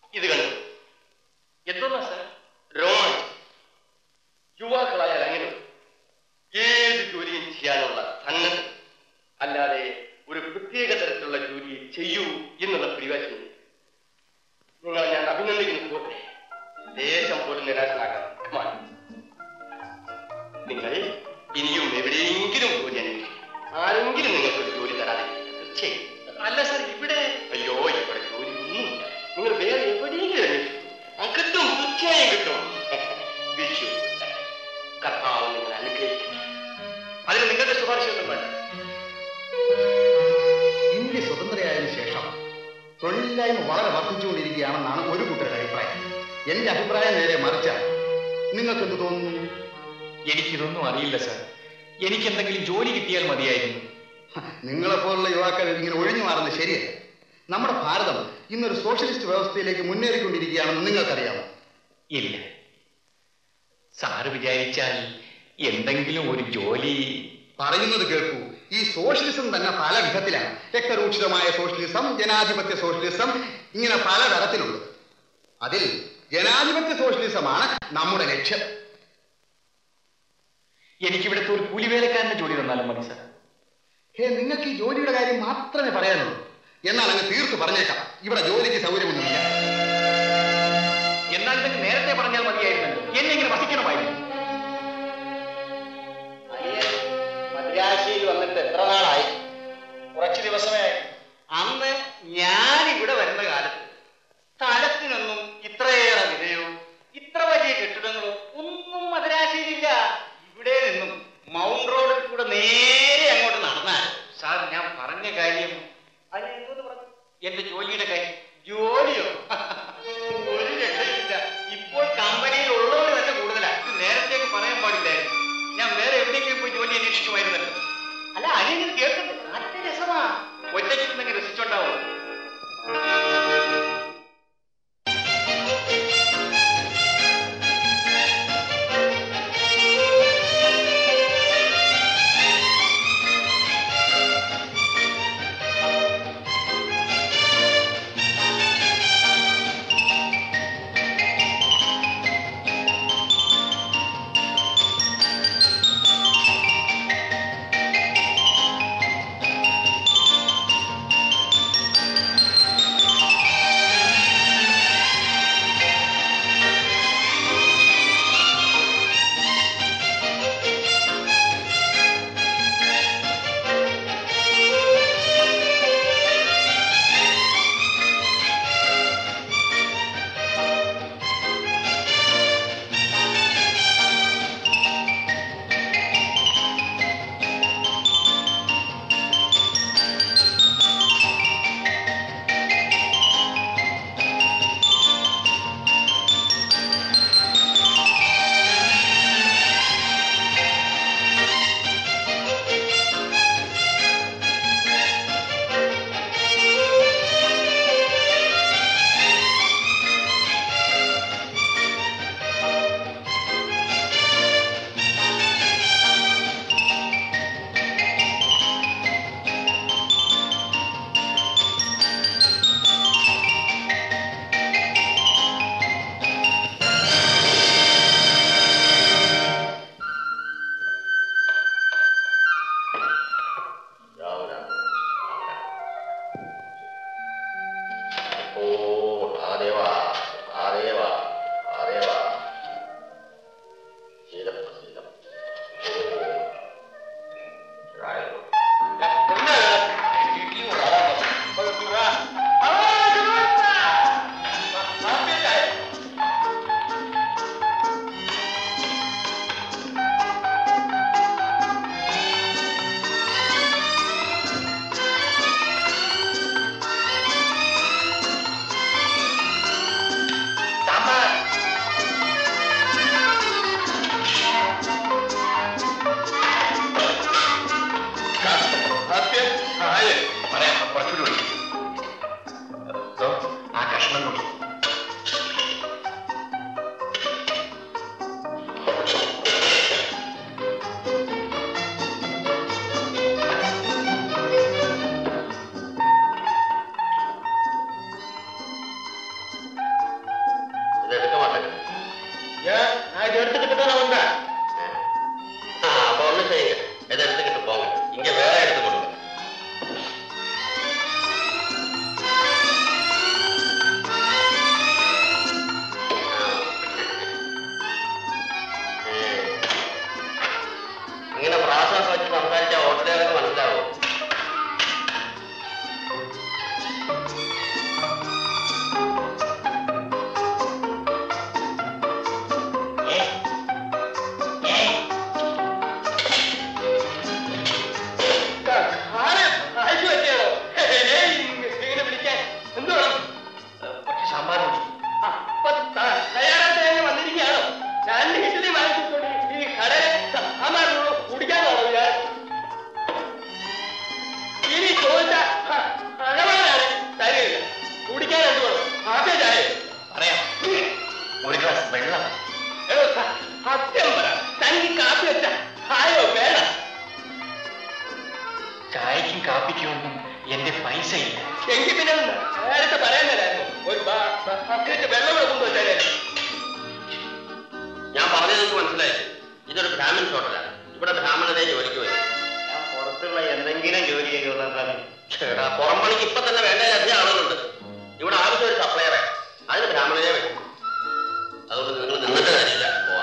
ഇത് കണ്ടു എന്തോന്നാ സാർ റോമാഞ്ച് യുവാക്കളായാൽ അങ്ങനെ ഏത് ജോലിയും ചെയ്യാനുള്ള സന്നദ്ധ അല്ലാതെ ഒരു പ്രത്യേക തരത്തിലുള്ള ജോലി ചെയ്യൂ എന്നുള്ള പിടിവാശിയുണ്ട് നിങ്ങളെ ഞാൻ അഭിനന്ദിക്കുന്നു പോട്ടെ ദേശം പോലും നിരാശനാക്കാം Come on. നിങ്ങൾ ഇനിയും എവിടെയെങ്കിലും ജോലി അന്വേഷിക്കും ആരെങ്കിലും നിങ്ങൾക്ക് ഒരു ജോലി തരാതെ തീർച്ചയായും അല്ല സാർ ഇവിടെ അയ്യോ ഇവിടെ ജോലി ഒന്നുമില്ല നിങ്ങൾ വേറെ എവിടെയെങ്കിലും അന്വേഷിക്കും ആ, കിട്ടും തീർച്ചയായും കിട്ടും വിഷു കർത്താവ് നിങ്ങൾ അനുഗ്രഹിക്കും അതിന് നിങ്ങളുടെ ശുപാർശയൊന്നും വേണ്ട ഇന്ത്യ സ്വതന്ത്രയായതിനു ശേഷം തൊഴിലില്ലായ്മ വളരെ വർദ്ധിച്ചുകൊണ്ടിരിക്കുകയാണെന്നാണ് ഒരു കൂട്ടരുടെ അഭിപ്രായം എന്റെ അഭിപ്രായം നേരെ മറിച്ചാണ് നിങ്ങൾക്ക് എന്ത് തോന്നുന്നു എനിക്കിതൊന്നും അറിയില്ല സാർ എനിക്ക് എന്തെങ്കിലും ജോലി കിട്ടിയാൽ മതിയായിരുന്നു നിങ്ങളെപ്പോലുള്ള യുവാക്കൾ ഇങ്ങനെ ഒഴിഞ്ഞു മാറുന്നത് ശരിയല്ല നമ്മുടെ ഭാരതം ഇന്നൊരു സോഷ്യലിസ്റ്റ് വ്യവസ്ഥയിലേക്ക് മുന്നേറിക്കൊണ്ടിരിക്കുകയാണെന്ന് നിങ്ങൾക്കറിയാമോ ഇല്ല സാറ് വിചാരിച്ചാൽ എന്തെങ്കിലും ഒരു ജോലി പറയുന്നത് കേൾക്കൂ ഈ സോഷ്യലിസം തന്നെ പല വിധത്തിലാണ് രക്തരൂക്ഷിതമായ സോഷ്യലിസം ജനാധിപത്യ സോഷ്യലിസം ഇങ്ങനെ പല തരത്തിലുണ്ട് അതിൽ ജനാധിപത്യ സോഷ്യലിസമാണ് നമ്മുടെ ലക്ഷ്യം എനിക്കിവിടുത്തെ ഒരു കൂലിവേലക്കാരന്റെ ജോലി തന്നാലും മതി സാർ ഹേ നിങ്ങൾക്ക് ഈ ജോലിയുടെ കാര്യം മാത്രമേ പറയാനുള്ളൂ എന്നാൽ അങ്ങ് തീർത്ത് പറഞ്ഞേക്കാം ഇവിടെ ജോലിക്ക് സൗകര്യമൊന്നുമില്ല എന്നാൽ ഇതൊക്കെ നേരത്തെ പറഞ്ഞാൽ മതിയായിരുന്നല്ലോ എന്നെ ഇങ്ങനെ വസിക്കണമായിരുന്നു മദ്രാശിയിൽ വന്നിട്ട് എത്ര നാളായി കുറച്ച് ദിവസമേ അന്ന് ഞാൻ ഇവിടെ വരുന്ന കാലത്ത് സ്ഥലത്തിനൊന്നും ഇത്രയേറെ വിലയോ ഇത്ര വലിയ കെട്ടിടങ്ങളോ ഒന്നും മദ്രാശിയിലില്ല ഇവിടെ നിന്നും മൗണ്ട് റോഡിൽ കൂടെ നേരെ അങ്ങോട്ട് നടന്നാൽ സാർ ഞാൻ പറഞ്ഞ കാര്യം അതിന് എന്തോന്ന് പറഞ്ഞു എന്റെ ജോലിയുടെ കാര്യം ജോലിയോ ഒരു രക്ഷയില്ല ഇപ്പോൾ കമ്പനിയിൽ ഉള്ളവർ തന്നെ കൂടുതലാ ഇത് നേരത്തേക്ക് പറയാൻ പാടില്ലായിരുന്നു ഞാൻ വേറെ എവിടെയെങ്കിലും പോയി ജോലി അന്വേഷിക്കുമായിരുന്നല്ലോ അല്ല അനിയൻ കേൾക്കുന്നത് നല്ല രസമാ ഒറ്റയ്ക്ക് രസിച്ചോണ്ടാവും ഓ മഹാദേവാ മഹാദേവാ മഹാദേവാ ശീലം ശീലം പറയാം കുറച്ചുകൂടി ഒഴിക്ക്. ദോ, ആ കഷ്ണം കൂടി ബക്കറ്റ് വെള്ളം ഇവിടെ കൊണ്ടുവച്ചാലേ ഞാൻ പറഞ്ഞത് നിങ്ങൾക്ക് മനസ്സിലായി ഇതൊരു ബ്രാഹ്മൺ ഹോട്ടലാണ് ഇവിടെ ബ്രാഹ്മണരെ ജോലിക്ക് വരും ഞാൻ പുറത്തുള്ള എന്തെങ്കിലും ജോലി ചെയ്യുമെന്നാണ് ചേടാ പുറം പണിക്ക് ഇപ്പൊ തന്നെ വേണ്ട അധികം ആളുകളുണ്ട് ഇവിടെ ആവശ്യം ഒരു സപ്ലയറെ അതിന് ബ്രാഹ്മണരെ വരും അതുകൊണ്ട് നിങ്ങൾ നിന്നിട്ട് കാര്യമില്ല പോവാം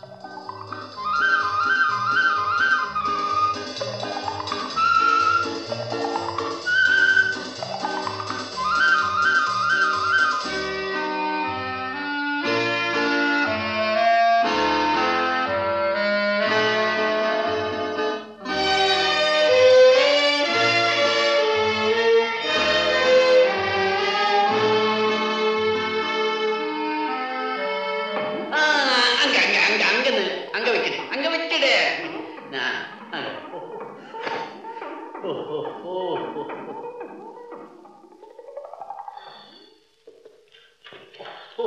ആ, അങ്ക അങ്ക അങ്ക അങ്ക നില്ല്. അങ്ക വെക്കട്ടെ അങ്ക വെക്കട്ടെ ആ, ആ. ഓ, ഓ, ഓ, ഓ, ഓ. ഓ.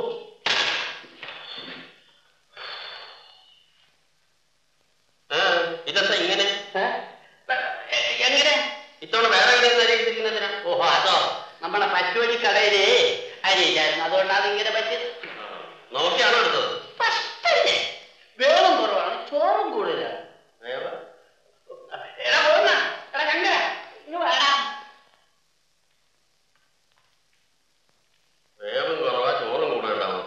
ആ, ഇതെന്താ ഇങ്ങനെ ഏ? എ, എങ്ങനെ ഇത്തവണ വേറെ കടയിൽ നിന്ന് അരിയിരിക്കുന്നതിനാ ഓഹോ അതോ നമ്മളെ പറ്റുവഴി കടയില് അരിയില്ലായിരുന്നു അതുകൊണ്ട് അതിങ്ങനെ പറ്റിയത് നോക്കിയാണോ എടുത്തത് ഫസ്റ്റല്ലേ വേവും കുറവാണ് ചോറും കൂടുതലാണ് വേറെ എടാ പോന്ന എടാ കണ്ട ഇങ്ങ് വേടാ വേവും കുറവാ ചോറും കൂടെ ഉണ്ടാവുന്നത്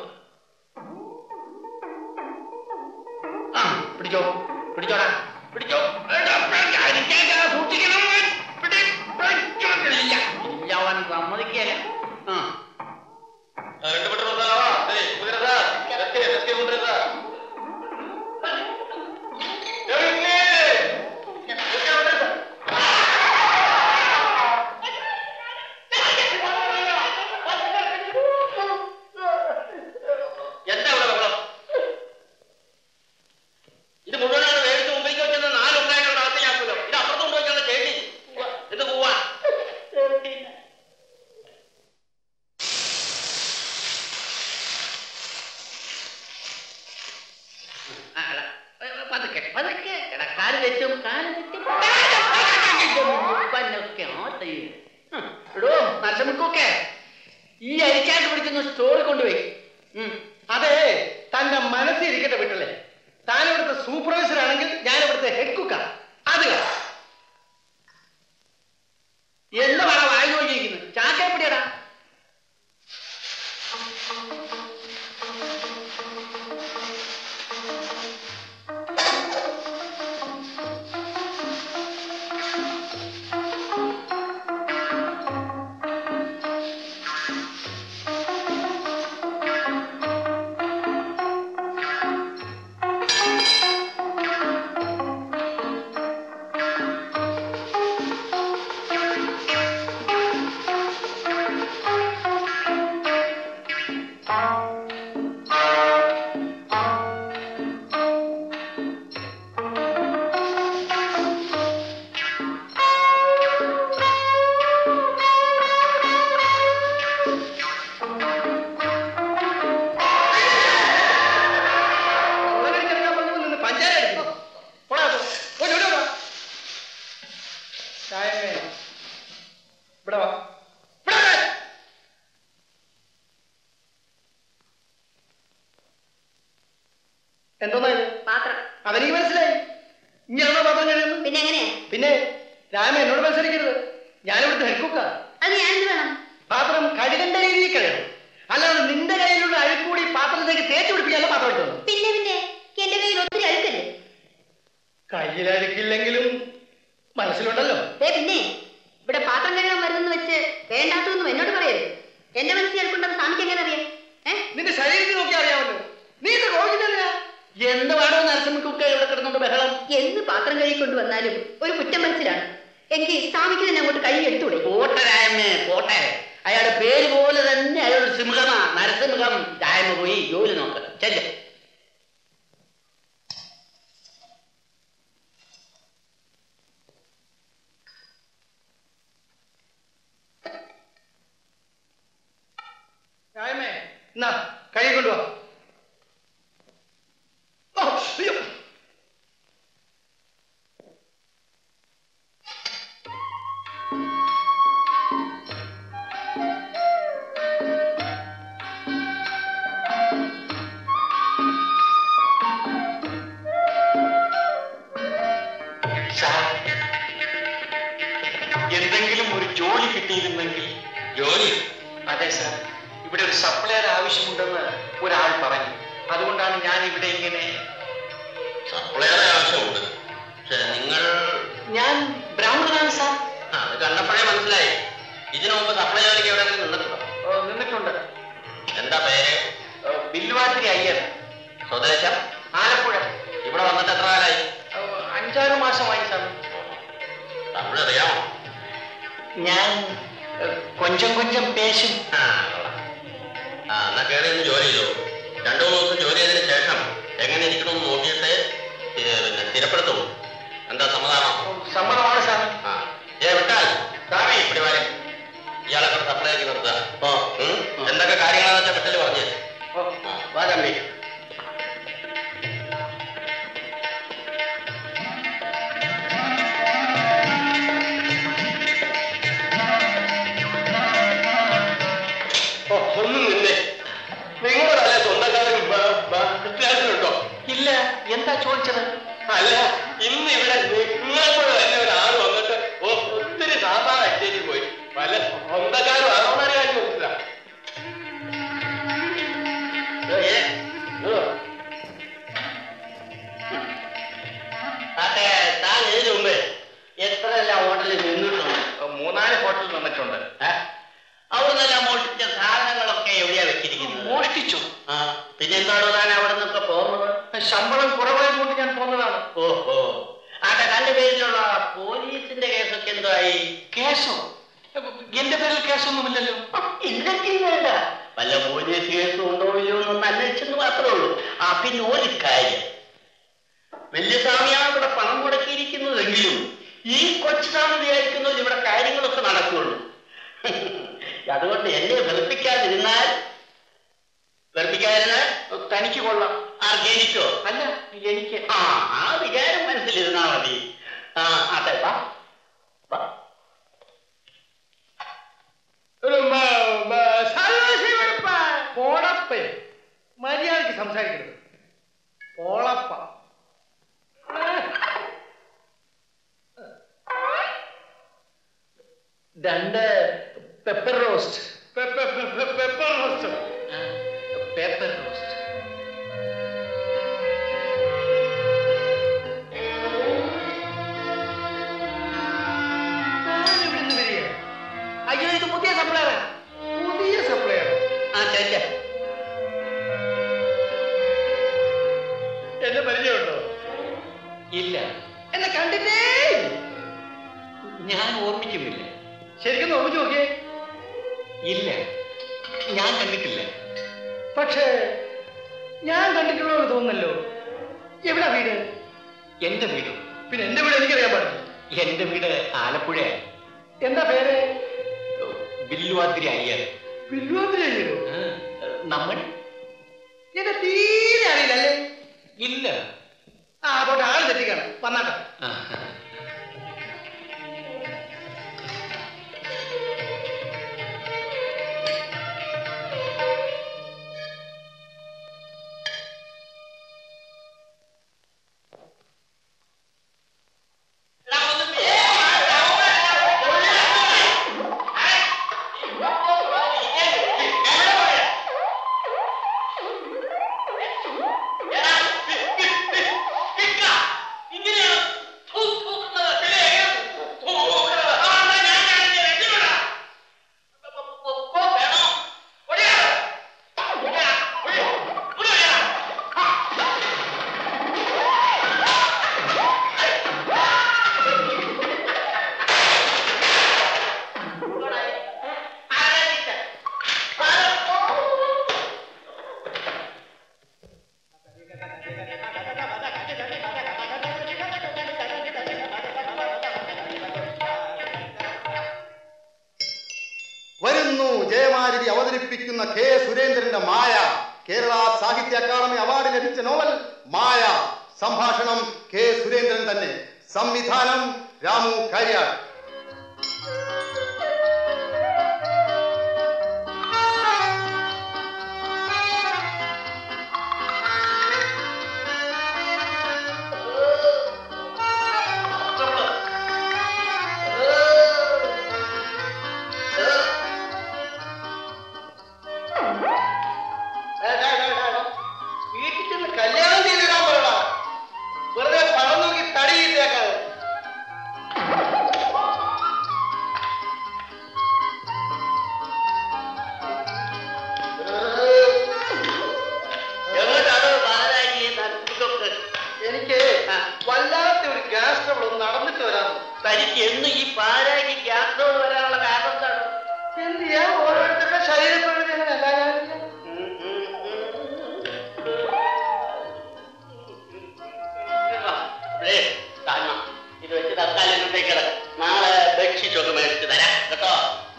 ആ പിടിച്ചോ പിടിച്ചോടാ പിടിച്ചോ എടാ, പിടിക്ക, അരിച്ചേക്ക, സൂക്ഷിക്കണം പിടി, പിടിച്ചോ. ഇല്ല ഇല്ല, അവൻ സമ്മതിക്കല ആ ரெண்டு பட்டம் வந்தாவா சரி குதிரதா எஸ்கே எஸ்கே குதிரதா എന്താ ഇവിടെ വെള്ളം ഇത് മുഴുവനാണ് വേവിച്ച് മുമ്പിലേക്ക് വെച്ചത് നാല് ഉണ്ടായിട്ടുള്ള അകത്തേക്കാക്കുമല്ലോ ഇത് അപ്പുറത്ത് കൊണ്ടുവച്ചാണ് ചേട്ടി ഇത് പോവാ ആ, എടാ, ഏ, പതുക്കെ പതുക്കെ എടാ കാല് വെച്ചും കാല് വെച്ചും പന്നൊക്കെ ആട്ടയും എടോ നരസമുക്കൊക്കെ ഈ അരിക്കാട്ട് പിടിക്കുന്ന സ്റ്റോറിൽ കൊണ്ടുപോയി ഉം. അതെ തന്റെ മനസ്സിരിക്കട്ടെ വിട്ടല്ലേ താൻ ഇവിടുത്തെ സൂപ്പർവൈസർ ആണെങ്കിൽ ഞാൻ ഇവിടുത്തെ ഹെഡ് കുക്കാണ് അത് എന്താ പറ വായി നോക്കിയിരിക്കുന്നത് ചാക്കപ്പിടിയടാ ഉള്ളവരിച്ചെടുക്കാൻ പറഞ്ഞു നിന്ന് പഞ്ചാര അടിക്കുന്നു പോടാ പോ. പോയി ഇവിടെ വാ. ചായമേ ഇവിടെ വാ ഇവിടെ വാ. എന്തോന്നാ ഇത് പാത്രം അതെനിക്ക് മനസ്സിലായി ഇങ്ങനെയാണോ പാത്രം കഴിയുന്നത് പിന്നെ എങ്ങനെയാ പിന്നെ രാമ എന്നോട് മത്സരിക്കരുത് ഞാനിവിടുത്തെ ഹെഡ് കുക്കാ അത് ഞാൻ എന്ത് വേണം പാത്രം കഴുകന്റെ രീതിയിൽ കഴിയണം അല്ലാതെ നിന്റെ കയ്യിലുള്ള അഴുക്കൂടി പാത്രത്തിലേക്ക് തേച്ച് പിടിപ്പിക്കാനുള്ള പാത്രം എടുത്തു പിന്നെ പിന്നെ എന്റെ കയ്യിൽ ഒത്തിരി അഴുക്കല്ലേ കയ്യിൽ അഴുക്കില്ലെങ്കിലും മനസ്സിലുണ്ടല്ലോ ദേ പിന്നെ ഇവിടെ പാത്രം കഴുകാൻ വരുന്നെന്ന് വെച്ച് വേണ്ടാത്തതൊന്നും എന്നോട് പറയരുത് എന്റെ മനസ്സിൽ അഴുക്കുണ്ടെന്ന് സ്വാമിക്ക് എങ്ങനെ അറിയാം ഏ നിന്റെ ശരീരത്തിൽ നോക്കി അറിയാമല്ലോ നീ ഇത് കോഴിക്കുന്നില്ല എന്ത് പാടോ നരസിംഹക്കൊക്കെ ഇവിടെ കിടന്നുണ്ട് ബഹളം എന്ന് പാത്രം കഴുകിക്കൊണ്ട് വന്നാലും ഒരു കുറ്റം മനസ്സിലാണ് എങ്കിൽ സ്വാമിക്ക് തന്നെ അങ്ങോട്ട് കൈ എടുത്തൂടെ പോട്ടെ രായമേ പോട്ടെ അയാളുടെ പേര് പോലെ തന്നെ അയാളൊരു സിംഹമാ നരസിംഹം രായമ പോയി ജോലി നോക്ക് ചെല്ല് ന്യായമേ എന്നാ കൈ കൊണ്ടുവാ ഓ, അയ്യോ. ആവശ്യമുണ്ടെന്ന് ഒരാൾ പറഞ്ഞു അതുകൊണ്ടാണ് ഞാൻ ഇവിടെ ഇങ്ങനെ സപ്ലൈയുടെ ആവശ്യമുണ്ട് പക്ഷെ നിങ്ങൾ ഞാൻ ബ്രാഹ്മണനാണ് സാർ ആ, അത് കണ്ടപ്പോഴേ മനസ്സിലായി ഇതിനു മുമ്പ് സപ്ലൈ ജോലിക്ക് എവിടെയെങ്കിലും നിന്നിട്ടുണ്ടോ ഏ, നിന്നിട്ടുണ്ട് എന്താ പേര് ഏ, ബില്ലുവാതിരി അയ്യർ സ്വദേശം ആലപ്പുഴ ഇവിടെ വന്നിട്ട് എത്ര കാലായി ഏ, അഞ്ചാറ് മാസമായി സാർ തമിഴ് അറിയാമോ ഞാൻ ഏ, കൊഞ്ചം കൊഞ്ചം പേശും ആ കൊള്ളാം. ആ എന്നാ കയറി ഒന്ന് ജോലി ചെയ്തു രണ്ടു മൂന്ന് ദിവസം ജോലി ചെയ്തതിന് ശേഷം എങ്ങനെ ഇരിക്കണമെന്ന് നോക്കിയിട്ട് ഏ, പിന്നെ സ്ഥിരപ്പെടുത്തും എന്താ സമ്മതമാണോ സമ്മതമാണ് സാർ ആ ഏ വിട്ടാൽ സാമി ഇവിടെ വരെ ഇയാളെ കൂടെ സപ്ലൈ ആക്കി നിർത്തുക ഓ ഉം. എന്തൊക്കെ കാര്യങ്ങളാന്ന് വെച്ചാൽ വിട്ടല് പറഞ്ഞു ആ, വാ തമ്പി ഓ, ഒന്നും നിന്നെ നിങ്ങളുടെ നല്ല സ്വന്തക്കാരും വ്യത്യാസമുണ്ടോ ഇല്ല എന്താ ചോദിച്ചത് അല്ല ഇന്ന് ഇവിടെ നിങ്ങളെപ്പോലെ തന്നെ ഒരാൾ വന്നിട്ട് ഓ ഒത്തിരി സാമ്പാർ അച്ചേരി പോയി പല സ്വന്തക്കാരും ആണോന്നൊരു കാര്യം ചോദിച്ചതാ ഏ, ഏ, ഇതോ. അതെ താൻ ഇതിനു മുമ്പ് എത്രയെല്ലാം ഹോട്ടലിൽ നിന്നിട്ടുണ്ട് മൂന്നാല് ഹോട്ടലിൽ നിന്നിട്ടുണ്ട് ഏ? അവിടുന്നെല്ലാം മോഷ്ടിച്ച സാധനങ്ങളൊക്കെ എവിടെയാ വെച്ചിരിക്കുന്നത് മോഷ്ടിച്ചു ആ പിന്നെന്താണോ താൻ അവിടെ നിന്നൊക്കെ പോകുന്നത് ശമ്പളം കുറവായതുകൊണ്ട് ഞാൻ പോന്നതാണ് ഓഹോ ആട്ടെ തന്റെ പേരിലുള്ള പോലീസിന്റെ കേസൊക്കെ എന്തായി കേസോ എന്റെ പേരിൽ കേസൊന്നുമില്ലല്ലോ ഇല്ലെങ്കിൽ വേണ്ട വല്ല പോലീസ് കേസും ഉണ്ടോ ഇല്ലയോ എന്നൊന്ന് അന്വേഷിച്ചെന്ന് മാത്രമേ ഉള്ളൂ ആ പിന്നെ ഒരു കാര്യം വലിയ സ്വാമിയാണ് ഇവിടെ പണം മുടക്കിയിരിക്കുന്നതെങ്കിലും ഈ കൊച്ചു സ്വാമി വിചാരിക്കുന്നത് ഇവിടെ കാര്യങ്ങളൊക്കെ നടക്കുകയുള്ളൂ അതുകൊണ്ട് എന്നെ വെറുപ്പിക്കാതിരുന്നാൽ വെറുപ്പിക്കാതിരുന്നാൽ തനിക്ക് കൊള്ളാം ആർക്കെനിക്കോ അല്ല എനിക്ക് ആ ആ വിചാരം മനസ്സിലിരുന്നാ മതി ആ അതെ വാ വാ പോളപ്പേ മര്യാദക്ക് സംസാരിക്കരുത് പോളപ്പ രണ്ട് pepper roast pepper roast paper roast ഇവിടുന്ന് വരിക അയ്യോ ഇത് പുതിയ സപ്ലയറാ പുതിയ സപ്ലയർ ആ ചേച്ചേ എന്നെ പരിചയമുണ്ടോ ഇല്ല എന്നെ കണ്ടിട്ടേ ഇല്ല. ഞാൻ ഓർമ്മിക്കുന്നില്ല ശരിക്കും ഓർമ്മിച്ച് നോക്കിയേ ഇല്ല ഞാൻ കണ്ടിട്ടില്ല പക്ഷേ ഞാൻ കണ്ടിട്ടുള്ളവർ തോന്നുന്നല്ലോ എവിടാ വീട് എന്റെ വീട് പിന്നെ എന്റെ വീട് എനിക്കറിയാൻ പാടില്ല എന്റെ വീട് ആലപ്പുഴ എന്താ പേര് ബില്ലുവാതിരി അയ്യർ വില്ലുവാതിരിയോ ആ, നമ്മൾ എന്നെ തീരെ അറിയില്ല അല്ലേ ഇല്ല ആ പോട്ടെ ആള് തെറ്റിക്കാണ് വന്നാട്ടെ ആ. വരുന്നു ജയമാലിനി അവതരിപ്പിക്കുന്ന കെ സുരേന്ദ്രന്റെ മായ കേരള സാഹിത്യ അക്കാദമി അവാർഡ് ലഭിച്ച നോവൽ മായ സംഭാഷണം കെ സുരേന്ദ്രൻ തന്നെ സംവിധാനം രാമു കാര്യാട് തനിക്ക് എന്ന് ഈ പാരായ്ക്ക് ക്യാൻസർ വരാനുള്ള കാരണം എന്താണ് എന്ത് ചെയ്യാ ഓരോരുത്തരുടെ ശരീരപ്രകൃതി അങ്ങനെയല്ല ഞാനില്ല ദേ, താഴ്മ. ഇത് വെച്ച് തൽക്കാലം ഇങ്ങോട്ടേക്ക് കിടക്ക്. നാളെ ബെഡ്ഷീറ്റൊക്കെ മേടിച്ച് തരാം കേട്ടോ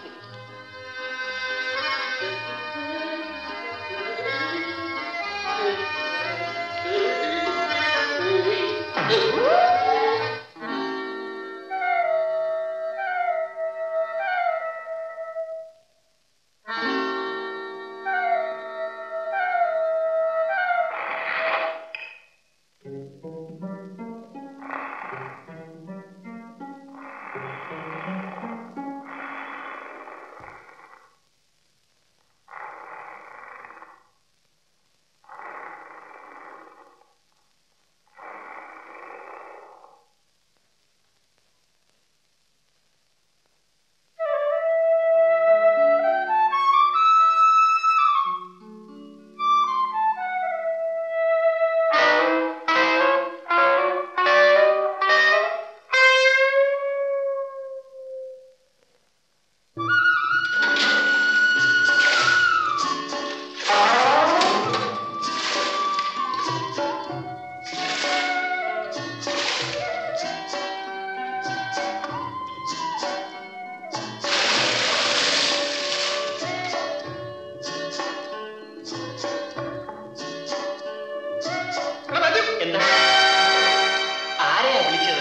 എന്താ ആരെയാ വിളിച്ചത്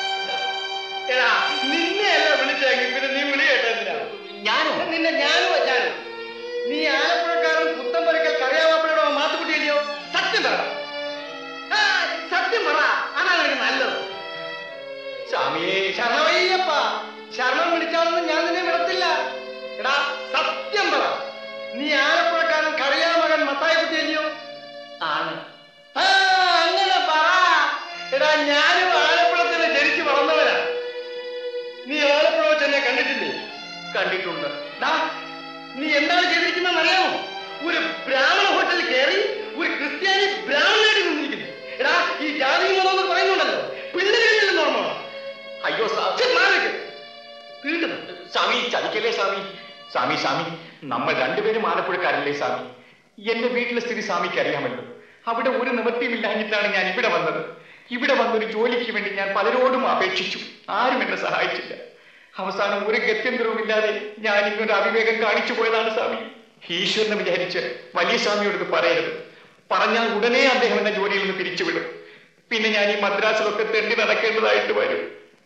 എടാ നിന്നെയല്ല വിളിച്ചെങ്കിൽ പിന്നെ നീ വിളി കേട്ടെന്തിനാ ഞാനോ നിന്നെ ഞാനും ഞാനും നീ ആലപ്പുഴക്കാരൻ പുത്തമ്പരക്കൽ കറിയാവാപ്പഴയുടെ മാത്തുക്കുട്ടിയല്ലയോ സത്യം പറ ആ, സത്യം പറ അതാണ് എനിക്ക് നല്ലത് സ്വാമിയേ ശരണവയ്യപ്പ ശരണം വിളിച്ചാലൊന്നും ഞാൻ നിന്നെ വിടത്തില്ല എടാ സത്യം പറ നീ ആലപ്പുഴക്കാരൻ കറിയാമകൻ മത്തായ കുട്ടിയല്ലയോ ആണ് ആ, അങ്ങനെ പറ എടാ ഞാനും ആലപ്പുഴ തന്നെ ജനിച്ചു വളർന്നവനാ നീ ആലപ്പുഴ വെച്ച് എന്നെ കണ്ടിട്ടില്ലേ കണ്ടിട്ടുണ്ട് ദാ, നീ എന്താണ് ചെയ്തിരിക്കുന്നതെന്ന് അറിയാമോ ഒരു ബ്രാഹ്മണ ഹോട്ടലിൽ കയറി ഒരു ക്രിസ്ത്യാനി ബ്രാഹ്മണനായിട്ട് നിന്നിരിക്കുന്നു എടാ ഈ ജാതി മതം എന്ന് പറയുന്നുണ്ടല്ലോ പിള്ളേരില്ലെന്ന് ഓർമ്മ അയ്യോ സ്വാ- തീണ്ടുന്നു സ്വാമി ചതിക്കല്ലേ സ്വാമി സ്വാമി സ്വാമി നമ്മൾ രണ്ടുപേരും ആലപ്പുഴക്കാരല്ലേ സ്വാമി എന്റെ വീട്ടിലെ സ്ഥിതി സ്വാമിക്ക് അറിയാമല്ലോ അവിടെ ഒരു നിവൃത്തിയുമില്ലാഞ്ഞിട്ടാണ് ഞാൻ ഇവിടെ വന്നത് ഇവിടെ വന്നൊരു ജോലിക്ക് വേണ്ടി ഞാൻ പലരോടും അപേക്ഷിച്ചു ആരും എന്നെ സഹായിച്ചില്ല അവസാനം ഒരു ഗത്യന്തരവുമില്ലാതെ ഞാൻ ഇങ്ങൊരു അവിവേകം കാണിച്ചു പോയതാണ് സ്വാമി ഈശ്വരനെ വിചാരിച്ച് വലിയ സ്വാമിയോട് ഇത് പറയരുത് പറഞ്ഞാൽ ഉടനെ അദ്ദേഹം എന്നെ ജോലിയിൽ നിന്ന് പിരിച്ചുവിടും പിന്നെ ഞാൻ ഈ മദ്രാസിലൊക്കെ തെണ്ടി നടക്കേണ്ടതായിട്ട് വരും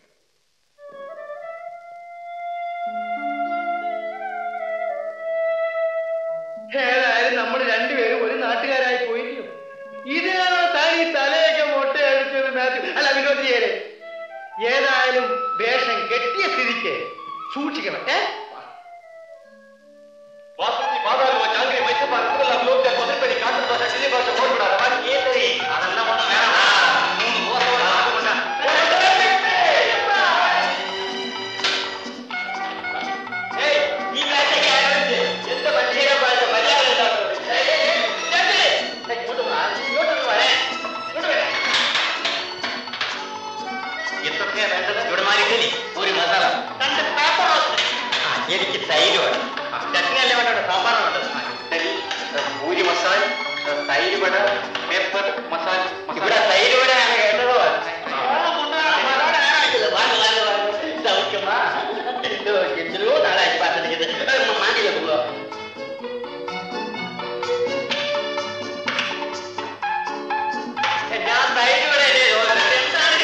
ഏതായാലും നമ്മൾ രണ്ടുപേരും ഒരു നാട്ടുകാരായി പോയില്ലയോ ഇതിനാണോ താൻ ഈ തലയൊക്കെ മൊട്ടയടിച്ചത് മാത്യു അല്ല വിനോദിയേരെ ഏതായാലും വേഷം കെട്ടിയ സ്ഥിതിക്ക് സൂക്ഷിക്കണം ഏ വാസുദേവ് പാതാളമോ ചാങ്കരി മൈസൂർ കുടല ഗ്ലോബ് കൊതിപ്പടി കാട്ടുഭാഷ കിളി ഭാഷ ഓടുകൂടാ ബാക്കി ഏതറി അതെല്ലാം കൊണ്ട് വേണം മൂന്ന് ദിവസത്തോടെ ആകുകൊണ്ട ഏയ് ഈ മേശയ്ക്ക് ആരോഗ്യ എന്ത് മനുഷ്യരെ ഭാഷ മര്യാദ ഇല്ലാത്തവർ. ഏയ്, ഏയ്, ഏയ്, ചാങ്കരി, ഏയ്, ഇങ്ങോട്ട് വാ, ഇങ്ങോട്ടൊന്ന് വരേ ഇങ്ങോട്ട് വരേ എന്തൊക്കെയാ വേണ്ടത് ഇവിടെ മാറിയിട്ടില്ലേ ഒരു മസാല രണ്ട് പേപ്പർ റോസ്റ്റ് ആ എനിക്ക് തൈര് വേണം ആ, ചട്നി അല്ലേ വേണ്ടത് സാമ്പാർ വേണ്ടത് ആ, ഇഡ്ഡലി, ഏ, പൂരി മസാല ഏ, തൈര് വട പേപ്പർ മസാല ഇവിടെ തൈര് വടയാണ് കേട്ടത് എത്രയോ നാളായി പറഞ്ഞിരിക്കുന്നത് മാറ്റില്ല പോകോ ഞാൻ തൈര് വട എന്താണ്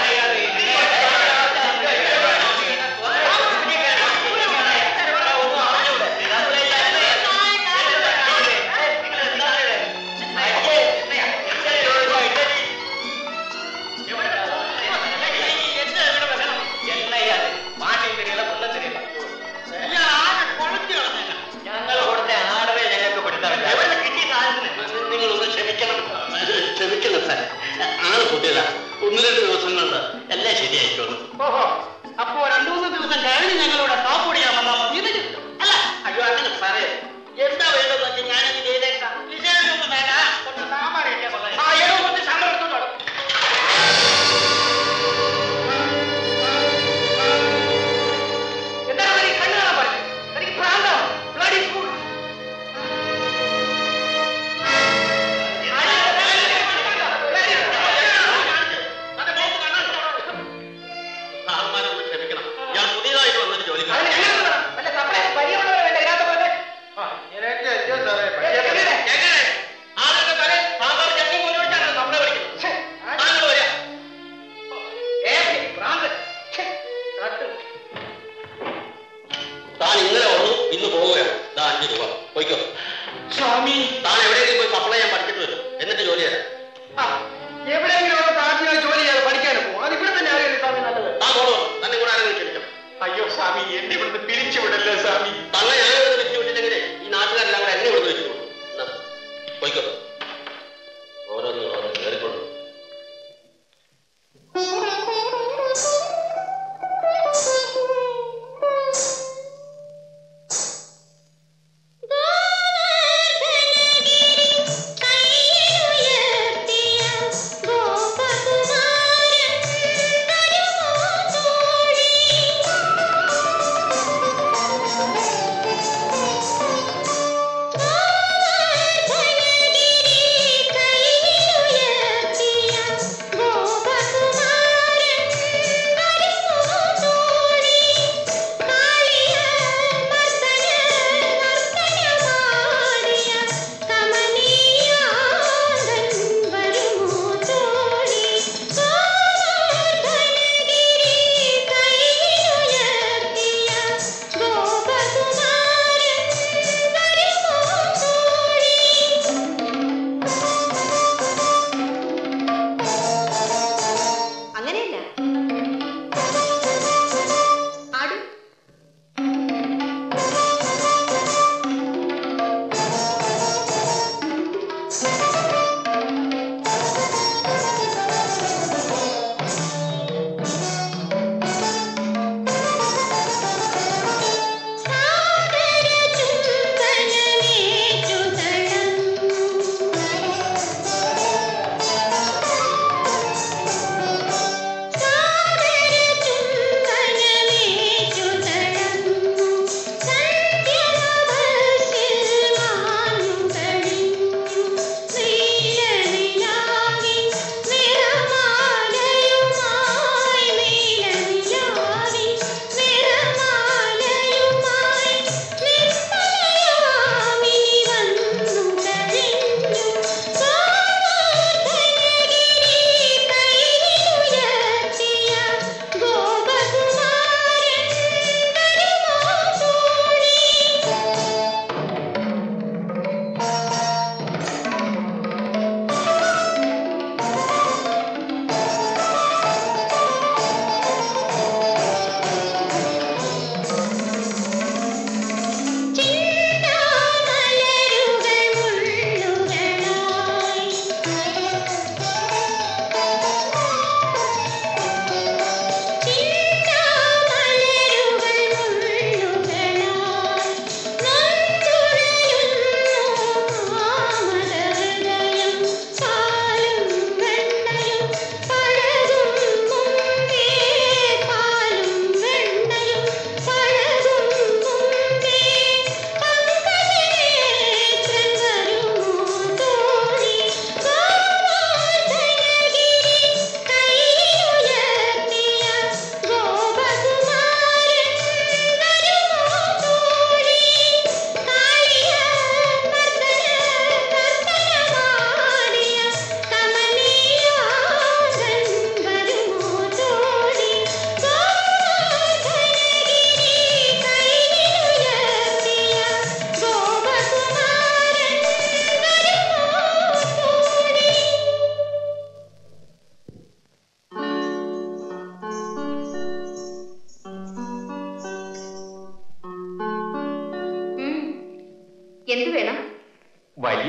ഞങ്ങൾ കൊടുത്ത ആടവേ ഞങ്ങൾക്ക് പെടുത്താറില്ല നിങ്ങളൊന്ന് ക്ഷമിക്കണം ക്ഷമിക്കണം സാർ ആള് പുതിയതാ ഒന്ന് രണ്ട് ദിവസം കൊണ്ട് എല്ലാം ശരിയായിക്കോളും ഓഹോ അപ്പോ രണ്ടു മൂന്ന് ദിവസം കഴിഞ്ഞ് ഞങ്ങളിവിടെ ടോപ്പ് ഓടിയാൻ വന്നാൽ മതി ഇത് അല്ല അയ്യോ അങ്ങനെ പറയാം എന്താ വേണ്ടതെന്ന് വെച്ചാൽ ഞാനത് ചെയ്തേക്കാം വിശേഷമൊന്നും വേണ്ട കുറച്ച് സാമ്പാർ ഇട്ടേ കൊള്ളാം. ആ ഏതോ കുറച്ച് സാമ്പാർ എടുത്തോളൂ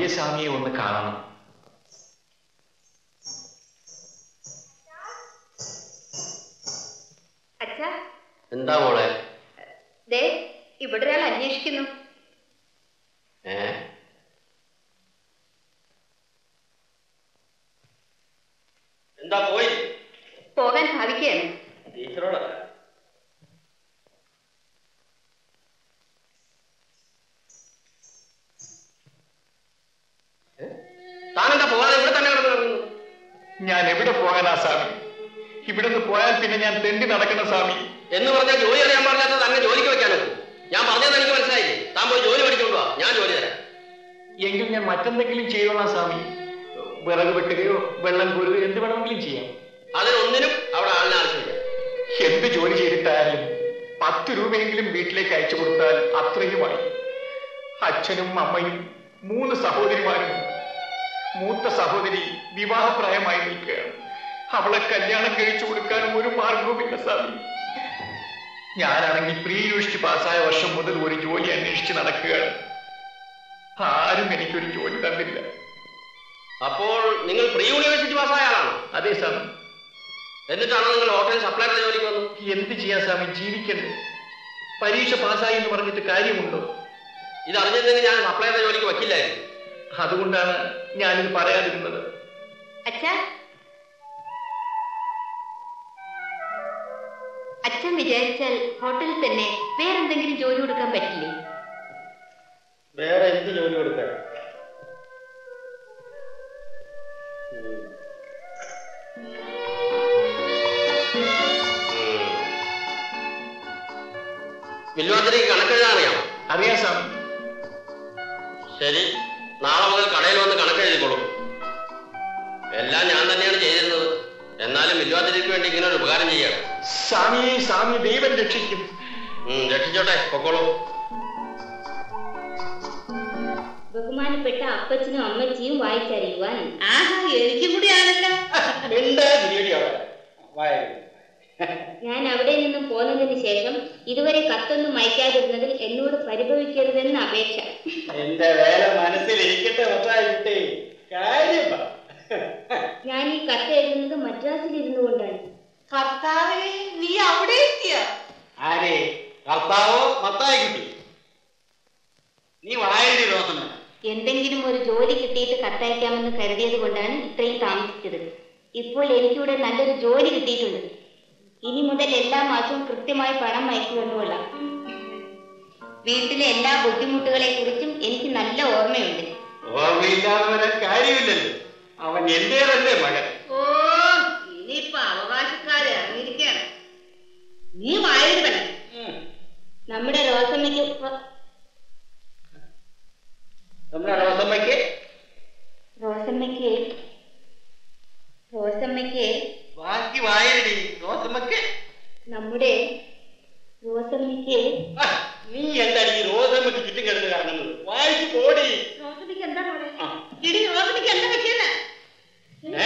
വലിയ സ്വാമിയെ ഒന്ന് കാണണം അച്ഛാ എന്താ മോളെ ദേ ഇവിടെ ഒരാൾ അന്വേഷിക്കുന്നു ഏ എന്താ പോയി പോകാൻ ഭാവിക്കുകയാണ് ടീച്ചറോടല്ല താനെന്താ പോകാതെ ഇവിടെ തന്നെ കിടന്നു കിടന്നു ഞാൻ എവിടെ പോകാനാ സ്വാമി ഇവിടെ നിന്ന് പോയാൽ പിന്നെ ഞാൻ തെണ്ടി നടക്കണം സ്വാമി എന്ന് പറഞ്ഞാൽ ജോലി അറിയാൻ പാടില്ലാത്ത തന്നെ ജോലിക്ക് വെക്കാനോ ഞാൻ പറഞ്ഞത് എനിക്ക് മനസ്സിലായില്ലേ താൻ പോയി ജോലി പഠിക്കൊണ്ടു വാ ഞാൻ ജോലി തരാം എങ്കിൽ ഞാൻ മറ്റെന്തെങ്കിലും ചെയ്തോളാം സ്വാമി വിറക് വെട്ടുകയോ വെള്ളം കോരുകയോ എന്ത് വേണമെങ്കിലും ചെയ്യാം അതിനൊന്നിനും അവിടെ ആളിനെ ആവശ്യമില്ല എന്ത് ജോലി ചെയ്തിട്ടായാലും പത്ത് രൂപയെങ്കിലും വീട്ടിലേക്ക് അയച്ചു കൊടുത്താൽ അത്രയുമായി അച്ഛനും അമ്മയും മൂന്ന് സഹോദരിമാരും മൂത്ത സഹോദരി വിവാഹപ്രായമായി നിൽക്കുകയാണ് അവളെ കല്യാണം കഴിച്ചു കൊടുക്കാൻ ഒരു മാർഗവുമില്ല സ്വാമി ഞാനാണെങ്കിൽ പ്രീ യൂണിവേഴ്സിറ്റി പാസ്സായ വർഷം മുതൽ ഒരു ജോലി അന്വേഷിച്ച് നടക്കുകയാണ് ആരും എനിക്കൊരു ജോലി തന്നില്ല അപ്പോൾ നിങ്ങൾ പ്രീ യൂണിവേഴ്സിറ്റി പാസ്സായ ആളാണോ അതേ സ്വാമി എന്നിട്ടാണോ നിങ്ങൾ ഹോട്ടലിൽ സപ്ലൈയുടെ ജോലിക്ക് വന്നു എന്ത് ചെയ്യാൻ സ്വാമി ജീവിക്കണ്ടേ പരീക്ഷ പാസ്സായി എന്ന് പറഞ്ഞിട്ട് കാര്യമുണ്ടോ ഇത് അറിഞ്ഞിരുന്നെങ്കിൽ ഞാൻ സപ്ലൈയുടെ ജോലിക്ക് വയ്ക്കില്ലായിരുന്നു അതുകൊണ്ടാണ് ഞാനിത് പറയാതിരുന്നത് അച്ഛാ അച്ഛൻ വിചാരിച്ചാൽ ഹോട്ടലിൽ തന്നെ വേറെന്തെങ്കിലും ജോലി കൊടുക്കാൻ പറ്റില്ലേ വേറെ എന്ത് ജോലി കൊടുക്കാൻ വില്വാത്തിലേക്ക് കണക്കെഴുതാൻ അറിയാമോ അറിയാം സ്വാമി ശരി നാളെ മുതൽ കടയിൽ വന്ന് കണക്കെഴുതിക്കോളൂ എല്ലാം ഞാൻ തന്നെയാണ് ചെയ്തിരുന്നത് എന്നാലും വില്വാത്തിരിക്ക് വേണ്ടി ഇങ്ങനെ ഒരു ഉപകാരം ചെയ്യണം സ്വാമി സ്വാമി ദൈവം രക്ഷിക്കും ഉം, രക്ഷിച്ചോട്ടെ പൊക്കോളൂ ബഹുമാനപ്പെട്ട അപ്പച്ചനും അമ്മച്ചിയും വായിച്ചറിയുവാൻ ആഹാ എനിക്കും കൂടിയാണല്ലോ ഞാൻ അവിടെ നിന്നും പോന്നതിന് ശേഷം ഇതുവരെ കത്തൊന്നും അയക്കാതിരുന്നതിൽ എന്നോട് പരിഭവിക്കരുതെന്ന് അപേക്ഷ എന്റെ വേല മനസ്സിലിരിക്കട്ടെ മൊത്തമായി കുട്ടി കാര്യം പറ. ഞാൻ ഈ കത്ത് എഴുതുന്നത് മദ്രാസിൽ ഇരുന്നു കൊണ്ടാണ് കർത്താവേ നീ അവിടെ എത്തിയ ആരെ കർത്താവോ മത്തായി കുട്ടി നീ വായന ദോഷം വേണം എന്തെങ്കിലും ഒരു ജോലി കിട്ടിയിട്ട് കത്തയക്കാമെന്ന് കരുതിയത് കൊണ്ടാണ് ഇത്രയും താമസിച്ചത് ഇപ്പോൾ എനിക്കിവിടെ നല്ലൊരു ജോലി കിട്ടിയിട്ടുണ്ട് ഇനി മുതൽ എല്ലാ മാസവും കൃത്യമായി പണം അയച്ചു കൊണ്ടുകൊള്ളാം വീട്ടിലെ എല്ലാ ബുദ്ധിമുട്ടുകളെ കുറിച്ചും എനിക്ക് നല്ല ഓർമ്മയുണ്ട് ഓർമ്മയില്ലാതെ വരാൻ കാര്യമില്ലല്ലോ അവൻ എന്റേതല്ലേ മകൻ ഓ ഇനിയിപ്പൊ അവകാശക്കാരെ അറിഞ്ഞിരിക്കുകയാണ് നീ വായന തന്നെ ഉം. നമ്മുടെ റോസമ്മയ്ക്ക് പ- നമ്മുടെ റോസമ്മയ്ക്ക് റോസമ്മയ്ക്ക് റോസമ്മയ്ക്ക് ബാക്കി വായനടി റോസമ്മയ്ക്ക് നമ്മുടെ റോസമ്മയ്ക്ക് ആ, നീ എന്താടി ഈ റോസമ്മയ്ക്ക് ചുറ്റും കിടന്ന് കാണുന്നത് വായിച്ചു പോടി റോസമിക്ക് എന്താ പോലെ ആ. ഇടി റോസമിക്ക് എന്താ പറ്റിയെന്ന് ഏ?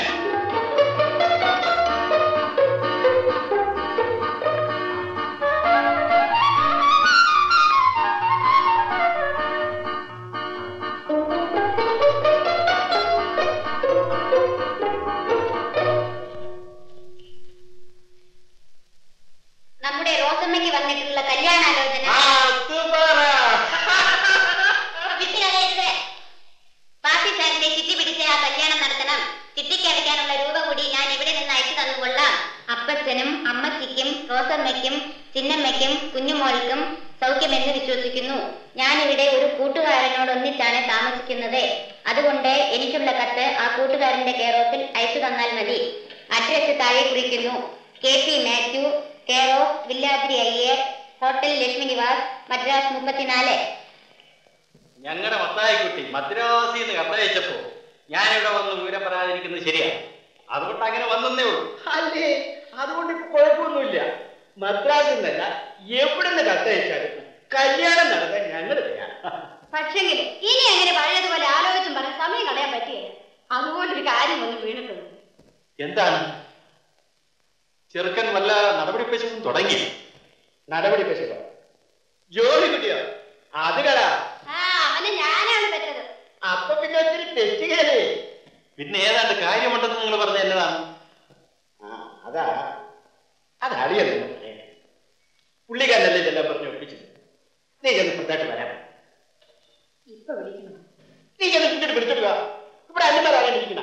നമ്മുടെ റോസമ്മയ്ക്ക് വന്നിട്ടുള്ള കല്യാണാലോചന ആ, അത് പറ. വിട്ടുകളയരുത്. പാർട്ടി സാറിന്റെ ചിട്ടി പിടിച്ച് ആ കല്യാണം നടത്തണം ചിട്ടിക്ക് അടയ്ക്കാനുള്ള രൂപ കൂടി ഞാൻ ഇവിടെ നിന്ന് അയച്ചു തന്നുകൊള്ളാം അപ്പച്ചനും അമ്മച്ചിക്കും റോസമ്മയ്ക്കും ചിന്നമ്മയ്ക്കും കുഞ്ഞുമോൾക്കും സൗഖ്യമെന്ന് വിശ്വസിക്കുന്നു ഞാനിവിടെ ഒരു കൂട്ടുകാരനോട് ഒന്നിച്ചാണ് താമസിക്കുന്നത് അതുകൊണ്ട് എനിക്കുള്ള കത്ത് ആ കൂട്ടുകാരന്റെ കെയർ ഓഫിൽ അയച്ചു തന്നാൽ മതി അഡ്രസ് താഴെ കുറിക്കുന്നു K P Mathew care of Villadri Iyer hotel Lakshmi Niwas Madras മുപ്പത്തിനാല് ഞങ്ങളുടെ മത്തായിക്കുട്ടി മദ്രാസിൽ നിന്ന് കത്തയച്ചപ്പോ ഞാനിവിടെ വന്ന് വിവരം പറയാതിരിക്കുന്നത് ശരിയാണ് അതുകൊണ്ട് അങ്ങനെ വന്നേ ഉള്ളൂ അല്ലേ അതുകൊണ്ട് ഇപ്പൊ കുഴപ്പമൊന്നുമില്ല മദ്രാസിൽ നിന്നല്ല എവിടെ നിന്ന് കത്തയച്ചാലും കല്യാണം നടത്താൻ ഞങ്ങൾ തയ്യാറാ. പക്ഷെങ്കിൽ ഇനി അങ്ങനെ പഴയതുപോലെ ആലോചിച്ചും പറഞ്ഞ് സമയം കളയാൻ പറ്റിയല്ല അതുകൊണ്ടൊരു കാര്യം ഒന്ന് വീണിട്ടുണ്ട് എന്താണ് ചെറുക്കൻ വല്ല നടപടി പശുവും തുടങ്ങി നടപടി പശു ജോലി കിട്ടിയോ അത് കടാ ആ അവന് ഞാനാണ് പറ്റത് അപ്പൊ പിന്നെ ഒത്തിരി തെറ്റുകയല്ലേ പിന്നെ ഏതാണ്ട് കാര്യമുണ്ടെന്ന് നിങ്ങൾ പറഞ്ഞ എന്നതാണ് ആ അതാ അത് അളിയല്ലേ പുള്ളിക്കാരനല്ലേ ഇതെല്ലാം പറഞ്ഞു ഒപ്പിച്ചത് നീ ചെന്ന് പുറത്തായിട്ട് വരാം ഇപ്പൊ വിളിക്കണം നീ ചെന്ന് പിടിച്ചിട്ട് പിടിച്ചിട്ട് വാ ഇവിടെ അന്നുമാരാകാണ്ടിരിക്കണ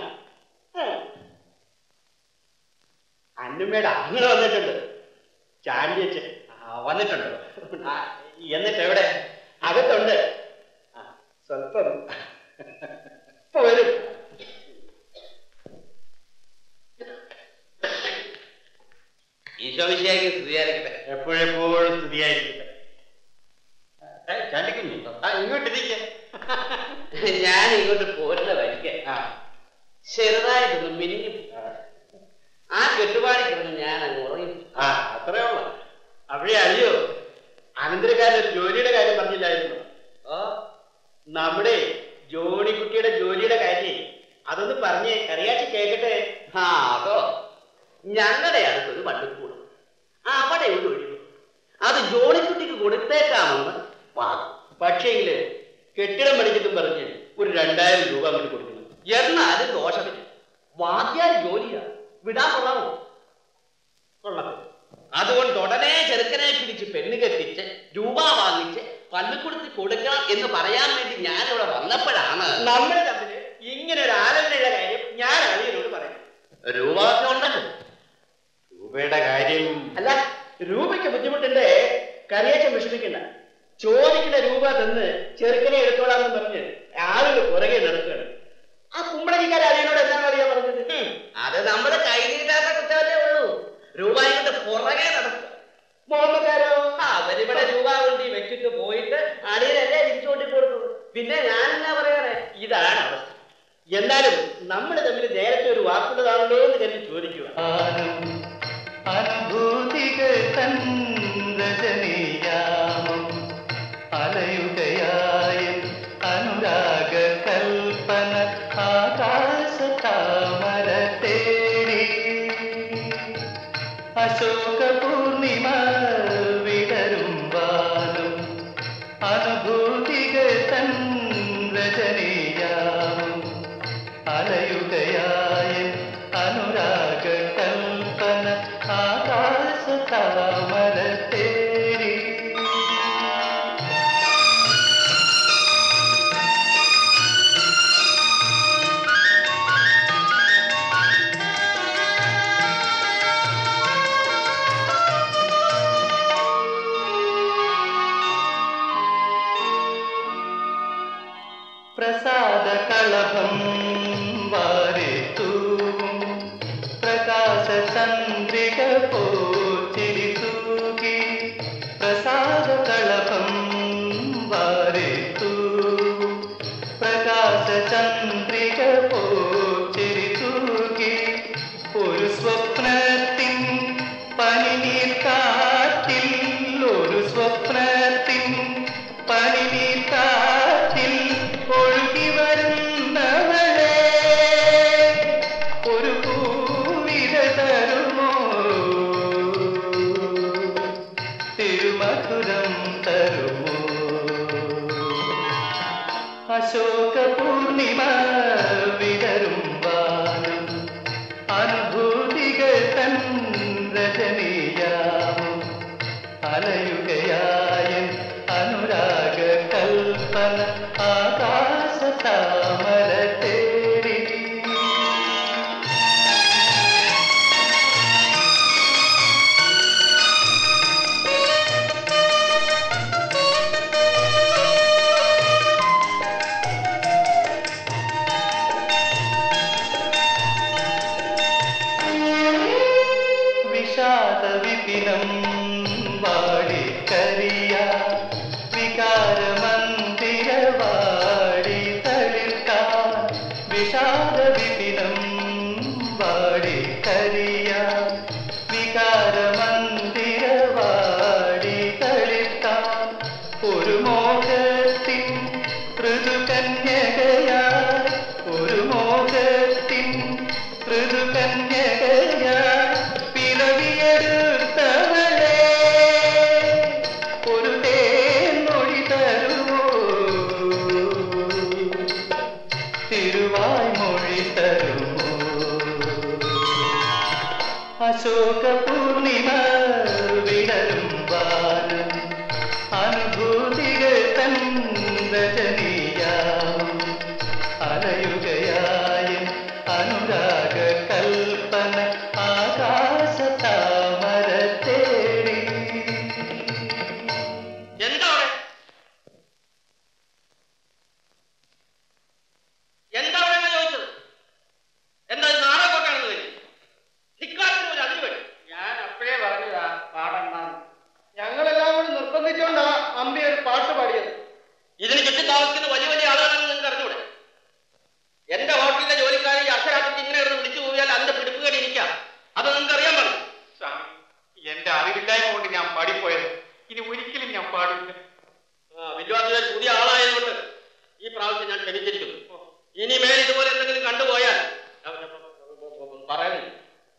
അന്നുമ്മയുടെ അങ്ങനെ വന്നിട്ടുണ്ട് ചാണ്ടിയച്ച് വന്നിട്ടുണ്ടോ ആ, എന്നിട്ട് എവിടെ അകത്തുണ്ട് ആ, സ്വല്പം ഇപ്പൊ വരും ഈശോ വിഷയാക്കി സ്തുതിയായിരിക്കട്ടെ എപ്പോഴെപ്പോഴും സ്തുതിയായിരിക്കട്ടെ ചാണ്ടിക്കുഞ്ഞുണ്ടോ ആ ഇങ്ങോട്ട് ഇരിക്കെ ഞാൻ ഇങ്ങോട്ട് പോരുന്ന വഴിക്ക് ആ ചെറുതായിട്ടൊന്ന് മിനിഞ്ഞു ആ കെട്ടുപാടി കിടന്ന് ഞാൻ അങ്ങ് ഉറങ്ങി ആ അത്രേ ഉള്ളു അവിടെ അറിയോ അനന്തരക്കാരൻ ഒരു ജോലിയുടെ കാര്യം പറഞ്ഞില്ലായിരുന്നു ഓ നമ്മുടെ ജോണിക്കുട്ടിയുടെ ജോലിയുടെ കാര്യം അതൊന്ന് പറഞ്ഞേ കറിയാച്ചി കേക്കട്ടെ ആ അതോ ഞങ്ങളുടെ അടുത്തൊരു വണ്ടിക്കൂടും അവിടെ ഒരു ഒഴിവ് അത് ജോണിക്കുട്ടിക്ക് കൊടുത്തേക്കാമെന്ന് വാദം പക്ഷേങ്കില് കെട്ടിടം പണിച്ചിട്ടും പറഞ്ഞ് ഒരു രണ്ടായിരം രൂപ അങ്ങോട്ട് കൊടുക്കണം എന്നാലും ദോഷമില്ല വാദ്യാർ ജോലിയാ വിടാൻ കൊള്ളാമോ കൊള്ളാം അതുകൊണ്ട് ഉടനെ ചെറുക്കനെ പിടിച്ച് പെണ്ണ് കെട്ടിച്ച് രൂപ വാങ്ങിച്ച് പള്ളിക്കൊടുത്ത് കൊടുക്കണം എന്ന് പറയാൻ വേണ്ടി ഞാനിവിടെ വന്നപ്പോഴാണ് നമ്മൾ തമ്മില് ഇങ്ങനെ ഒരു ആലോചനയുള്ള കാര്യം ഞാൻ അളിയനോട് പറയാം രൂപ ഒക്കെ ഉണ്ടല്ലോ രൂപയുടെ കാര്യം അല്ല രൂപയ്ക്ക് ബുദ്ധിമുട്ടുണ്ട് കറിയച്ചൻ വിഷമിക്കണ്ട ചോദിക്കുന്ന രൂപ തന്ന് ചെറുക്കനെ എടുത്തോളാന്ന് പറഞ്ഞ് ആളുകൾ പുറകെ നടക്കുകയാണ് ആ കുമ്പളങ്ങിക്കാരെ അളിയനോട് എന്താണ് അറിയാൻ പറഞ്ഞത് ഉം, അത് നമ്മുടെ കൈ നീട്ടാത്ത കുറ്റമല്ലേ ഉള്ളൂ രൂപ ഇങ്ങോട്ട് പുറകെ നടക്കുക മുഹമ്മദാരോ അവരിവിടെ രൂപ കൊണ്ട് വെച്ചിട്ട് പോയിട്ട് അടിയിലല്ലേ തിരിച്ചുകൊണ്ടി കൊടുത്തു പിന്നെ ഞാൻ എന്നാ പറയാറേ ഇതാണ് അവസ്ഥ എന്നാലും നമ്മൾ തമ്മിൽ നേരത്തെ ഒരു വാക്കുള്ളതാണല്ലോ എന്ന് കരുതി ചോദിക്കുക അനുഭൂതികൾ തൻ രജനീയാമം അലയുകയായ അനുരാഗ കൽപ്പന ആകാശ താമര തേടി അശോക പൂർണിമ വിടരും വാനം അനുഭൂതികൾ തൻ രജനീയാമം അലയുകയായ അനുരാഗ കൽപ്പന ആകാശ താമര തേടി പ്രസാദ കളഭം വാരി തൂവും പ്രകാശ ചന്ദ്രിക പോച്ചിരി തൂകി പ്രസാദ കളഭം വാരി തൂവും പ്രകാശ ചന്ദ്രിക പോച്ചിരി തൂകി ഒരു സ്വപ്നത്തിൻ പനിനീർ കാറ്റിൽ ഒരു സ്വപ്നത്തിൻ പനിനീർ കാറ്റിൽ ഒഴുകി വരുന്നവളെ ഒരു പൂവിത തരുമോ തിരുമധുരം തരുമോ അശോക പൂർണിമ വിടരും വാനം അനുഭൂതികൾ തൻ രജനീയാമം അലയുകയായ അനുരാഗ കൽപ്പന ആകാശ താമര തേടി വിഷാദ വിപിനം വാടി കരിയ വികാര മന്ദിര വാടി തളിർക്കാൻ വിഷാദ വിപിനം വാടി കരിയ വികാര മന്ദിര വാടി തളിർക്കാൻ ഒരു മോഹത്തിൻ ഋതുകന്യകയാ ഒരു മോഹത്തിൻ ഋതുകന്യകയാ പിറവിയെടുത്തവളെ ഒരു തേൻമൊഴി തരുമോ വായ്മൊഴി തരുമോ അശോക പൂർണിമ വിടരും വാനം അനുഭൂതികൾ തൻ രജനീയാവും അലയുകയായ അനുരാഗ കൽപ്പന ആകാശ താമര തേടി എന്താ അവിടെ എന്താ അവിടെ എന്നാ ചോദിച്ചത് എന്താ ഇത് നാടകമൊക്കെയാണെന്ന് കരുതി ധിക്കാരത്തിന് ഒരു അതിര് വേണം ഞാൻ അപ്പോഴേ പറഞ്ഞതാ പാടണ്ടാന്ന് ഞങ്ങളെല്ലാം കൂടി നിർബന്ധിച്ചോണ്ടാ അമ്പി ഒരു പാട്ട് പാടിയത് ഇതിന് ചുറ്റും താമസിക്കുന്ന വലിയ വലിയ ആളുകളാണെന്ന് നിങ്ങൾക്ക് അറിഞ്ഞൂടെ എന്റെ ഹോട്ടലിലെ ജോലിക്കാരെ ഈ അർദ്ധരാത്രിക്ക് ഇങ്ങനെ കിടന്ന് വിളിച്ചു പോയാൽ അതിന്റെ പിടിപ്പുകേട് ഇരിക്കാം അത് നിങ്ങൾക്ക് അറിയാൻ പാടില്ല സ്വാമി എന്റെ അറിവില്ലായ്മ കൊണ്ട് ഞാൻ പാടിപ്പോയത് ഇനി ഒരിക്കലും ഞാൻ പാടില്ല ആ, വില്വാസികൾ പുതിയ ആളായതുകൊണ്ട് ഈ പ്രാവശ്യം ഞാൻ ക്ഷമിച്ചിരിക്കുന്നു ഇനിമേൽ ഇതുപോലെ എന്തെങ്കിലും കണ്ടുപോയാൽ പറയുന്നു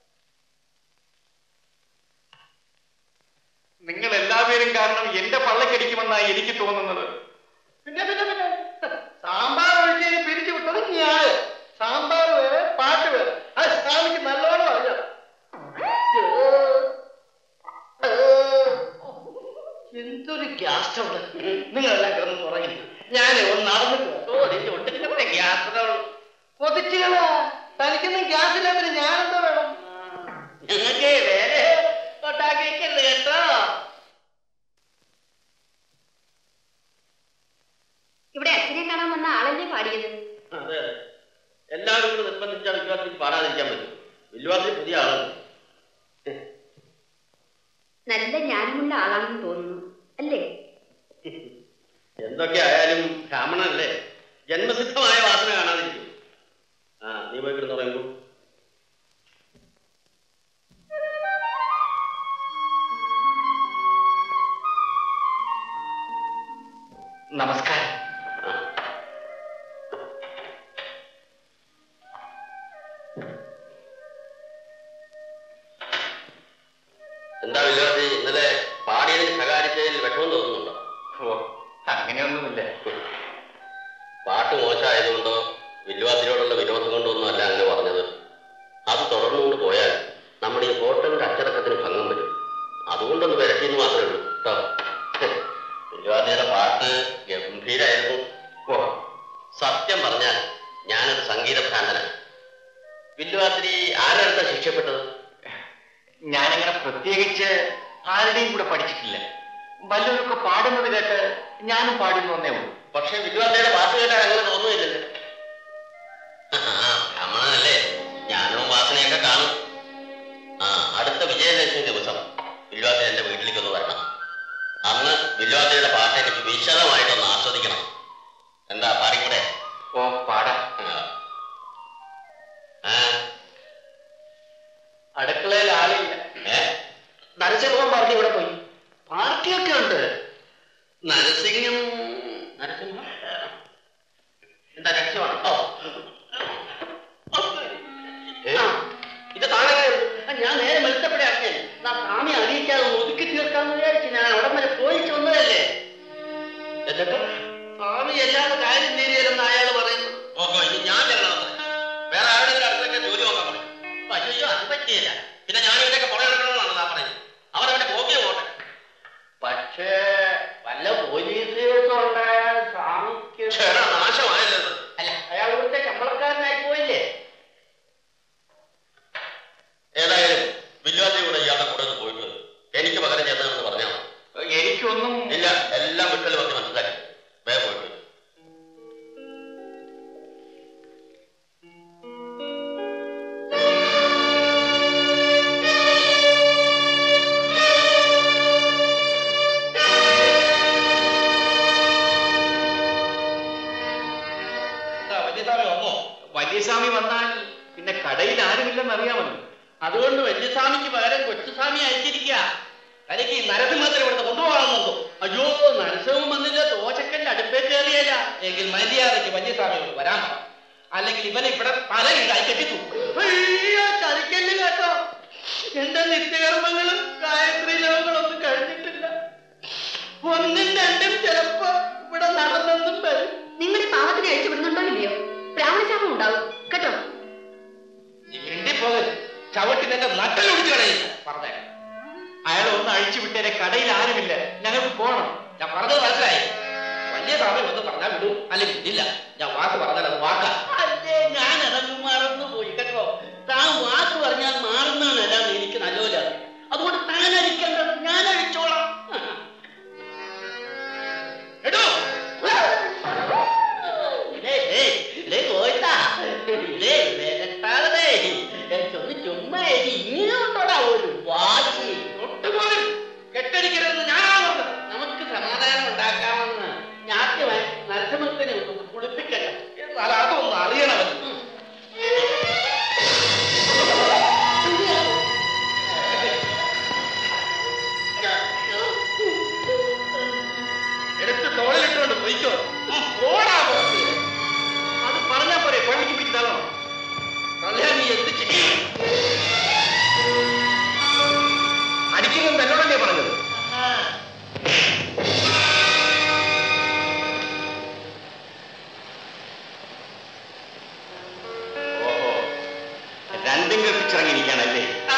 നിങ്ങൾ എല്ലാവരും കാരണം എന്റെ പള്ളക്കടിക്കുമെന്നാണ് എനിക്ക് തോന്നുന്നത് പിന്നെ പിന്നെ പിന്നെ സാമ്പാർ ഒഴിച്ചതിന് പിരിച്ചു വിട്ടത് ഞാന് സാമ്പാർ വേറെ പാട്ട് വേറെ അത് സ്വാമിക്ക് നല്ലോണം അറിയാം എന്തൊരു ഗ്യാസ് സ്റ്റവ് നിങ്ങളെല്ലാം കിടന്ന് ഉറങ്ങി ഞാൻ ഒന്ന് നടന്നിട്ട് വരാം. ഓ നിന്റെ ഒട്ടിന്റെ ഗ്യാസ് സ്റ്റവ് കൊതിച്ചുകളാ തനിക്കൊന്നും ഗ്യാസ് ഇല്ലാത്തിന് ഞാനെന്താ വേണം ഞങ്ങൾക്ക് വേറെ ഉണ്ടാക്കി വെക്കരുത് കേട്ടോ ഇവിടെ അച്ഛനെ കാണാൻ വന്ന ആളല്ലേ പാടിയത് അതെ അതെ എല്ലാവരും കൂടെ നിർബന്ധിച്ച വിശ്വാസത്തിൽ പാടാതിരിക്കാൻ പറ്റും വിശ്വാസത്തിൽ പുതിയ ആളാണ് നല്ല ജ്ഞാനമുള്ള ആളാണെന്ന് തോന്നുന്നു അല്ലേ എന്തൊക്കെ ആയാലും ബ്രാഹ്മണനല്ലേ ജന്മസിദ്ധമായ വാസന കാണാതിരിക്കും ആ നീ പോയി കിടന്ന് പറയുമ്പോ നമസ്കാരം എന്താ വിശ്വാസി ഇന്നലെ പാടിയതിന് ശകാരിച്ചതിൽ വിഷമം തോന്നുന്നുണ്ടോ ഓ അങ്ങനെയൊന്നുമില്ല പാട്ട് മോശമായതുകൊണ്ടോ വില്വാസിനോടുള്ള വിരോധം കൊണ്ടോ ഒന്നും അല്ല അങ്ങനെ പറഞ്ഞത് അത് തുടർന്നുകൊണ്ട് പോയാൽ നമ്മുടെ ഈ ഹോട്ടലിന്റെ അച്ചടക്കത്തിന് ഭംഗം വരും അതുകൊണ്ടൊന്ന് വിരട്ടിയെന്ന് മാത്രമേ ഉള്ളൂ കേട്ടോ വില്വാസിയുടെ പാട്ട് ഗംഭീരായിരുന്നു ഓ സത്യം പറഞ്ഞാൽ ഞാനൊരു സംഗീത ഭ്രാന്തനാണ് വില്വാസിനി ആരടുത്ത ശിക്ഷപ്പെട്ടത് ഞാനങ്ങനെ പ്രത്യേകിച്ച് ആരുടെയും കൂടെ പഠിച്ചിട്ടില്ല വല്ലവരൊക്കെ പാടുന്നത് കേട്ട് ഞാനും പാടുന്നു എന്നേ ഉള്ളൂ പക്ഷെ വില്വാസിയുടെ പാട്ട് കേട്ടാൽ അങ്ങനെ തോന്നുന്നില്ലല്ലോ ബ്രാഹ്മണനല്ലേ ഞാനും വാസനയൊക്കെ കാണും ആ അടുത്ത വിജയദശമി ദിവസം വില്വാസി എന്റെ വീട്ടിലേക്ക് ഒന്ന് വരണം അന്ന് വില്വാസിയുടെ പാട്ട് എനിക്ക് വിശദമായിട്ടൊന്ന് ആസ്വദിക്കണം എന്താ പാടിക്കൂടെ ഓ പാടാം ആ. ആ അടുക്കളയിൽ ആളില്ല ഏ നരസിംഹം പാർട്ടി ഇവിടെ പോയി പാർട്ടിയൊക്കെ ഉണ്ട് നരസിംഹം നരസിംഹം എന്താ രക്ഷമാണ് ഓ ഏ? ഇത് താഴെ ഞാൻ നേരെ വെളുത്തപ്പടെ അറിഞ്ഞേ നാ സ്വാമി അറിയിക്കാതെ ഒന്ന് ഒതുക്കി തീർക്കാന്ന് വിചാരിച്ചു ഞാൻ അവിടെ വരെ പോയിട്ട് വന്നതല്ലേ എന്നിട്ട് സ്വാമി എല്ലാവരും കാര്യം നേരിയല്ലെന്ന് അയാൾ പറയുന്നു ഓഹോ ഇനി ഞാൻ ചെല്ലണം വേറെ ആരുടെങ്കിലും അടുത്തൊക്കെ ജോലി നോക്കാൻ പറയും അയ്യോ അത് പറ്റിയില്ല പിന്നെ ഞാൻ ഇവരൊക്കെ പുറകെ നടക്കണമെന്നാണ് ഞാൻ പറയുന്നത് അവരവന്റെ പോക്കിയ പോട്ടെ പക്ഷേ വല്ല പോലീസ് കേസും ഉണ്ടായാൽ സ്വാമിക്ക് ചേട്ടാ നാശമായല്ലോ ഇത്. അല്ല അയാൾ ഇവിടുത്തെ ശമ്പളക്കാരനായി പോയില്ലേ ഏതായാലും വില്വാസി കൂടെ ഇയാളുടെ കൂടെ ഒന്ന് പോയിട്ട് വരും. എനിക്ക് പകരം ചേർന്നെന്ന് പറഞ്ഞാൽ മതി. എനിക്കൊന്നും ഇല്ല എല്ലാം വിട്ടൽ വന്ന് മനസ്സിലാക്കി വേഗം പോയിട്ട് വരും. വല്യസ്വാമി വന്നോ വലിയസ്വാമി വന്നാൽ പിന്നെ കടയിൽ ആരുമില്ലെന്ന് അറിയാമല്ലോ അതുകൊണ്ട് വല്യസ്വാമിക്ക് പകരം കൊച്ചുസ്വാമി അയച്ചിരിക്കുക തനിക്ക് ഈ നരസിംഹത്തിന് ഇവിടുത്തെ കൊണ്ടുപോകണമെന്നുണ്ടോ അയ്യോ നരസിംഹം വന്നില്ല ദോശക്കല്ല് അടുപ്പേ കയറിയല്ല എങ്കിൽ മര്യാദയ്ക്ക് വല്യസ്വാമിയോട് വരാൻ പറ അല്ലെങ്കിൽ ഇവനെ ഇവിടെ പല ഇതായി കെട്ടിത്തു അയ്യോ ചതിക്കല്ല് കേട്ടോ എന്റെ നിത്യകർമ്മങ്ങളും ഗായത്രി ജപങ്ങളൊന്നും കഴിഞ്ഞിട്ടില്ല ഒന്നും രണ്ടും ചിലപ്പോ ഇവിടെ നടന്നെന്നും വരും നിങ്ങൾ ഈ പാവത്തിനെ അഴിച്ചു വിടുന്നുണ്ടോ ഇല്ലയോ ബ്രാഹ്മണശാപം ഉണ്ടാവും കേട്ടോ പോകൽ ചവിട്ടി നിന്റെ നട്ടലൊടിച്ചു കളയില്ല പറഞ്ഞേക്കാം അയാളെ ഒന്ന് അഴിച്ചു വിട്ടേരെ കടയിൽ ആരുമില്ല ഞങ്ങൾക്ക് പോകണം ഞാൻ പറഞ്ഞത് മനസ്സിലായി വലിയ സമയം ഒന്ന് പറഞ്ഞാൽ വിടും അല്ലെങ്കിൽ ഇല്ല ഞാൻ വാക്ക് പറഞ്ഞാൽ അത് വാക്കാ അല്ലേ ഞാൻ അതങ്ങ് മറന്നുപോയി കേട്ടോ താൻ വാക്ക് പറഞ്ഞാൽ മാറുന്നതല്ലാന്ന് എനിക്ക് നല്ലപോലെ അറിയാം അതുകൊണ്ട് താൻ അടിക്കേണ്ടത് ഞാൻ അടിച്ചോളാം എടോ ഇല്ലേ, ഏയ്, ഇല്ലേ, ഗോവിന്ദാ, ഇല്ലേ, വേലക്കാരനെ, എനിക്കൊന്ന് ചുമ്മാ ഇരി. ഇങ്ങനെ ഉണ്ടോടാ ഒരു വാശി ഒട്ടുപോലും കെട്ടടിക്കരുതെന്ന് ഞാനാണ് പറഞ്ഞത് നമുക്ക് സമാധാനം ഉണ്ടാക്കാമെന്ന് ഞാത്യമായി നരസിംഹത്തിനെ ഒന്ന് കുളിപ്പിക്കട്ടെ എന്നാൽ അതൊന്ന് അറിയണമെന്ന് എടുത്ത് തോളിലിട്ടുകൊണ്ട് പൊയ്ക്കോ ഉം, പോടാ പുറത്ത്. അത് പറഞ്ഞാ പോരെ പള്ളിക്ക് പിടിച്ചതാണോ തള്ളയാ നീ എന്ത് ചെയ്യും അടിക്കുന്നത് എന്നോടല്ലേ പറഞ്ഞത് ഓഹോ രണ്ടും കൽപ്പിച്ചിറങ്ങിയിരിക്കാണല്ലേ ആ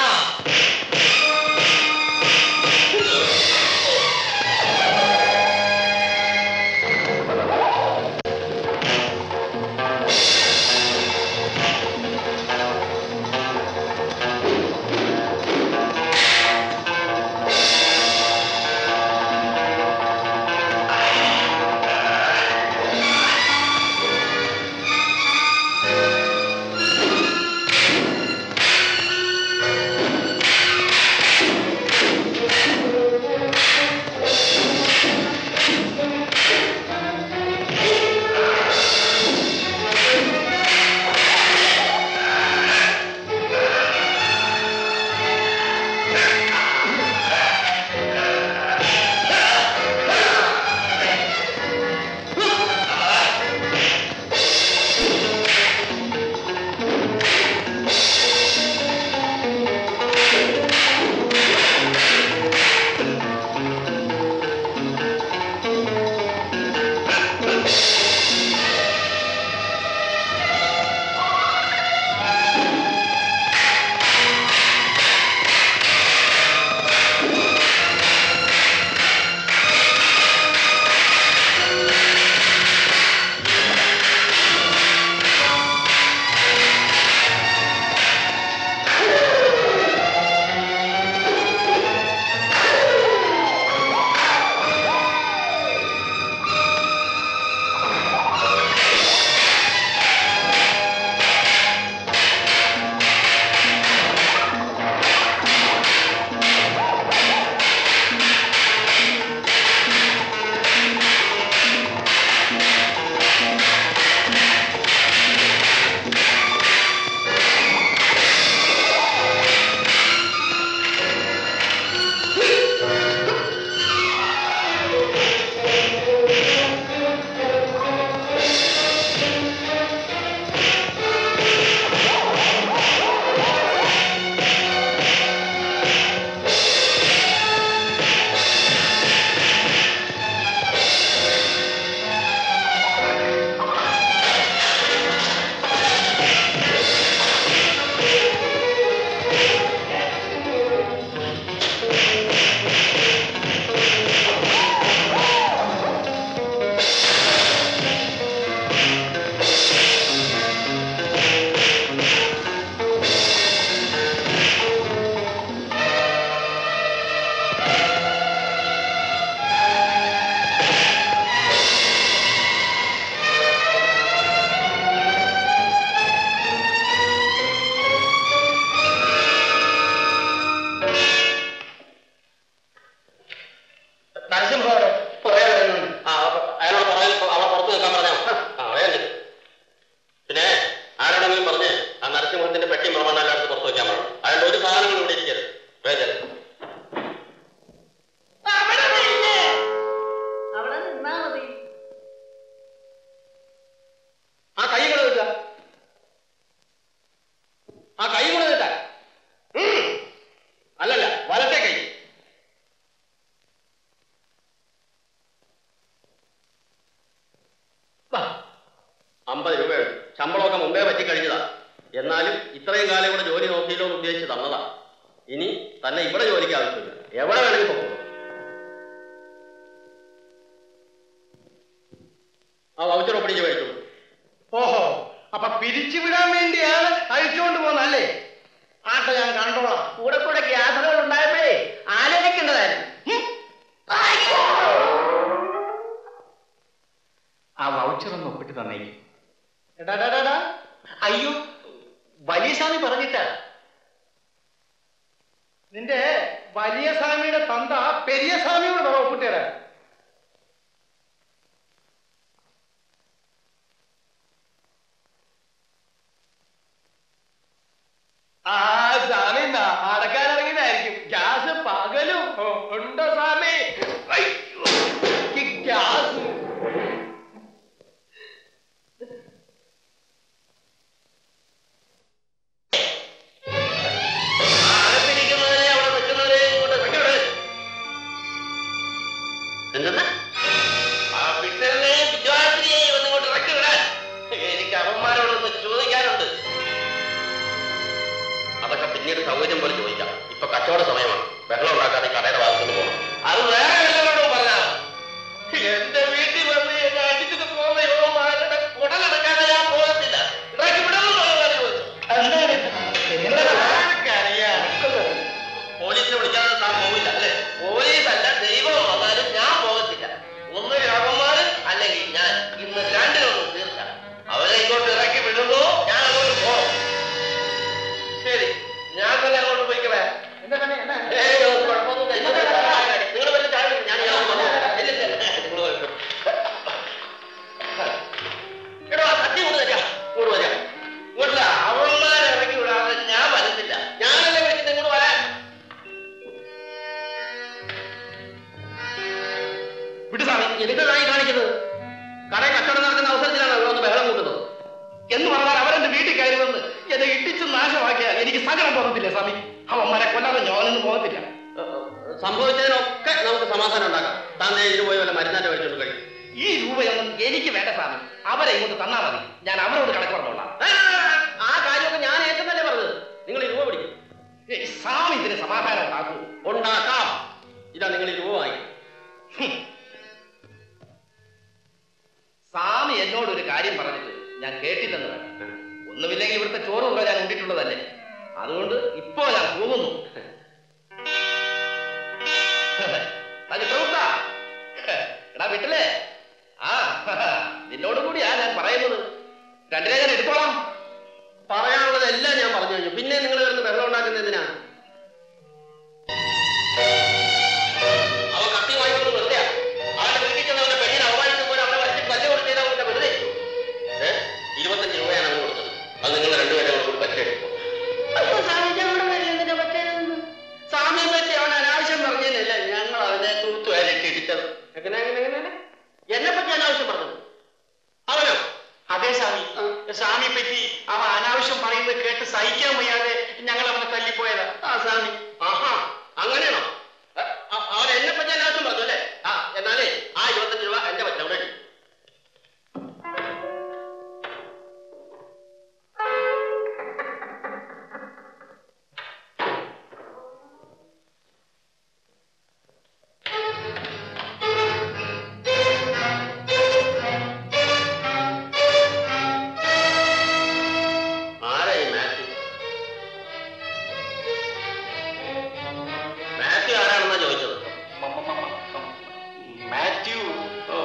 നരസിംഹോട് പറയാൻ വരുന്നുണ്ട് ആ അപ്പൊ അയാളോട് പറയാൻ അവളെ പുറത്ത് നിൽക്കാൻ പറഞ്ഞോ ആ വേഗം ചെല്ല്. പിന്നെ ആരോടെങ്കിലും പറഞ്ഞ് ആ നരസിംഹത്തിന്റെ പെട്ടി പ്രമാണം എല്ലായിടത്തും പുറത്ത് വെക്കാൻ പറഞ്ഞു അയാളുടെ ഒരു സാധനങ്ങളും ഇവിടെ ഇരിക്കരുത് വേഗം ചെല്ല്. അവിടെ നിന്നെ അവിടെ നിന്നാ മതി ആ കൈ കൂടെ വെച്ച ആ കൈ കൂടെ വെച്ച അല്ലല്ല വലത്തെ കൈ വാ. അമ്പത് രൂപയുണ്ട് ശമ്പളം കഴിഞ്ഞതാ എന്നാലും ഇത്രയും കാലം ഇവിടെ ജോലി നോക്കിയല്ലോ എന്ന് ഉദ്ദേശിച്ച് തന്നതാ ഇനി തന്നെ ഇവിടെ ജോലിക്ക് ആവശ്യമില്ല എവിടെ വേണമെങ്കിൽ പോകും ആ വൗച്ചർ ഒപ്പിടിച്ച് മേടിച്ചു ഓഹോ അപ്പൊ പിരിച്ചുവിടാൻ വേണ്ടിയാണ് അഴിച്ചുകൊണ്ട് പോകുന്നല്ലേ ആട്ടെ ഞാൻ കണ്ടോളാം കൂടെ കൂടെ ഗ്യാസുകൾ ഉണ്ടായപ്പോഴേ ആലോചിക്കേണ്ടതായിരുന്നു ഉം. ആ വൗച്ചർ ഒന്ന് ഒപ്പിട്ട് തന്നേക്ക് എടാ, എടാ, എടാ, എടാ. അയ്യോ വലിയ സ്വാമി പറഞ്ഞിട്ടാ നിന്റെ വലിയ സ്വാമിയുടെ തന്ത പെരിയ സ്വാമിയോട് പറ ഒപ്പിട്ട് തരാൻ ആ സ്വാമി നടക്കാൻ ഇറങ്ങിയതായിരിക്കും ഗ്യാസ് പകലും ഓ, ഉണ്ടോ സ്വാമി അയ്യോ, ഈ ഗ്യാസ് അകത്തിരിക്കുന്നവരെ അവിടെ നിൽക്കുന്നവരെ ഇങ്ങോട്ട് വിട്ടോട്. എന്തെന്ന്? ആ വിട്ടലിനെ വിദ്യാർത്ഥിനിയെ ഒന്ന് ഇങ്ങോട്ട് ഇറക്കി വിടാൻ. എനിക്ക് അവന്മാരോടൊന്ന് ചോദിക്കാനുണ്ട് അതൊക്കെ പിന്നീട് സൗകര്യം പോലെ ചോദിക്കാം ഇപ്പൊ കച്ചവട സമയമാണ് ബഹളം ഉണ്ടാക്കാതെ കടയുടെ ഭാഗത്തുനിന്ന് പോകണം അത് വേറെ വല്ലവരോടും പറഞ്ഞാ എന്റെ വീട്ടിൽ വന്ന് എന്നെ അടിച്ചിട്ട് പോകുന്ന യുവമാരുടെ കുടലെടുക്കാതെ ഞാൻ പോകത്തില്ല ഇറക്കി വിടുന്നു ചോദിച്ചു ആർക്കറിയാം? പോലീസിനെ വിളിക്കാതെ താൻ പോവില്ല അല്ലെ പോലീസ് അല്ല ദൈവം വന്നാലും ഞാൻ പോകത്തില്ല ഒന്ന് രാമന്മാര് അല്ലെങ്കിൽ ഞാൻ ഇന്ന് രണ്ടിനൊന്നും തീർക്കാം അവരെ ഇങ്ങോട്ട് ഇറക്കി വിടുന്നു ഞാൻ അങ്ങോട്ട് പോകും ശരി ഞാൻ തന്നെ അങ്ങോട്ട് പോയിക്കളെ ഏയ്, ഒന്നും കുഴപ്പമൊന്നുമില്ല. ഇന്നത്തെ കാര്യം. നിങ്ങള് വല്ല ചായ കുടിക്ക്. ഞാൻ ഇയാളെ വന്നു. ഇല്ല, ഇല്ല, ഇല്ല. നിങ്ങള് വരൂ. എടോ, ആ കത്തി കൊണ്ട് തരാം. ഇങ്ങോട്ട് വരാം. ഇങ്ങോട്ടില്ല. അവന്മാരെ ഇറക്കി വിടാതെ ഞാൻ വരത്തില്ല. ഞാനല്ലേ വിളിക്കുന്നത് ഇങ്ങോട്ട് വരാൻ. വിട്ടു സ്വാമി, എന്തിനായി കാണിക്കുന്നത് കടയിൽ കച്ചവടം നടക്കുന്ന അവസരത്തിലാണ് ഇവിടെ വന്ന് ബഹളം കൂട്ടുന്നത് എന്ന് പറഞ്ഞാൽ അവരെന്റെ വീട്ടിൽ കയറി വന്ന് എന്നെ ഇട്ടിച്ച് നാശമാക്കിയാൽ എനിക്ക് സകലം പോകത്തില്ല സ്വാമി അവന്മാരെ കൊല്ലാതെ ഞാനൊന്നും പോകത്തില്ല സംഭവിച്ചതിനൊക്കെ നമുക്ക് സമാധാനം ഉണ്ടാക്കാം താൻ ദേ ഇതിന് പോയി വല്ല മരുന്നാറ്റം കഴിച്ചോണ്ട് കഴിയും ഈ രൂപയൊന്നും എനിക്ക് വേണ്ട സ്വാമി അവരെ ഇങ്ങോട്ട് തന്നാ മതി ഞാൻ അവരോട് കണക്ക് പറഞ്ഞോളാം ആ കാര്യമൊക്കെ ഞാൻ ഏറ്റെന്നല്ലേ പറഞ്ഞത് നിങ്ങൾ ഈ രൂപ പിടിക്കും ഏയ്, സ്വാമി ഇതിന് സമാധാനം ഉണ്ടാക്കൂ ഉണ്ടാക്കാം ഇതാ നിങ്ങൾ ഈ രൂപ വാങ്ങിക്കും ഹും. സ്വാമി എന്നോട് ഒരു കാര്യം പറഞ്ഞിട്ട് ഞാൻ കേട്ടില്ലെന്ന് വേണം ഒന്നുമില്ലെങ്കിൽ ഇവിടുത്തെ ചോറ് കൂടെ ഞാൻ ഉണ്ടിട്ടുള്ളതല്ലേ അതുകൊണ്ട് ഇപ്പോ ഞാൻ പോകുന്നു തനി പ്രവൃത്ത എടാ വിട്ടില്ലേ ആ നിന്നോട് കൂടിയാ ഞാൻ പറയുന്നത് രണ്ടിനെ ഞാൻ എടുത്തോളാം പറയാനുള്ളതെല്ലാം ഞാൻ പറഞ്ഞു കഴിഞ്ഞു പിന്നെ നിങ്ങൾ കിടന്ന് ബഹളം ഉണ്ടാക്കുന്ന എന്തിനാ അവ കത്തി വാങ്ങിക്കൊണ്ട് വെറുതെ അവന്റെ വീട്ടിൽ ചെന്ന് അവന്റെ പെണ്ണിനെ അവമാനിച്ചപ്പോൾ അവനെ വരച്ച് തല്ല് കൊടുത്തത് അവന്റെ വെറുതെ ഏ ഇരുപത്തഞ്ച് രൂപയാണ് അവന് കൊടുത്തത് അത് നിങ്ങൾ രണ്ടുപേരും കൂടി പറ്റെടുക്കും സാമ്യം പറ്റി അവൻ അനാവശ്യം പറഞ്ഞതല്ല ഞങ്ങൾ അവനെ തൂത്തുവാരിട്ട് ഇടിച്ചത് എങ്ങനെ എങ്ങനെ എങ്ങനെ എന്നെ പറ്റി അനാവശ്യം പറഞ്ഞത് അവനോ അതേ സ്വാമി സ്വാമിയെ പറ്റി അവ അനാവശ്യം പറയുന്നത് കേട്ട് സഹിക്കാൻ വയ്യാതെ ഞങ്ങൾ അവനെ തല്ലിപ്പോയതാ ആ സ്വാമി ആഹാ അങ്ങനെയാണോ ഏ, അ- അവൻ എന്നെ പറ്റി അനാവശ്യം പറഞ്ഞു അല്ലേ ആ എന്നാലേ ആ ഇരുപത്തഞ്ച് രൂപ എന്റെ പറ്റ അവിടെ ഇട്. ആരാ ഈ മാത്യു മാത്യു ആരാണെന്നാ ചോദിച്ചത് മാത്യു ഓ,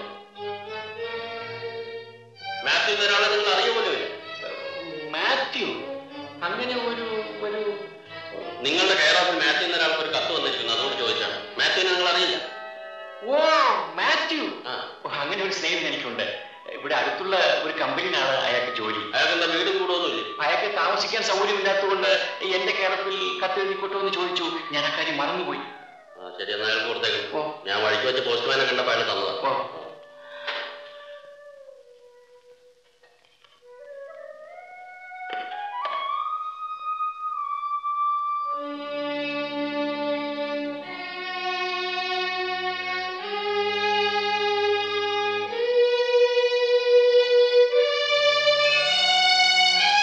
മാത്യു എന്നൊരാളെ നിങ്ങൾ അറിയുമല്ലോ മാത്യു അങ്ങനെ ഒരു ഒരു നിങ്ങളുടെ കെയർ ഓഫിൽ മാത്യു എന്നൊരാൾക്ക് ഒരു കത്ത് വന്നിരിക്കുന്നു അതുകൊണ്ട് ചോദിച്ചാണ് മാത്യുവിനെ നിങ്ങൾ അറിയില്ല ഓ മാത്യു ആ ഓ, അങ്ങനെ ഒരു സ്നേഹിതൻ എനിക്കുണ്ട് ഇവിടെ അടുത്തുള്ള ഒരു കമ്പനിയിലാണ് അയാൾക്ക് ജോലി അയാൾക്ക് എന്താ വീടും കൂടൊന്നുമില്ലേ അയാൾക്ക് താമസിക്കാൻ സൗകര്യമില്ലാത്തതുകൊണ്ട് എന്റെ കേരളത്തിൽ കത്തെഴുതിക്കോട്ടോ എന്ന് ചോദിച്ചു ഞാൻ അക്കാര്യം മറന്നുപോയി ആ ശരി എന്നാൽ അയാൾക്ക് കൊടുത്തേക്കും ഓ. ഞാൻ വഴിക്ക് വെച്ച് പോസ്റ്റ്മാനെ കണ്ടപ്പോൾ അയാൾ തന്നതാ ഓ. ആ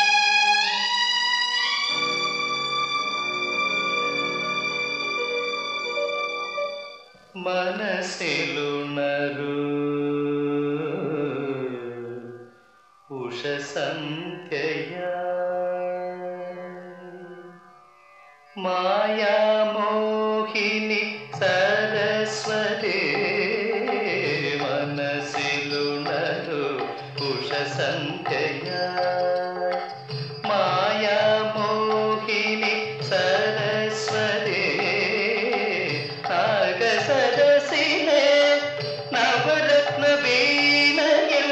മനസ്സിലുണരൂ ഉഷസന്ധ്യയാ മായാമോഹിനി സരസ്വതേ മനസ്സിലുണരു ഉഷസന്ധ്യയാ മായാമോഹിനി സരസ്വതേ നാഗസദസിലെ നവരത്ന വീണയിൽ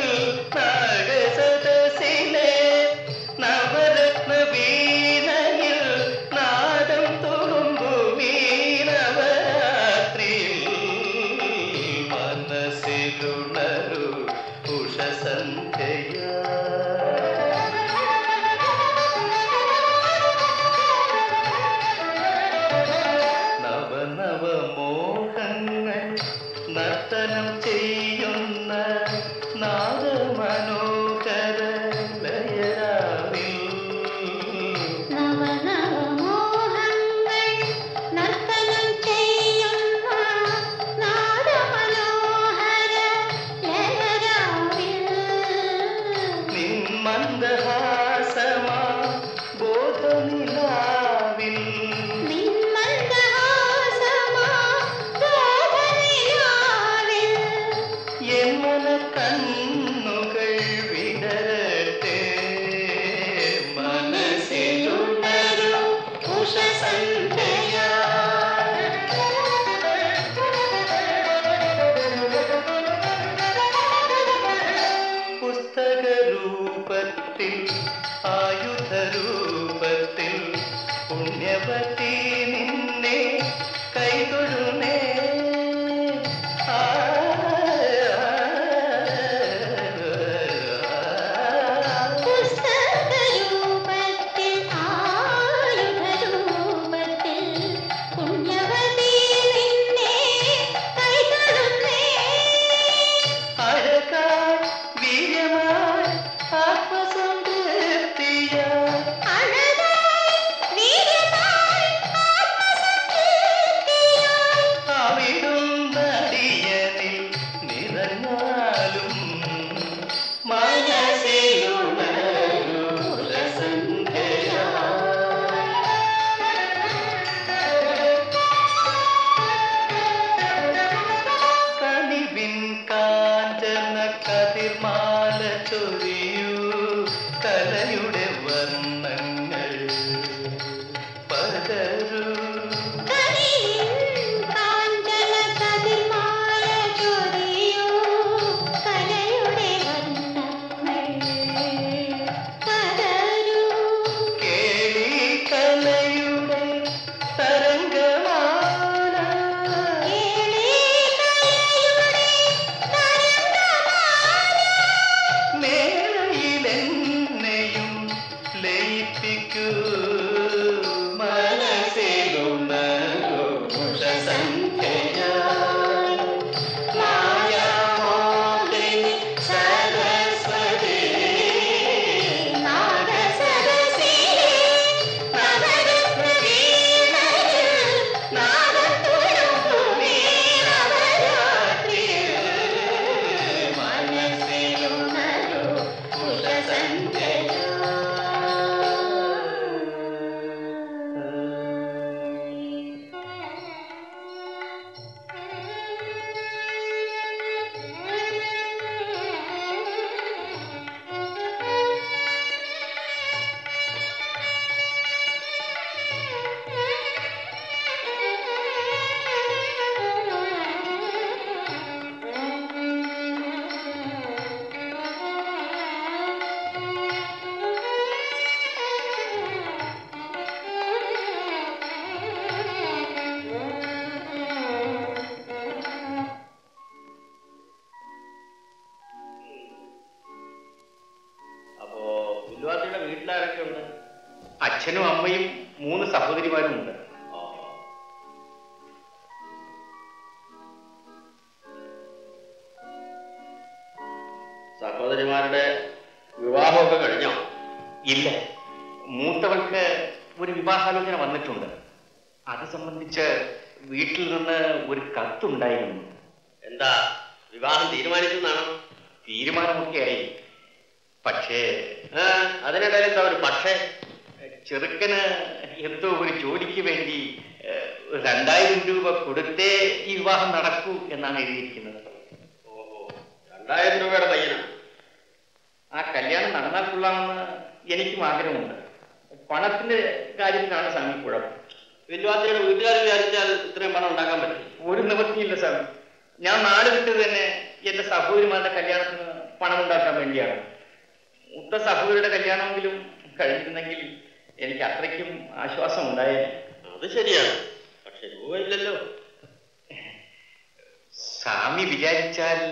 നാഗസദസിലെ നവരത്ന വീണയിൽ നാദം തുളുമ്പു മീനവരാത്രിയിൽ മനസ്സിലുണരു ഉഷസന്ധ്യയാ നവനവ മോഹങ്ങൾ നർത്തനം ചെയ്യുന്ന നാദമനോഹര ലയരാവിൽ നവനവമോഹങ്ങൾ നർത്തനം ചെയ്യുന്ന നാദമനോഹര ലഹരാവിൽ നിൻ മന്ദഹാസമാ ബോധനിലാവിൽ നിന്മന്ദഹാസമാ ബോധനിലാവിൽ എൻ മന കണ്ണുകൾ വിടരട്ടെ മനസ്സിലുണരു ഉഷസന്ധ്യയാ പുസ്തകരൂപത്തിൽ ആയുധരൂപത്തിൽ പുണ്യവതി നിന്നെ കൈതൊഴുന്നേ ആ, പുസ്തകരൂപത്തിൽ ആയുധരൂപത്തിൽ പുണ്യവതി നിന്നെ കൈതൊഴുന്നേ അഴകായി വീര്യമായി ആത്മസംതൃപ്തിയായി അഴകായി വീര്യമായി ആത്മസംതൃപ്തിയായി അവിടുന്നടിയനിൽ നിറഞ്ഞാലും മനസ്സിലുണരു ഉഷസന്ധ്യയായി. കനിവിൻ കാഞ്ചന കതിർമാല ചൊരിയൂ കലയുടെ വർണ്ണങ്ങൾ പകരൂ കനിയിൻ കാഞ്ചന കതിർമാല ചൊരിയൂ കലയുടെ വർണ്ണങ്ങൾ പകരൂ കേളി കലയുടെ തരംഗമാല കേളി കലയുടെ തരംഗമാല മേളയിലെന്നെയും ലയിപ്പിക്കൂ മനസ്സിലുണരൂ ഉഷസന്ധ്യയായി. മായാമോഹിനി സരസ്വതി നാദസരസിലെ നവരത്ന വീണയിൽ നാദത്തുളുമ്പുമീ നവരാത്രിയിൽ മനസ്സിലുണരൂ അപ്പോ വില്വാസിയുടെ വീട്ടിലാരൊക്കെ ഉണ്ട് അച്ഛനും അമ്മയും മൂന്ന് സഹോദരിമാരും ഉണ്ട് സഹോദരിമാരുടെ വിവാഹമൊക്കെ കഴിഞ്ഞോ ഇല്ല മൂത്തവൾക്ക് ഒരു വിവാഹാലോചന വന്നിട്ടുണ്ട് അത് സംബന്ധിച്ച് വീട്ടിൽ നിന്ന് ഒരു കത്തുണ്ടായിരുന്നു എന്താ വിവാഹം തീരുമാനിച്ചെന്നാണോ തീരുമാനമൊക്കെയായി പക്ഷേ ആ, അതിനിടയിൽ എന്താ ഒരു പക്ഷേ ചെറുക്കന് എന്തോ ഒരു ജോലിക്ക് വേണ്ടി ഏഹ്, ഒരു രണ്ടായിരം രൂപ കൊടുത്തേ ഈ വിവാഹം നടക്കൂ എന്നാണ് എഴുതിയിരിക്കുന്നത് ഓഹോ രണ്ടായിരം രൂപയുടെ പയ്യനാണ് ആ കല്യാണം നടന്നാൽ കൊള്ളാമെന്ന് എനിക്കും ആഗ്രഹമുണ്ട് പണത്തിന്റെ കാര്യത്തിലാണ് സ്വാമി കുഴപ്പം വിദ്വാസിയുടെ വീട്ടുകാർ വിചാരിച്ചാൽ ഇത്രയും പണം ഉണ്ടാക്കാൻ പറ്റും ഒരു നിവൃത്തിയില്ല സ്വാമി ഞാൻ നാട് വിട്ടത് തന്നെ എന്റെ സഹോദരിമാരുടെ കല്യാണത്തിന് പണം ഉണ്ടാക്കാൻ വേണ്ടിയാണ് മൂത്ത സഹോദരിയുടെ കല്യാണമെങ്കിലും കഴിഞ്ഞിരുന്നെങ്കിൽ എനിക്ക് അത്രയ്ക്കും ആശ്വാസം ഉണ്ടായേനെ അത് ശരിയാണ് പക്ഷെ രൂപ ഇല്ലല്ലോ സ്വാമി വിചാരിച്ചാൽ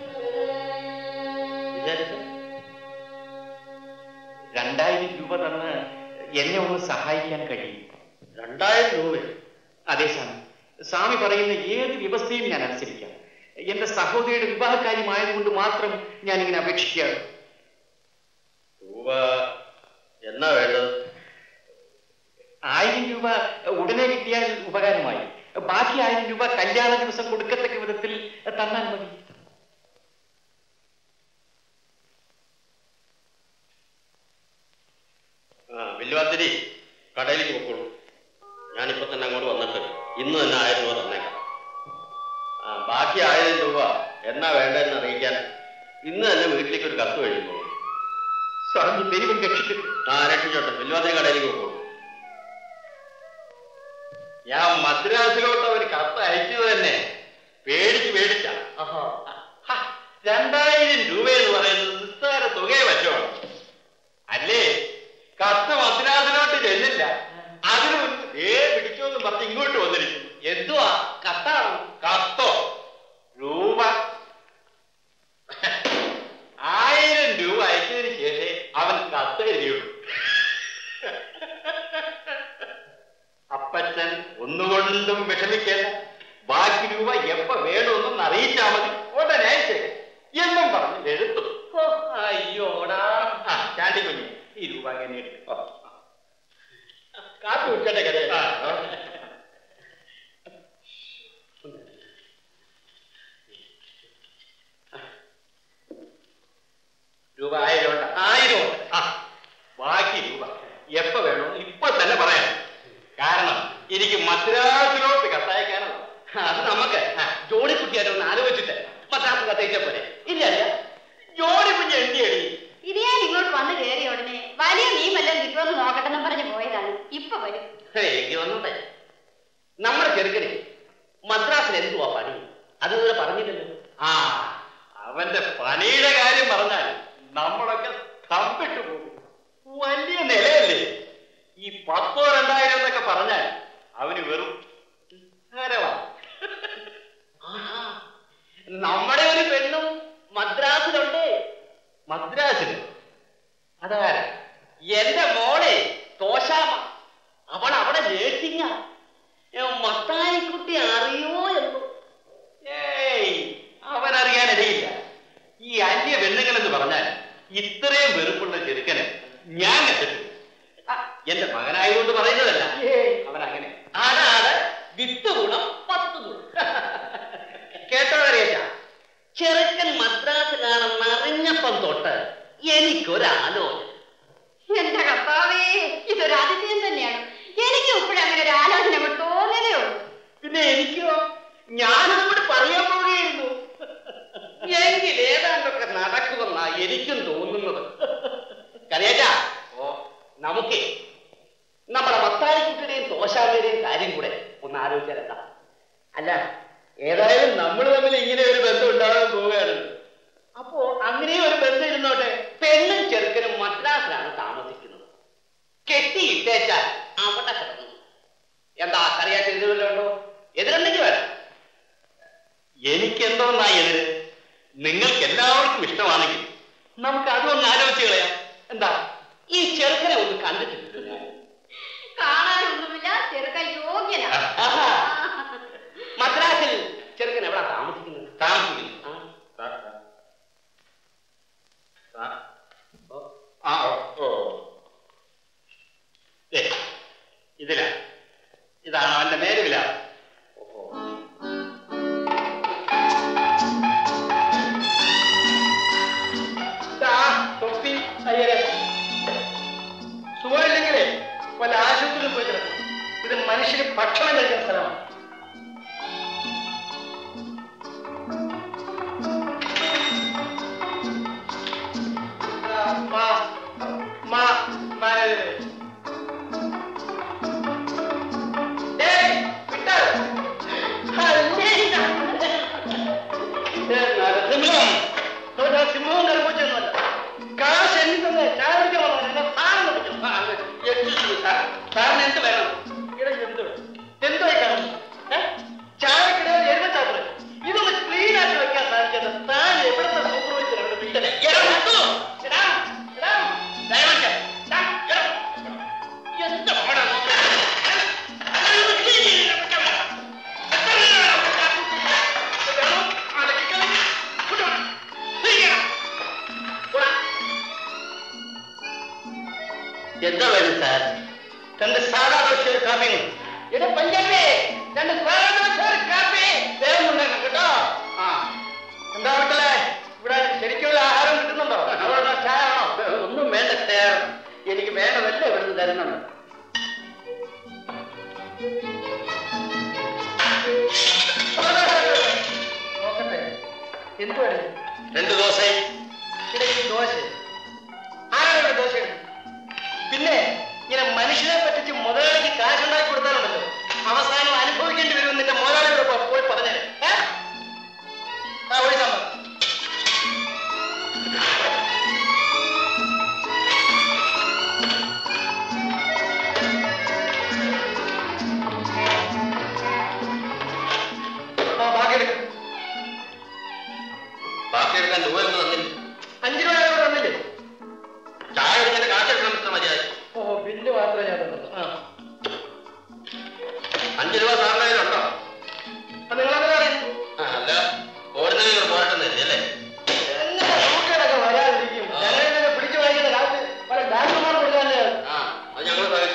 വിചാരിച്ച രണ്ടായിരം രൂപ തന്ന് എന്നെ ഒന്ന് സഹായിക്കാൻ കഴിയും രണ്ടായിരം രൂപ അതെ സ്വാമി സ്വാമി പറയുന്ന ഏത് വ്യവസ്ഥയും ഞാൻ അനുസരിക്കാം എന്റെ സഹോദരിയുടെ വിവാഹകാര്യമായതുകൊണ്ട് മാത്രം ഞാൻ ഇങ്ങനെ അപേക്ഷിക്കുകയാണ് രൂപ എന്നാ വേണ്ടത് ആയിരം രൂപ ഉടനെ കിട്ടിയാൽ ഉപകാരമായി ബാക്കി ആയിരം രൂപ കല്യാണ ദിവസം കൊടുക്കത്തക്ക വിധത്തിൽ തന്നാൽ മതി ആ വില്ലുവാത്തിരി കടയിലേക്ക് പൊക്കോളൂ ഞാനിപ്പോ തന്നെ അങ്ങോട്ട് വന്നിട്ട് ഇന്ന് തന്നെ ആയിരം രൂപ തന്നേക്കാം ആ ബാക്കി ആയിരം രൂപ എന്നാ വേണ്ടതെന്ന് അറിയിക്കാൻ ഇന്ന് തന്നെ വീട്ടിലേക്ക് ഒരു കത്ത് എഴുതിക്കോളൂ സ്വാമി ദൈവം രക്ഷിക്കട്ടെ ആ രക്ഷിച്ചോട്ടെ വില്ലുവാത്തിരി കടയിലേക്ക് പൊക്കോളൂ ഞാൻ മദ്രാസിലോട്ട് ഒരു കത്ത് അയച്ചത് തന്നെ പേടിച്ച് പേടിച്ച രണ്ടായിരം രൂപ എന്ന് പറയുന്നത് നിസ്സാര തുകയെ പറ്റുള്ളൂ അല്ലേ കത്ത് മദ്രാസിലോട്ട് ചെല്ലില്ല അതിനു മുൻപ് ഏ പിടിച്ചോന്ന് പറഞ്ഞ് ഇങ്ങോട്ട് വന്നിരിക്കുന്നു എന്തുവാ കത്താണോ കത്തോ രൂപ ആയിരം രൂപ അയച്ചതിന് ശേഷം അവൻ കത്ത് എഴുതിയുള്ളൂ അപ്പച്ചൻ ഒന്നുകൊണ്ടും വിഷമിക്കേണ്ട ബാക്കി രൂപ എപ്പ വേണമെന്നും അറിയിച്ചാ മതി ഉടനെ അയച്ചേ എന്നും പറഞ്ഞ് എഴുത്തു ഓ, അയ്യോടാ ആ ചാണ്ടി കുഞ്ഞ് ഈ രൂപ അങ്ങനെ എടുക്ക്. ഓ, ആ. കാപ്പി കുടിക്കട്ടെ കഥ രൂപ ആയിരം ഉണ്ട് ആയിരം ഉണ്ട് ആ ബാക്കി രൂപ എപ്പോ വേണമെന്ന് ഇപ്പൊ തന്നെ പറയാം കാരണം എനിക്ക് മദ്രാസിലോട്ട് കത്തയക്കാനുള്ളത് അത് നമുക്ക് ജോണി കുട്ടിയായിട്ട് ഒന്ന് ആലോചിച്ചിട്ട് മദ്രാസ് കത്തയച്ച പോലെ ഇല്ല ഇല്ല ജോണി കുഞ്ഞ് എന്തിയടി ഇത് ഞാൻ ഇങ്ങോട്ട് വന്ന് കയറിയ ഉടനെ വലിയ മീൻ വല്ലതും കിട്ടുമെന്ന് നോക്കട്ടെന്ന് പറഞ്ഞ് പോയതാണ് ഇപ്പൊ വരും എനിക്ക് വന്നോട്ടെ നമ്മുടെ ചെറുക്കന് മദ്രാസിൽ എന്തുവാ പണി അത് ഇതുവരെ പറഞ്ഞില്ലല്ലോ ആ അവന്റെ പണിയുടെ കാര്യം പറഞ്ഞാൽ നമ്മളൊക്കെ സ്തംഭിട്ടു പോകും വലിയ നിലയല്ലേ ഈ പത്തോ രണ്ടായിരം എന്നൊക്കെ പറഞ്ഞാൽ അവന് വെറും നിസ്സാരമാ. ആഹാ. നമ്മുടെ ഒരു പെണ്ണും മദ്രാസിലുണ്ട് മദ്രാസിൽ അതാരാ എന്റെ മോളെ തോശാമ അവൾ അവിടെ നേഴ്സിംഗാ മത്തായിക്കുട്ടി അറിയോ എന്തോ ഏയ് അവൻ അറിയാനിടയില്ല ഈ അന്യ പെണ്ണുങ്ങൾ എന്ന് പറഞ്ഞാൽ ഇത്രയും വെറുപ്പുള്ള ചെറുക്കന് ഞാൻ കണ്ടിട്ടില്ല ആ, എന്റെ മകനായതുകൊണ്ട് പറയുന്നതല്ല അവൻ അങ്ങനെ ആടാട് വിത്ത് ഗുണം പത്ത് ഗുണം കേട്ടോ അറിയാ ചെറുക്കൻ മദ്രാസിലാണെന്ന് അറിഞ്ഞപ്പം തൊട്ട് എനിക്കൊരാലോചന എന്റെ കർത്താവേ ഇതൊരു അതിശയം തന്നെയാണ് എനിക്ക് ഇപ്പോഴും അങ്ങനെ ഒരു ആലോചന അങ്ങോട്ട് തോന്നലേ ഉള്ളൂ പിന്നെ എനിക്കോ ഞാനും കൂടി പറയാൻ പോവുകയായിരുന്നു എങ്കിൽ ഏതാണ്ടൊക്കെ നടക്കുമെന്നാ എനിക്കും തോന്നുന്നത് കരയേറ്റ ഓ നമുക്കേ നമ്മുടെ മത്തായിക്കുട്ടിയുടെയും തോശാമയുടെയും കാര്യം കൂടെ ഒന്ന് ആലോചിച്ചാലെന്താ അല്ല ഏതായാലും നമ്മൾ തമ്മിൽ ഇങ്ങനെ ഒരു ബന്ധം ഉണ്ടാകാൻ പോവുകയാണ് അപ്പോ അങ്ങനെ ഒരു ബന്ധം ഇരുന്നോട്ടെ പെണ്ണും ചെറുക്കനും മദ്രാസിലാണ് താമസിക്കുന്നത് കെട്ടിയിട്ടേച്ചാൽ അവിടെ കിടന്നു എന്താ കറിയാറ്റ് എതിരുണ്ടോ എതിരുണ്ടെങ്കിൽ വരാം എനിക്കെന്തോന്നാ എതിര് നിങ്ങൾക്ക് എല്ലാവർക്കും ഇഷ്ടമാണെങ്കിൽ നമുക്ക് അതൊന്ന് ആലോചിച്ച് കളയാം എന്താ ഈ ചെറുക്കനെ ഒന്ന് കണ്ടിട്ടില്ല ഞാൻ. കാണാനൊന്നുമില്ല ചെറുക്കൻ യോഗ്യനാ ആഹാ. മദ്രാസിൽ ചെറുക്കൻ എവിടെ താമസിക്കുന്നത് താമസിക്കുന്നു ആ ഓ, ഓ ദേ, ഇതിലാ ഇതാണ് അവന്റെ മേലുവിലാ ഭക്ഷണം കഴിക്കുന്ന സ്ഥലമാണ് ആ, മാ, മാ, മാ, ഡേയ്, വിട്ടോ? അല്ലേ, ഏ, നരസിംഹം. ഒരു സിംഹവും കറുപ്പൂച്ചയൊന്നുമല്ല. കാശ് എണ്ണി തന്നെ ചായ കുടിക്കാൻ വന്നതാണ്. എന്നെ സാറിന് വിളിച്ചു. ആ, അതെ. Excuse me, sir. സാറിന് എന്ത് വേണം? ഇവിടെ എന്ത് വേണം? എന്തായി കാണുന്നു? ഏ? ചായക്കിടയിൽ എരുമച്ചാപ്പല്. ഇതൊന്ന് ക്ലീൻ ആക്കി വെക്കാൻ സാധിക്കാത്ത താൻ എവിടുത്തെ സൂപ്പർവൈസർ അവിടെ വീട്ടിലെ എടാ, മുത്തു! എടാ, എടാ, ദയവായിട്ട്. ദാ, എടാ. എന്താ മോടാ? അതൊന്ന് clean ചെയ്ത് വെക്കാൻ വേണം. എത്ര നേരം വേണം? അതൊക്കെ കളഞ്ഞ് കൊണ്ടുവാ. clean ചെയ്യണം. പോടാ. എന്താ വേണം സാർ രണ്ട് സാധാ ദോശ ഒരു കാപ്പിയും എടാ പഞ്ചാബി രണ്ട് സാധാ ദോശ ഒരു കാപ്പി വേഗം ഉണ്ടാക്കണം കേട്ടോ ആ എന്താ മക്കളെ ഇവിടെ ശരിക്കുള്ള ആഹാരം കിട്ടുന്നുണ്ടോ അവിടെ ചായ ആണോ ഒന്നും വേണ്ട സാർ എനിക്ക് വേണ്ടതല്ല ഇവിടുന്ന് തരുന്നുണ്ട് നോക്കട്ടെ എന്തുവാണ് രണ്ട് ദോശയും ഇവിടെ ഈ ദോശ ആരാണ് ഇവിടെ ദോശ ഇടുന്നത്? പിന്നെ ഇങ്ങനെ മനുഷ്യനെ പറ്റിച്ച് മുതലാളിക്ക് കാശുണ്ടാക്കി കൊടുത്താലുണ്ടല്ലോ അവസാനം അനുഭവിക്കേണ്ടി വരും നിന്റെ മുതലാളിയോടൊപ്പം പോയി പറഞ്ഞേ ആ ഒരു സമ്മതം ആ ബാക്കി എടുക്കും ബാക്കി എടുക്കാൻ രൂപ ഒന്നും തന്നില്ല അഞ്ചു രൂപ കൂടെ തന്നില്ലേ ചായ കുടിക്കാൻ കാശ് എടുക്കണം മിസ്റ്റർ മര്യാദ ഓ ബില്ല് മാത്രമേ ഞാൻ തന്നുള്ളൂ ആ അഞ്ച് രൂപ സാറിന്റെ കയ്യിലുണ്ടോ അപ്പൊ നിങ്ങളെന്താ പറയുന്നത് ആ, അല്ല ഓടുന്നതിന് പോരട്ടെന്നില്ല അല്ലേ എങ്ങനെ സൂക്കേടൊക്കെ വരാതിരിക്കും ഞങ്ങളിതൊക്കെ പിടിച്ചു വാങ്ങിക്കുന്ന കാശ് പല ഡാൻസുമാർ കൊടുക്കാല്ലേ ആ അത് ഞങ്ങൾ സഹിച്ചു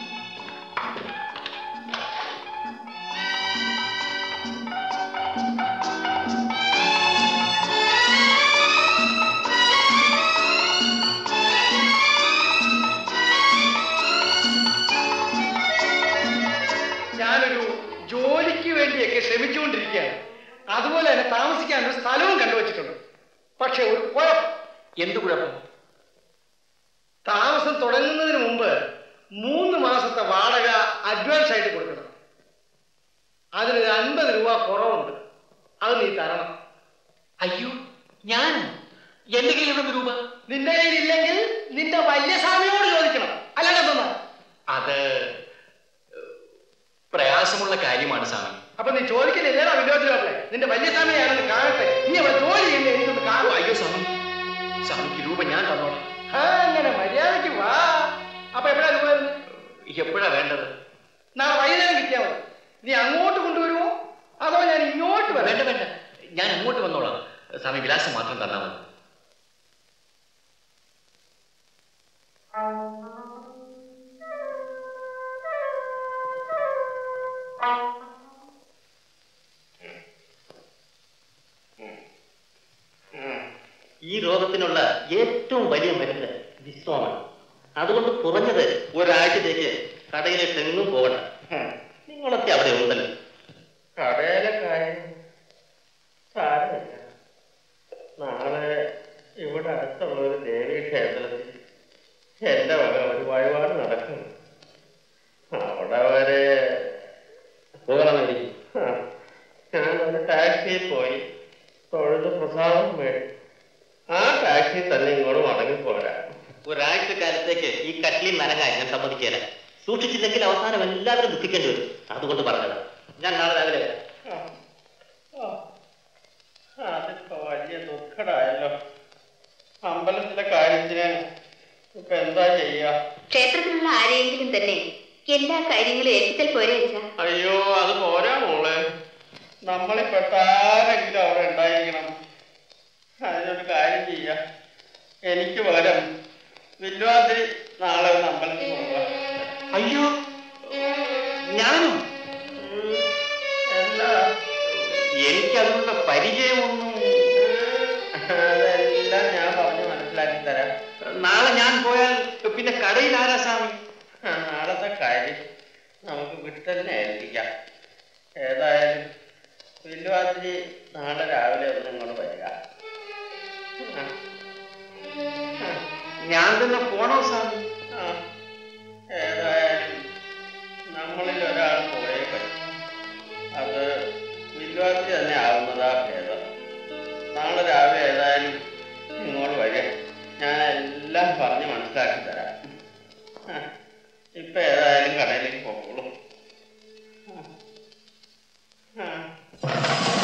ഞാനൊരു ജോലിക്ക് വേണ്ടിയൊക്കെ ശ്രമിച്ചുകൊണ്ടിരിക്കുകയാണ് അതുപോലെ തന്നെ താമസിക്കാൻ ഒരു സ്ഥലവും കണ്ടുവച്ചിട്ടുണ്ട് പക്ഷെ ഒരു കുഴപ്പം എന്ത് കുഴപ്പം താമസം തുടങ്ങുന്നതിന് മുമ്പ് മൂന്ന് മാസത്തെ വാടക അഡ്വാൻസ് ആയിട്ട് കൊടുക്കണം അതിനൊരു അൻപത് രൂപ കുറവുണ്ട് അത് നീ തരണം അയ്യോ ഞാൻ എന്റെ കയ്യിലുള്ള രൂപ നിന്റെ കയ്യിലില്ലെങ്കിൽ നിന്റെ വലിയ സ്വാമിയോട് ചോദിക്കണം അല്ലാണ്ട് എന്താ അത് പ്രയാസമുള്ള കാര്യമാണ് സ്വാമി അപ്പൊ നീ ചോദിക്കുന്നില്ലേടാ വിനോദത്തിലോട്ടെ നിന്റെ വലിയ സ്വാമിയാണെന്ന് കാണട്ടെ നീ അവിടെ ജോലി ചെയ്യുന്നത് എനിക്കൊന്ന് ഓ, കാണും അയ്യോ സ്വാമി സ്വാമിക്ക് രൂപ ഞാൻ തന്നോളാം ആ അങ്ങനെ മര്യാദയ്ക്ക് വാ അപ്പൊ എപ്പോഴാ രൂപ വരുന്നത്? എപ്പോഴാ വേണ്ടത് നാളെ വൈകുന്നേരം കിട്ടിയാൽ മതി നീ അങ്ങോട്ട് കൊണ്ടുവരുമോ അതോ ഞാൻ ഇങ്ങോട്ട് വരാം വേണ്ട വേണ്ട ഞാൻ അങ്ങോട്ട് വന്നോളാം സ്വാമി വിലാസം മാത്രം തന്നാൽ മതി ഈ രോഗത്തിനുള്ള ഏറ്റവും വലിയ മരുന്ന് വിശ്രമമാണ് അതുകൊണ്ട് കുറഞ്ഞത് ഒരാഴ്ചത്തേക്ക് കടയിലേക്ക് എങ്ങും പോകണ്ട നിങ്ങളൊക്കെ അവിടെ ഉണ്ടല്ലോ കടയിലെ കാര്യം സാരമില്ല നാളെ ഇവിടെ അടുത്തുള്ള ഒരു ദേവീ ക്ഷേത്രത്തിൽ എന്റെ വക ഒരു വഴിപാട് നടക്കുന്നു അവിടെ വരെ പോകണമെന്നിരിക്കും ആ, ഞാൻ ഒരു ടാക്സിയിൽ പോയി തൊഴുത് പ്രസാദം മേടിച്ചു ആ ടാക്സിയിൽ തന്നെ ഇങ്ങോട്ട് മടങ്ങി പോരാ ഒരാഴ്ച കാലത്തേക്ക് ഈ കട്ടിലിൽ നനങ്ങാൻ ഞാൻ സമ്മതിക്കില്ല സൂക്ഷിച്ചില്ലെങ്കിൽ അവസാനം എല്ലാവരും ദുഃഖിക്കേണ്ടി വരും അതുകൊണ്ട് പറഞ്ഞത് ഞാൻ നാളെ രാവിലെ വരാം അതിപ്പോ വലിയ ദുഃഖടായല്ലോ അമ്പലത്തിലെ കാര്യത്തിന് ഇപ്പൊ എന്താ ചെയ്യാ ക്ഷേത്രത്തിലുള്ള ആരെയെങ്കിലും തന്നെ എല്ലാ കാര്യങ്ങളും ഏൽപ്പിച്ചാൽ പോരെ അച്ഛാ അയ്യോ അത് പോരാ മോളെ നമ്മളിൽപ്പെട്ട ആരെങ്കിലും അവിടെ ഉണ്ടായിരിക്കണം അതിനൊരു കാര്യം ചെയ്യാം എനിക്ക് പകരം വില്വാതിരി നാളെ ഒന്ന് അമ്പലത്തിൽ പോകാം അയ്യോ ഞാനും എല്ലാ എനിക്കതിനുള്ള പരിചയമൊന്നും അതെല്ലാം ഞാൻ പറഞ്ഞ് മനസ്സിലാക്കി തരാം നാളെ ഞാൻ പോയാൽ പിന്നെ കടയിൽ ആരാ സ്വാമി ആ, നാളത്തെ കാര്യം നമുക്ക് വീട്ടിൽ തന്നെ ഏൽപ്പിക്കാം ഏതായാലും വില്ലുവാതിരി നാളെ രാവിലെ ഒന്ന് ഇങ്ങോട്ട് വരിക ആ. ആ. ഞാൻ തന്നെ പോണോ സ്വാമി ആ. ഏതായാലും നമ്മളിൽ ഒരാൾ പോയേ പറ്റും അത് വില്ലുവാതിരി തന്നെ ആവുന്നതാ ഭേദം നാളെ രാവിലെ ഏതായാലും ഇങ്ങോട്ട് വരിക ഞാൻ എല്ലാം പറഞ്ഞ് മനസ്സിലാക്കി തരാം ആ. ഇപ്പൊ ഏതായാലും കടയിലേക്ക് പോകോളൂ ആ. ആ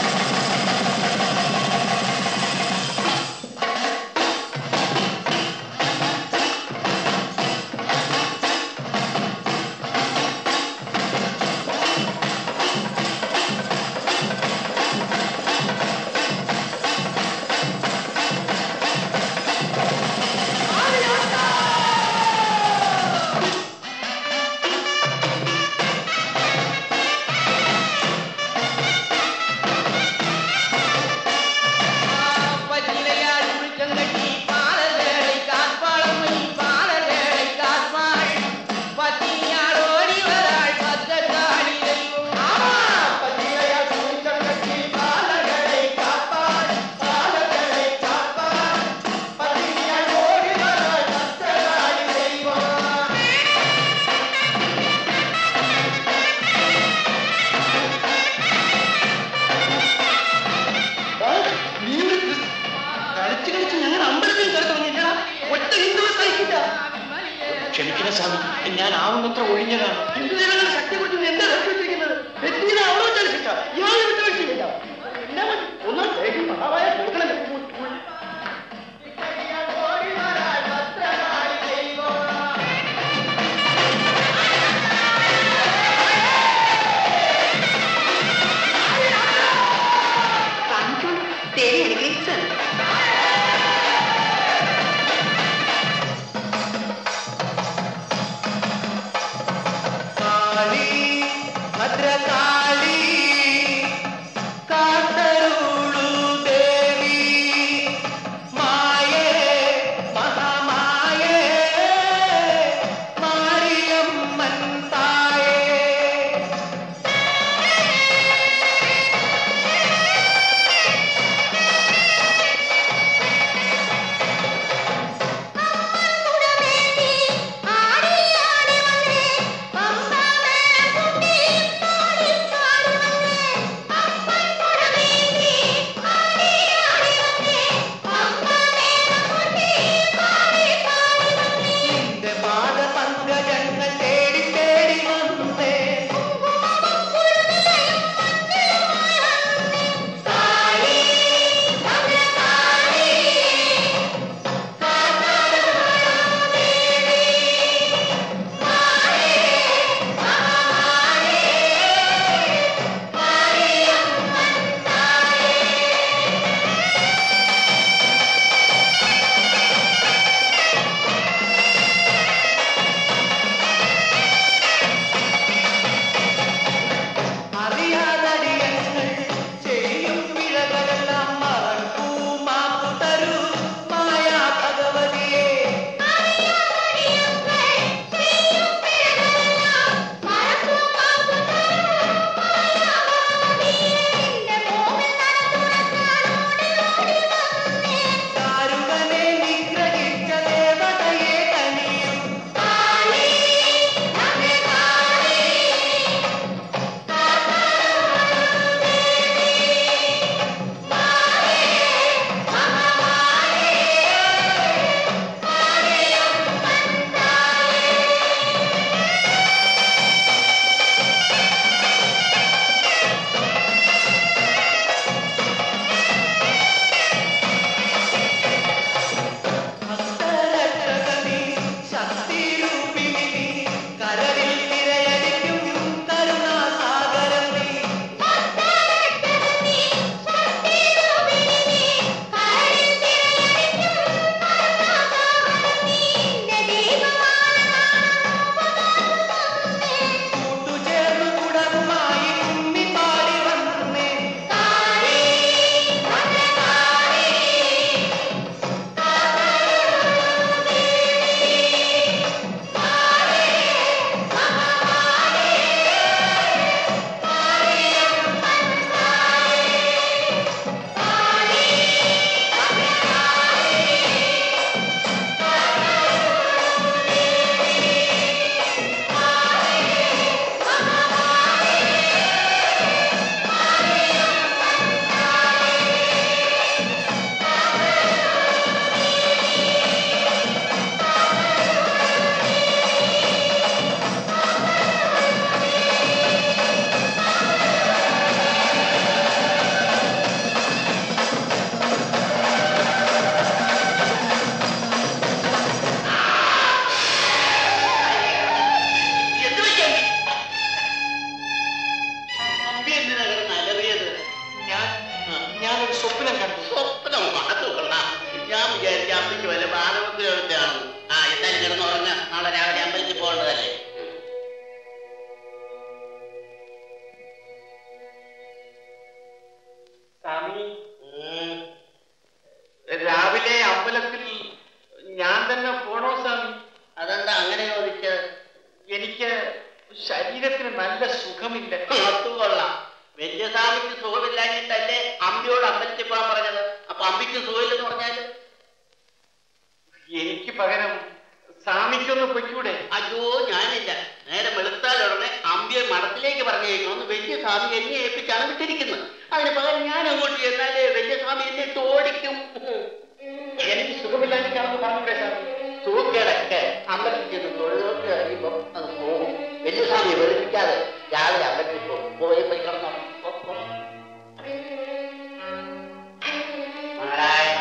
കളിച്ച് കളിച്ച് ഞങ്ങൾ അമ്പലത്തിൽ കയറി തുടങ്ങിയിട്ടാ ഒറ്റ ഹിന്ദു സഹിക്കില്ല ക്ഷമിക്കണം സ്വാമി ഞാൻ ആവുന്നത്ര ഒഴിഞ്ഞതാണ് ഹിന്ദുജനങ്ങളുടെ ശക്തി കൊണ്ട് എന്താ രക്ഷിച്ചിരിക്കുന്നത് വ്യക്തിയുടെ അവലോചന ശിക്ഷ ഇയാൾ വിട്ടുവീഴ്ചയില്ല എന്നാ മതി ഒന്നും ദേഹി മഹാമായ കൊടുക്കണം കാണിച്ചോളൂ ദേവി അനുഗ്രഹിച്ചത് കാളി ഭദ്രകാളി കാത്തരുളു ദേവി ശരീരത്തിന് നല്ല സുഖമില്ല അത് കൊള്ളാം വലിയ സ്വാമിക്ക് സുഖമില്ലാഞ്ഞിട്ടല്ലേ അമ്പിയോട് അമ്പലത്തിൽ പോകാൻ പറഞ്ഞത് അപ്പൊ അമ്പിക്ക് സുഖമില്ലെന്ന് പറഞ്ഞാല് എനിക്ക് പകരം സ്വാമിക്കൊന്ന് പൊയ്ക്കൂടെ അയ്യോ ഞാനില്ല നേരെ വെളുത്താൽ ഉടനെ അമ്പിയെ മഠത്തിലേക്ക് പറഞ്ഞേക്കണമെന്ന് വലിയ സ്വാമി എന്നെ ഏൽപ്പിച്ചാണ് വിട്ടിരിക്കുന്നത് അതിന് പകരം ഞാൻ അങ്ങോട്ട് ചെന്നാലേ വലിയ സ്വാമി എന്നെ ഇട്ട് ഓടിക്കും എനിക്ക് സുഖമില്ലാഞ്ഞിട്ടാണെന്ന് പറഞ്ഞൂടെ സ്വാമി സൂക്കേടൊക്കെ അമ്പലത്തിൽ ചെന്ന് തൊഴിലൊക്കെ അറിയുമ്പോൾ അത് പോകും വലിയ സ്വാമി വെളുപ്പിക്കാതെ രാവിലെ അമ്പലത്തിൽ പോകും പോയി പോയി കിടന്നോ പോ, പോ. നാരായണ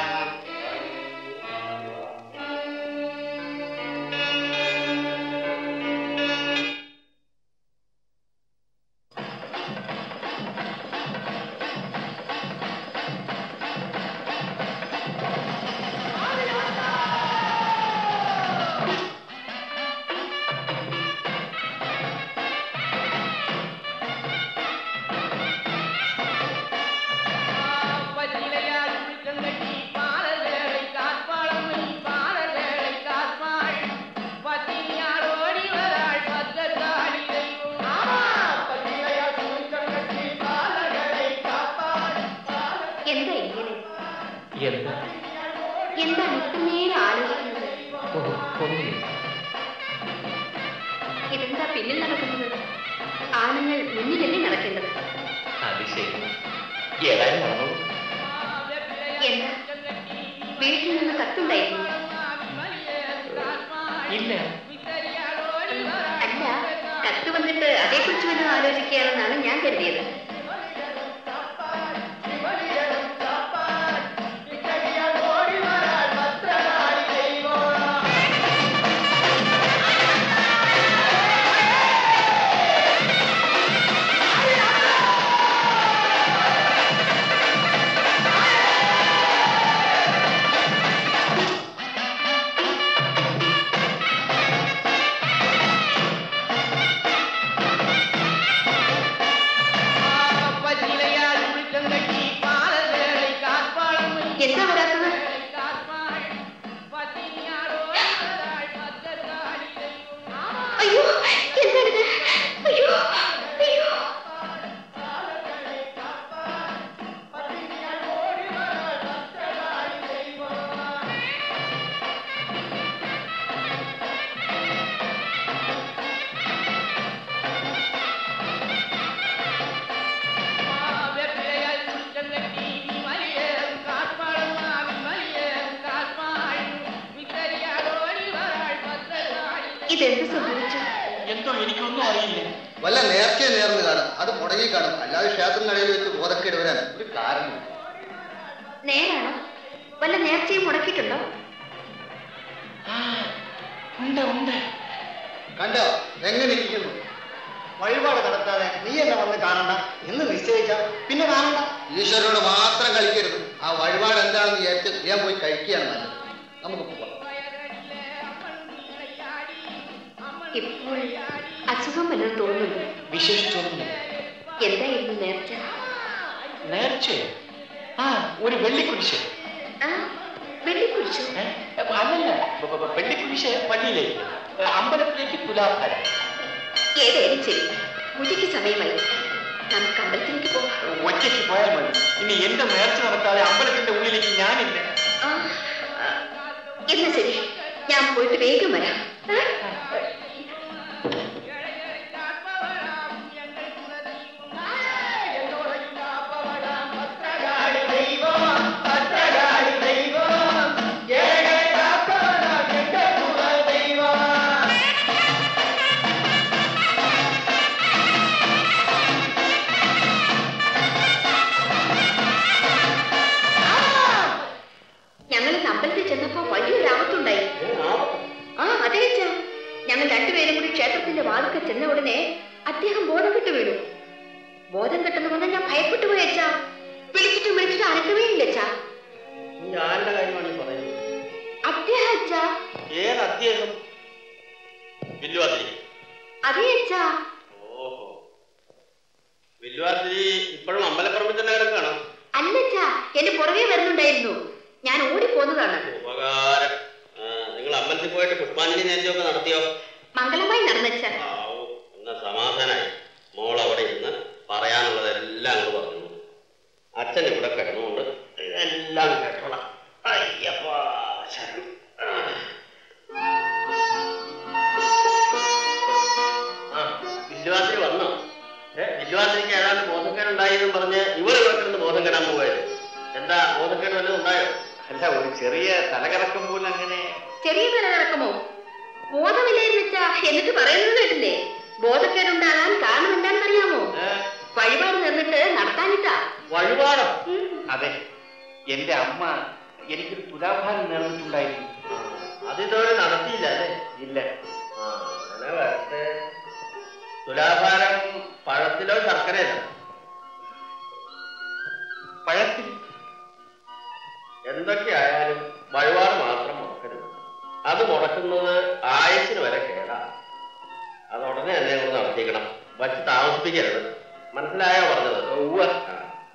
பச்சிலையார் குளிக்கங்கட்டி பாலவேளை காற்பாளமை பாலவேளை காற்பாள் பத்தினியார் ஓடி வராள் பத்தர்காளி பச்சிலையார் குளிக்கங்கட்டி பாலவேளை காப்பாள் എന്താ ഇങ്ങനെ എന്താ എന്താണ് ഇത്ര നേരം ആലോചിക്കുന്നത് ഒന്നുമില്ല ഇതെന്താ പിന്നിൽ നടക്കുന്നത് ആണുങ്ങൾ മുന്നിലല്ലേ നടക്കേണ്ടത് അത് ശരി ഏതായാലും നടന്നു എന്താ വീട്ടിൽ നിന്ന് കത്തുണ്ടായിരുന്നു ഇല്ല അല്ല കത്ത് വന്നിട്ട് അതേക്കുറിച്ച് വല്ലതും ആലോചിക്കുകയാണെന്നാണ് ഞാൻ കരുതിയത് பச்சிலையார் குளிக்கங்கட்டி பாலவேளை காற்பாளமை എന്താ വരാത്തത് காற்பாள் பத்தினியார் ஓடி வராள் பத்தர்காளி അയ്യോ എന്താണിത് അയ്യോ അയ്യോ வெப்பிலையால் குளிக்கங்கட்டி மரியன் காற்பாளம் மரியன் காற்பாள் வித்தரியால் ஓடி வராள் பத்தர்காளி ഇതെന്ത് സംഭവിച്ചു എന്തോ എനിക്കൊന്നും അറിയില്ല വല്ല നേർച്ചയെ നേർന്ന് കാണും അത് മുടങ്ങി കാണും അല്ലാതെ ക്ഷേത്രങ്ങളിൽ വെച്ച് ബോധക്കേട് വരാൻ ഒരു കാരണം നേരാണോ വല്ല നേർച്ചയും മുടക്കിയിട്ടുണ്ടോ ഉണ്ട് ഉണ്ട് കണ്ടോ എങ്ങനെ ഇരിക്കുന്നു വഴിപാട് നടത്താതെ നീ എന്നെ വന്ന് കാണണ്ട എന്ന് നിശ്ചയിച്ച പിന്നെ കാണണ്ട ഈശ്വരനോട് മാത്രം കളിക്കരുത് ആ വഴിപാട് എന്താണെന്ന് വിചാരിച്ച് ഞാൻ പോയി കഴിക്കുകയാണ് നല്ലത് നമുക്ക് പോവാം ഇപ്പോൾ അസുഖം വല്ലതും തോന്നുന്നുണ്ടോ വിശേഷിച്ചൊന്നും എന്തായിരുന്നു നേർച്ച നേർച്ച ആ ഒരു വെള്ളിക്കുരിശ് ആ വെള്ളിക്കുറിച്ചു ഏ? അല്ലല്ല ബ- ബ- ബ- വെള്ളിക്കുരിശ് പള്ളിയിലേക്ക് ഏ, അമ്പലത്തിലേക്ക് തുലാഭാരം ഏതായാലും ശരി ഉച്ചയ്ക്ക് സമയമായി നമുക്ക് അമ്പലത്തിലേക്ക് പോകാം ഒറ്റയ്ക്ക് പോയാൽ മതി ഇനി എന്റെ നേർച്ച നടത്താതെ അമ്പലത്തിന്റെ ഉള്ളിലേക്ക് ഞാനില്ല ആ, ആ, എന്നാ ശരി ഞാൻ പോയിട്ട് വേഗം വരാം ആ? ഞങ്ങൾ ഇന്ന് അമ്പലത്തിൽ ചെന്നപ്പോ വലിയൊരു ആപത്തുണ്ടായി ആ അതെ അച്ഛാ ഞങ്ങൾ രണ്ടുപേരും കൂടി ക്ഷേത്രത്തിന്റെ വാതിൽക്കൽ ചെന്ന ഉടനെ അദ്ദേഹം ബോധം കെട്ട് വീണു ബോധം കെട്ടെന്ന് പറഞ്ഞാൽ ഞാൻ ഭയപ്പെട്ടു പോയി അച്ഛാ വിളിച്ചിട്ടും വിളിച്ചിട്ടും അനക്കവേ ഇല്ല അച്ഛാ നീ ആരുടെ കാര്യമാണ് ഈ പറയുന്നത് അദ്ദേഹം അച്ഛാ ഏത് അദ്ദേഹം വില്ലുവാതിരി അതേ അച്ഛാ ഓഹോ വില്ലുവാതിരി ഇപ്പോഴും അമ്പലപ്പറമ്പിൽ തന്നെ കിടക്കുകയാണോ അല്ല അച്ഛാ എന്റെ പുറകെ വരുന്നുണ്ടായിരുന്നു ഞാൻ ഓടിപ്പോന്നതാണ് ഉപകാരം ആ, നിങ്ങൾ അമ്പലത്തിൽ പോയിട്ട് പുഷ്പാഞ്ജലി നേദ്യമൊക്കെ നടത്തിയോ മംഗളമായി നടന്നച്ഛാ ആവൂ എന്നാ അച്ഛൻ ഇവിടെ കിടന്നുകൊണ്ട് എല്ലാം കേട്ടോളാം അയ്യപ്പാ ശരണം ആ വില്ലുവാതിരി വന്നോ ഏ വില്ലുവാതിരിക്ക് ഏതാണ്ട് ബോധക്കേടുണ്ടായെന്നും പറഞ്ഞ് ഇവർ ഇവിടെ കിടന്ന് ബോധം കെടാൻ പോവായിരുന്നു എന്താ ബോധക്കേട് വല്ലതും ഉണ്ടായോ അല്ല ഒരു ചെറിയ തലകറക്കം പോലെ അങ്ങനെ ചെറിയ തല നടക്കുമോ ബോധമില്ലായിരുന്നു വെച്ചാ എന്നിട്ട് പറയുന്നത് കേട്ടില്ലേ ബോധക്കേടുണ്ടാകാൻ കാരണം എന്താണെന്നറിയാമോ ഏ? വഴിപാട് നിന്നിട്ട് നടത്താനിട്ടാ വഴിപാടോ അതെ എന്റെ അമ്മ എനിക്കൊരു തുലാഭാരം നേർന്നിട്ടുണ്ടായിരുന്നു അതിതുവരെ നടത്തിയില്ല അല്ലേ ഇല്ല ആ, അങ്ങനെ വരട്ടെ തുലാഭാരം പഴത്തിലോ ശർക്കരയിലോ പഴത്തിൽ എന്തൊക്കെയായാലും വഴിപാട് മാത്രം മുടക്കരുത് അത് മുടക്കുന്നത് ആയുസിന് വരെ കേടാ അത് ഉടനെ തന്നെ നിങ്ങൾ നടത്തിക്കണം വച്ച് താമസിപ്പിക്കരുത് മനസ്സിലായോ പറഞ്ഞത് ഉവ്വ. ആ.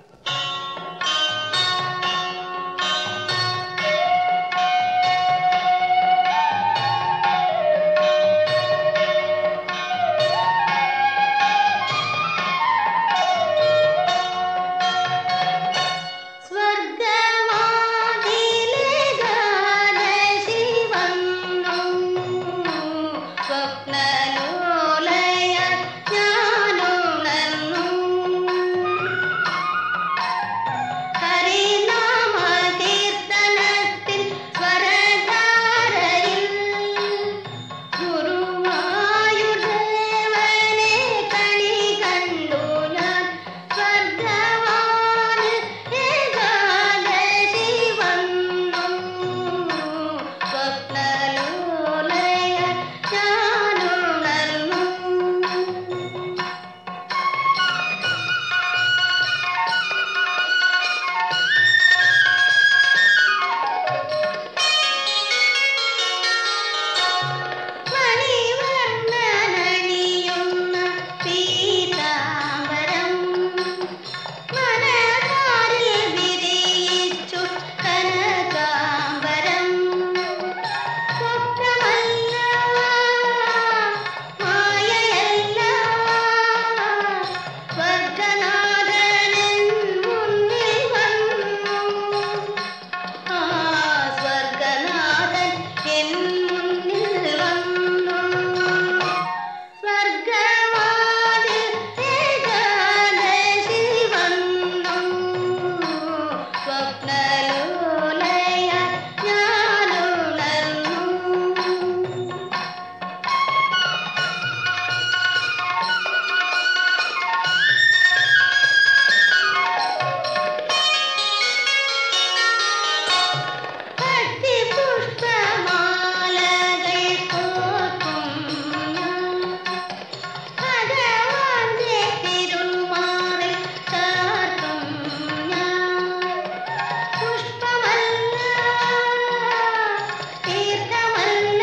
സ്വർഗവാതിലെ ഗാനശിവന്നു സ്വപ്നലോലയ ഞാനുണർന്നു ഹരിനാമ കീർത്തനത്തിൽ സ്വരധാരയിൽ ഗുരുവായൂർദേവനെ കണി കണ്ടു ഞാൻ സ്വർഗവാന് ഏകാദശി വന്നു സ്വപ്നലോലയ ഞാനുണർന്നു മണിവർണ്ണനണിയുന്ന പീതാംബരം മനതാരിൽ വിരിയിച്ചു കനകാംബരം സ്വപ്നമല്ല മായയല്ല സ്വർഗനാഥനൻ മുന്നിൽ വന്നു ആ സ്വർഗനാഥൻ എൻ മുന്നിൽ വന്നു സ്വർഗവാതിൽ ഏകാദശി വന്നു സ്വപ്നലോലയ ഞാനുണർന്നു പട്ടിപുഷ്പമാലകൾ കോർക്കും ഭഗവാന്റെ തിരുമാറിൽ ചാർത്തും ഞാൻ പുഷ്പമല്ല തീർത്ഥമല്ല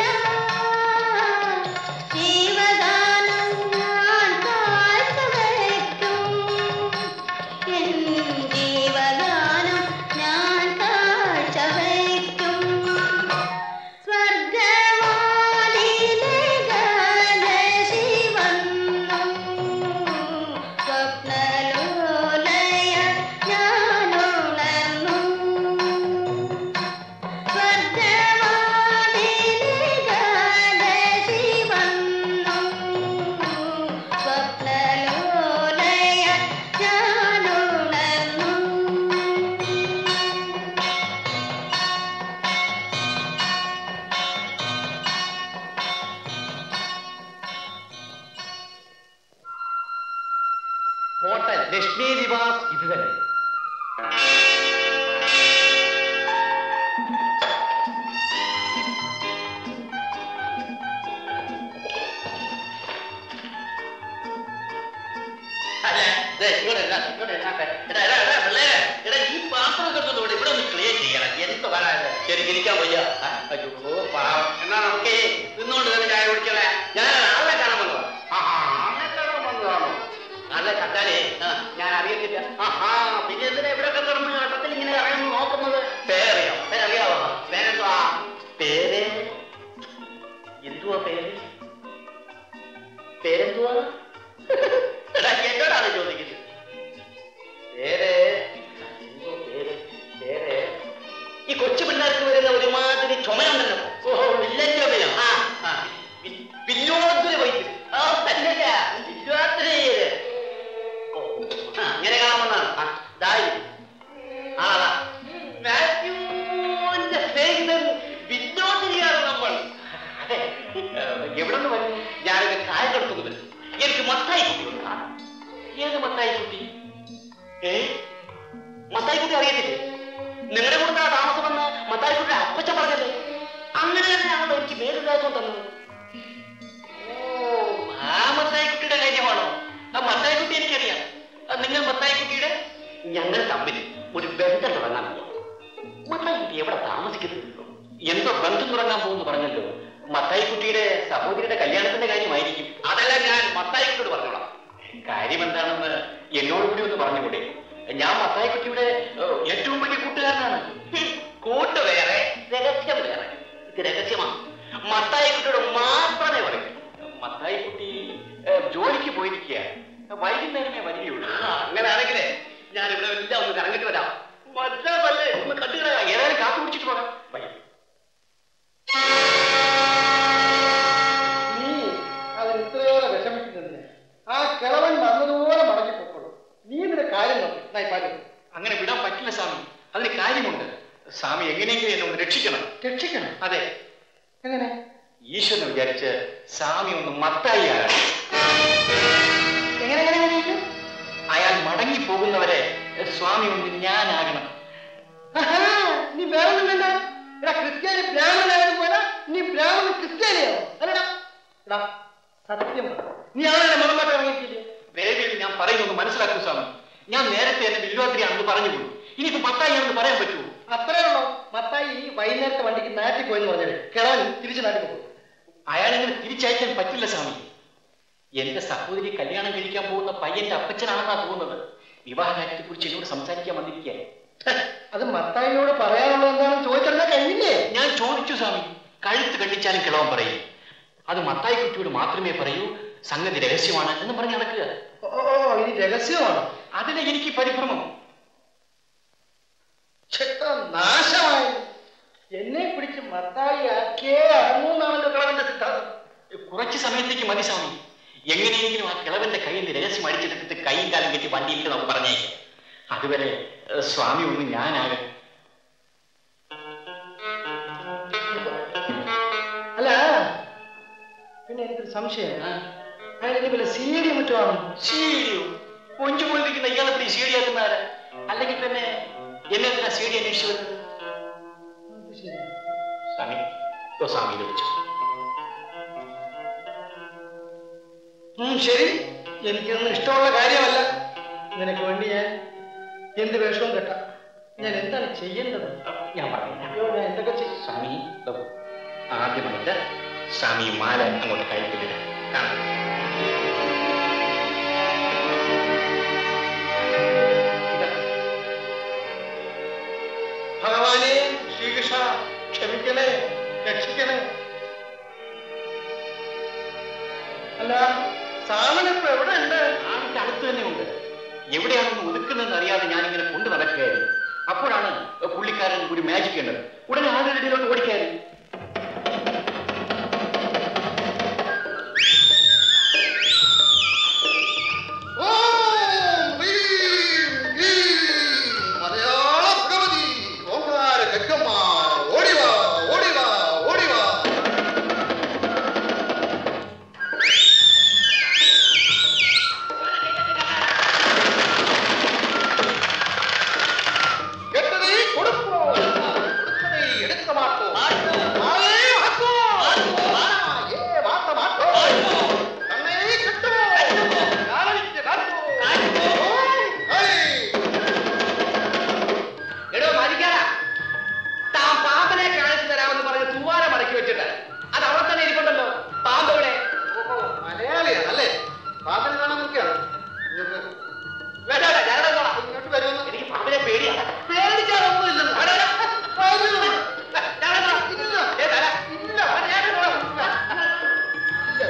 ജീവഗാനം ഞാൻ കാഴ്ചവയ്ക്കും എൻ ജീവഗാനം ഞാൻ കാഴ്ചവയ്ക്കും സ്വർഗവാതിലെ ഗാനശി വന്നു സ്വപ്നലോലയ ഞാനുണർന്നു സ്വർഗവാതിലെ ഗാനശി വന്നു സ്വപ്നലോലയ ഞാനുണർന്നു ഹോട്ടൽ ലക്ഷ്മി നിവാസ് ഇത് തന്നെ അല്ല, ദേ, ഇങ്ങോട്ട് ഇരുന്നാ, ഇങ്ങോട്ട് ഇരുന്നാട്ടെ. എടാ, എടാ, എടാ, പിള്ളേരെ, എടാ, ഈ പാത്രം കെട്ടുന്നത് ഇവിടെ ഇവിടെ ഒന്ന് ക്ലിയർ ചെയ്യണം എന്ത് പറയാ എനിക്ക് ഇരിക്കാൻ വയ്യ ആ, അയ്യോ പാവം എന്നാ നമുക്ക് നിന്നോണ്ട് തന്നെ ചായ കുടിക്കലേ ഞാൻ ആളെ കാണാൻ വന്നതാ ആഹാ, ആളെ കാണാൻ വന്നതാണോ ആളെ കണ്ടാലേ ആ, ഞാൻ അറിയത്തില്ല ആഹാ പിന്നെ എന്തിനാ ഇവിടെ കിടന്ന് ഘട്ടത്തിൽ ഇങ്ങനെ ഇറങ്ങി നോക്കുന്നത് പേരറിയോ പേരറിയാവോ പേരെന്തുവാ പേര് എന്തുവാ പേര് പേരെന്തുവാ എടാ, എന്നോടാണ് ചോദിക്കുന്നത് പേര് മത്തായിക്കുട്ടി ഏ മത്തായിക്കുട്ടി അറിയത്തില്ലേ നിങ്ങളുടെ കൂടെ താമസമെന്ന് മത്തായിക്കുട്ടി അപ്പച്ച പറഞ്ഞല്ലേ അങ്ങനെ തന്നെയാണല്ലോ എനിക്ക് മേലുവിലാസം തന്നത് ഓ ആ മത്തായിക്കുട്ടിയുടെ കാര്യമാണോ ആ മത്തായിക്കുട്ടി എനിക്കറിയാം ആ, നിങ്ങൾ മത്തായിക്കുട്ടിയുടെ ഞങ്ങൾ തമ്മിൽ ഒരു ബന്ധം തുടങ്ങാൻ പോകുന്നു മത്തായിക്കുട്ടി എവിടെ താമസിക്കുന്നത് എന്തോ ബന്ധം തുടങ്ങാൻ പോകുന്നു പറഞ്ഞല്ലോ മത്തായിക്കുട്ടിയുടെ സഹോദരിയുടെ കല്യാണത്തിന്റെ കാര്യമായിരിക്കും അതെല്ലാം ഞാൻ മത്തായിക്കുട്ടിയോട് പറഞ്ഞോളാം കാര്യം എന്താണെന്ന് എന്നോട് കൂടി ഒന്ന് പറഞ്ഞുകൂടെ ഞാൻ മത്തായിക്കുട്ടിയുടെ ഏഹ്, ഏറ്റവും വലിയ കൂട്ടുകാരനാണ് ഹും, കൂട്ട് വേറെ രഹസ്യം വേറെ ഇത് രഹസ്യമാണ് മത്തായിക്കുട്ടിയോട് മാത്രമേ പറയൂ മത്തായിക്കുട്ടി ഏഹ്, ജോലിക്ക് പോയിരിക്കുക വൈകുന്നേരമേ വരികയുള്ളൂ അങ്ങനെയാണെങ്കിലേ ഞാൻ ഇവിടെ എല്ലാം ഒന്ന് കറങ്ങിട്ട് വരാം മറ്റേ ഒന്ന് കണ്ടുകളയാ ഏതായാലും കാത്തു പിടിച്ചിട്ട് പോകാം വൈകി നീ അതിന് ഇത്രയേറെ വിഷമിക്കുന്നത് ആ കിളവൻ വന്നതുപോലെ മടക്കി പൊക്കോളൂ നീ ഇതിന്റെ കാര്യം നോക്കി നായി പാടും അങ്ങനെ വിടാൻ പറ്റില്ല സ്വാമി അതിന് കാര്യമുണ്ട് സ്വാമി എങ്ങനെയെങ്കിലും എന്നെ ഒന്ന് രക്ഷിക്കണം രക്ഷിക്കണം അതെ എങ്ങനെ ഈശ്വരനെ വിചാരിച്ച് സ്വാമി ഒന്ന് മത്തായി ആകണം എങ്ങനെ എങ്ങനെ എങ്ങനെ അയാൾ മടങ്ങി പോകുന്നവരെ സ്വാമി ഒന്ന് ഞാനാകണം ആഹാ, നീ വേറെ ഒന്നും വേണ്ട എടാ ക്രിസ്ത്യാനി ബ്രാഹ്മണനായത് പോലെ നീ ബ്രാഹ്മണൻ ക്രിസ്ത്യാനിയാണോ അല്ലടാ എടാ സത്യം പറ. നീ ആളെ മതമാറ്റം ഇറങ്ങിയിട്ടില്ലേ വേദിയിൽ ഞാൻ പറയുന്നത് മനസ്സിലാക്കൂ സ്വാമി ഞാൻ നേരത്തെ എന്നെ വില്വാദ്രിയാണെന്ന് പറഞ്ഞുപോയി ഇനിയിപ്പോ മത്തായി ആണെന്ന് പറയാൻ പറ്റുമോ അത്രേ ഉള്ളൂ മത്തായി ഈ വൈകുന്നേരത്തെ വണ്ടിക്ക് നാട്ടിൽ പോയെന്ന് പറഞ്ഞത് കിളവൻ തിരിച്ച് നാട്ടിൽ പോകും അയാളെങ്ങനെ തിരിച്ചയക്കാൻ പറ്റില്ല സ്വാമി എന്റെ സഹോദരി കല്യാണം കഴിക്കാൻ പോകുന്ന പയ്യന്റെ അപ്പച്ചനാണെന്നാ തോന്നുന്നത് വിവാഹകാര്യത്തെ കുറിച്ച് എന്നോട് സംസാരിക്കാൻ വന്നിരിക്കുക അത് മത്തായിയോട് പറയാനുള്ളത് എന്താണെന്ന് ചോദിച്ചറിഞ്ഞാൽ കഴിഞ്ഞില്ലേ ഞാൻ ചോദിച്ചു സ്വാമി കഴുത്ത് കണ്ടിച്ചാലും കിളവൻ പറയും അത് മത്തായി കുട്ടിയോട് മാത്രമേ പറയൂ സംഗതി രഹസ്യമാണ് എന്ന് പറഞ്ഞ് നടക്കുക ഓ ഓ, ഓ, ഇത് രഹസ്യമാണ് അതിലെ എനിക്ക് പരിഭ്രമം ചേട്ടാ നാശമായി എന്നെ പിടിച്ച് മത്തായി ആക്കിയേ അടങ്ങൂന്നാണല്ലോ കിളവന്റെ സിദ്ധാന്തം കുറച്ച് സമയത്തേക്ക് മതി സ്വാമി എങ്ങനെയെങ്കിലും ആ കിളവന്റെ കയ്യിൽ നിന്ന് രഹസ്യം അടിച്ചെടുത്തിട്ട് കൈയും കാലം കെട്ടി വണ്ടിയിട്ട് നമുക്ക് പറഞ്ഞേക്കാം അതുവരെ ഏഹ്, സ്വാമി ഒന്ന് ഞാനാകെ അല്ല പിന്നെ എനിക്കൊരു സംശയം അയാൾ ഇനി വല്ല സി ഡി മറ്റുമാണ് ശരിയോ കൊഞ്ചു പോയിരിക്കുന്ന ഇയാളെ പിടി ശരിയാക്കുന്നവരെ അല്ലെങ്കിൽ തന്നെ എന്നെ എന്തിനാ ശരി അന്വേഷിച്ചു വരുന്നത് സ്വാമി ഇതോ സ്വാമി വിളിച്ചു ഉം, ശരി എനിക്കൊന്നും ഇഷ്ടമുള്ള കാര്യമല്ല നിനക്ക് വേണ്ടി ഞാൻ എന്ത് വേഷവും കെട്ടാം ഞാൻ എന്താണ് ചെയ്യേണ്ടത് ഞാൻ പറഞ്ഞില്ല അയ്യോ ഞാൻ എന്തൊക്കെ ചെയ്യും സ്വാമി ഇതോ, ആദ്യമായിട്ട് സ്വാമി മാല അങ്ങോട്ട് കഴുത്തിലിടുക കാണാം ഇതാ ഭഗവാനെ ശ്രീകൃഷ്ണ ക്ഷമിക്കണേ രക്ഷിക്കണേ അല്ല സാമനിപ്പോ എവിടെ ഉണ്ട് ആൾക്ക് അടുത്ത് തന്നെ ഉണ്ട് എവിടെയാണെന്ന് ഒതുക്കുന്നതെന്ന് അറിയാതെ ഞാനിങ്ങനെ കൊണ്ടു നടക്കുകയായിരുന്നു അപ്പോഴാണ് പുള്ളിക്കാരൻ ഒരു മാജിക് കണ്ടത് ഉടനെ ആളുടെ ഇടയിലോട്ട് ഓടിക്കയറി ഓം ഹ്രീം ഹ്രീം മലയാള ഭഗവതി ഓംകാര ഗംഗമ്മ ഓടിവാ ഓടിവാ ഓടിവാ கெட்டதை கொடுப்போம் கொடுத்ததை எடுக்க மாட்டோம் நாளே மாட்டோம் ஏ மாட்ட மாட்டோம் தன்னை கட்டுவோம் காரணிக்கு காட்டுவோம் ஹரி എടോ മരിക്കാറ താൻ പാമ്പിനെ കാണിച്ചു തരാമെന്ന് പറഞ്ഞ് തൂവാല മടക്കി വെച്ചിട്ട് അത് അവിടെ തന്നെ ഇരിപ്പുണ്ടല്ലോ പാമ്പ് ഇവിടെ ഓഹോ മലയാളിയാണ് അല്ലേ പാമ്പിനെ കാണാൻ നിൽക്കുകയാണ് ഇങ്ങോട്ട് വേണ്ട വേണ്ട ഞാനവിടെ നിന്നോളാം. ഇങ്ങോട്ട് വരുമെന്ന് എനിക്ക് പാമ്പിനെ പേടിയാണ് പേടിക്കാനൊന്നുമില്ലെന്ന് വേണ്ട, വേണ്ട. വരുന്നു. ഞാനവിടെ നിന്നോളാം. ഇല്ല ഏ, തല. ഇല്ല ഞാനവിടെ നിന്നോളാം. ഇല്ല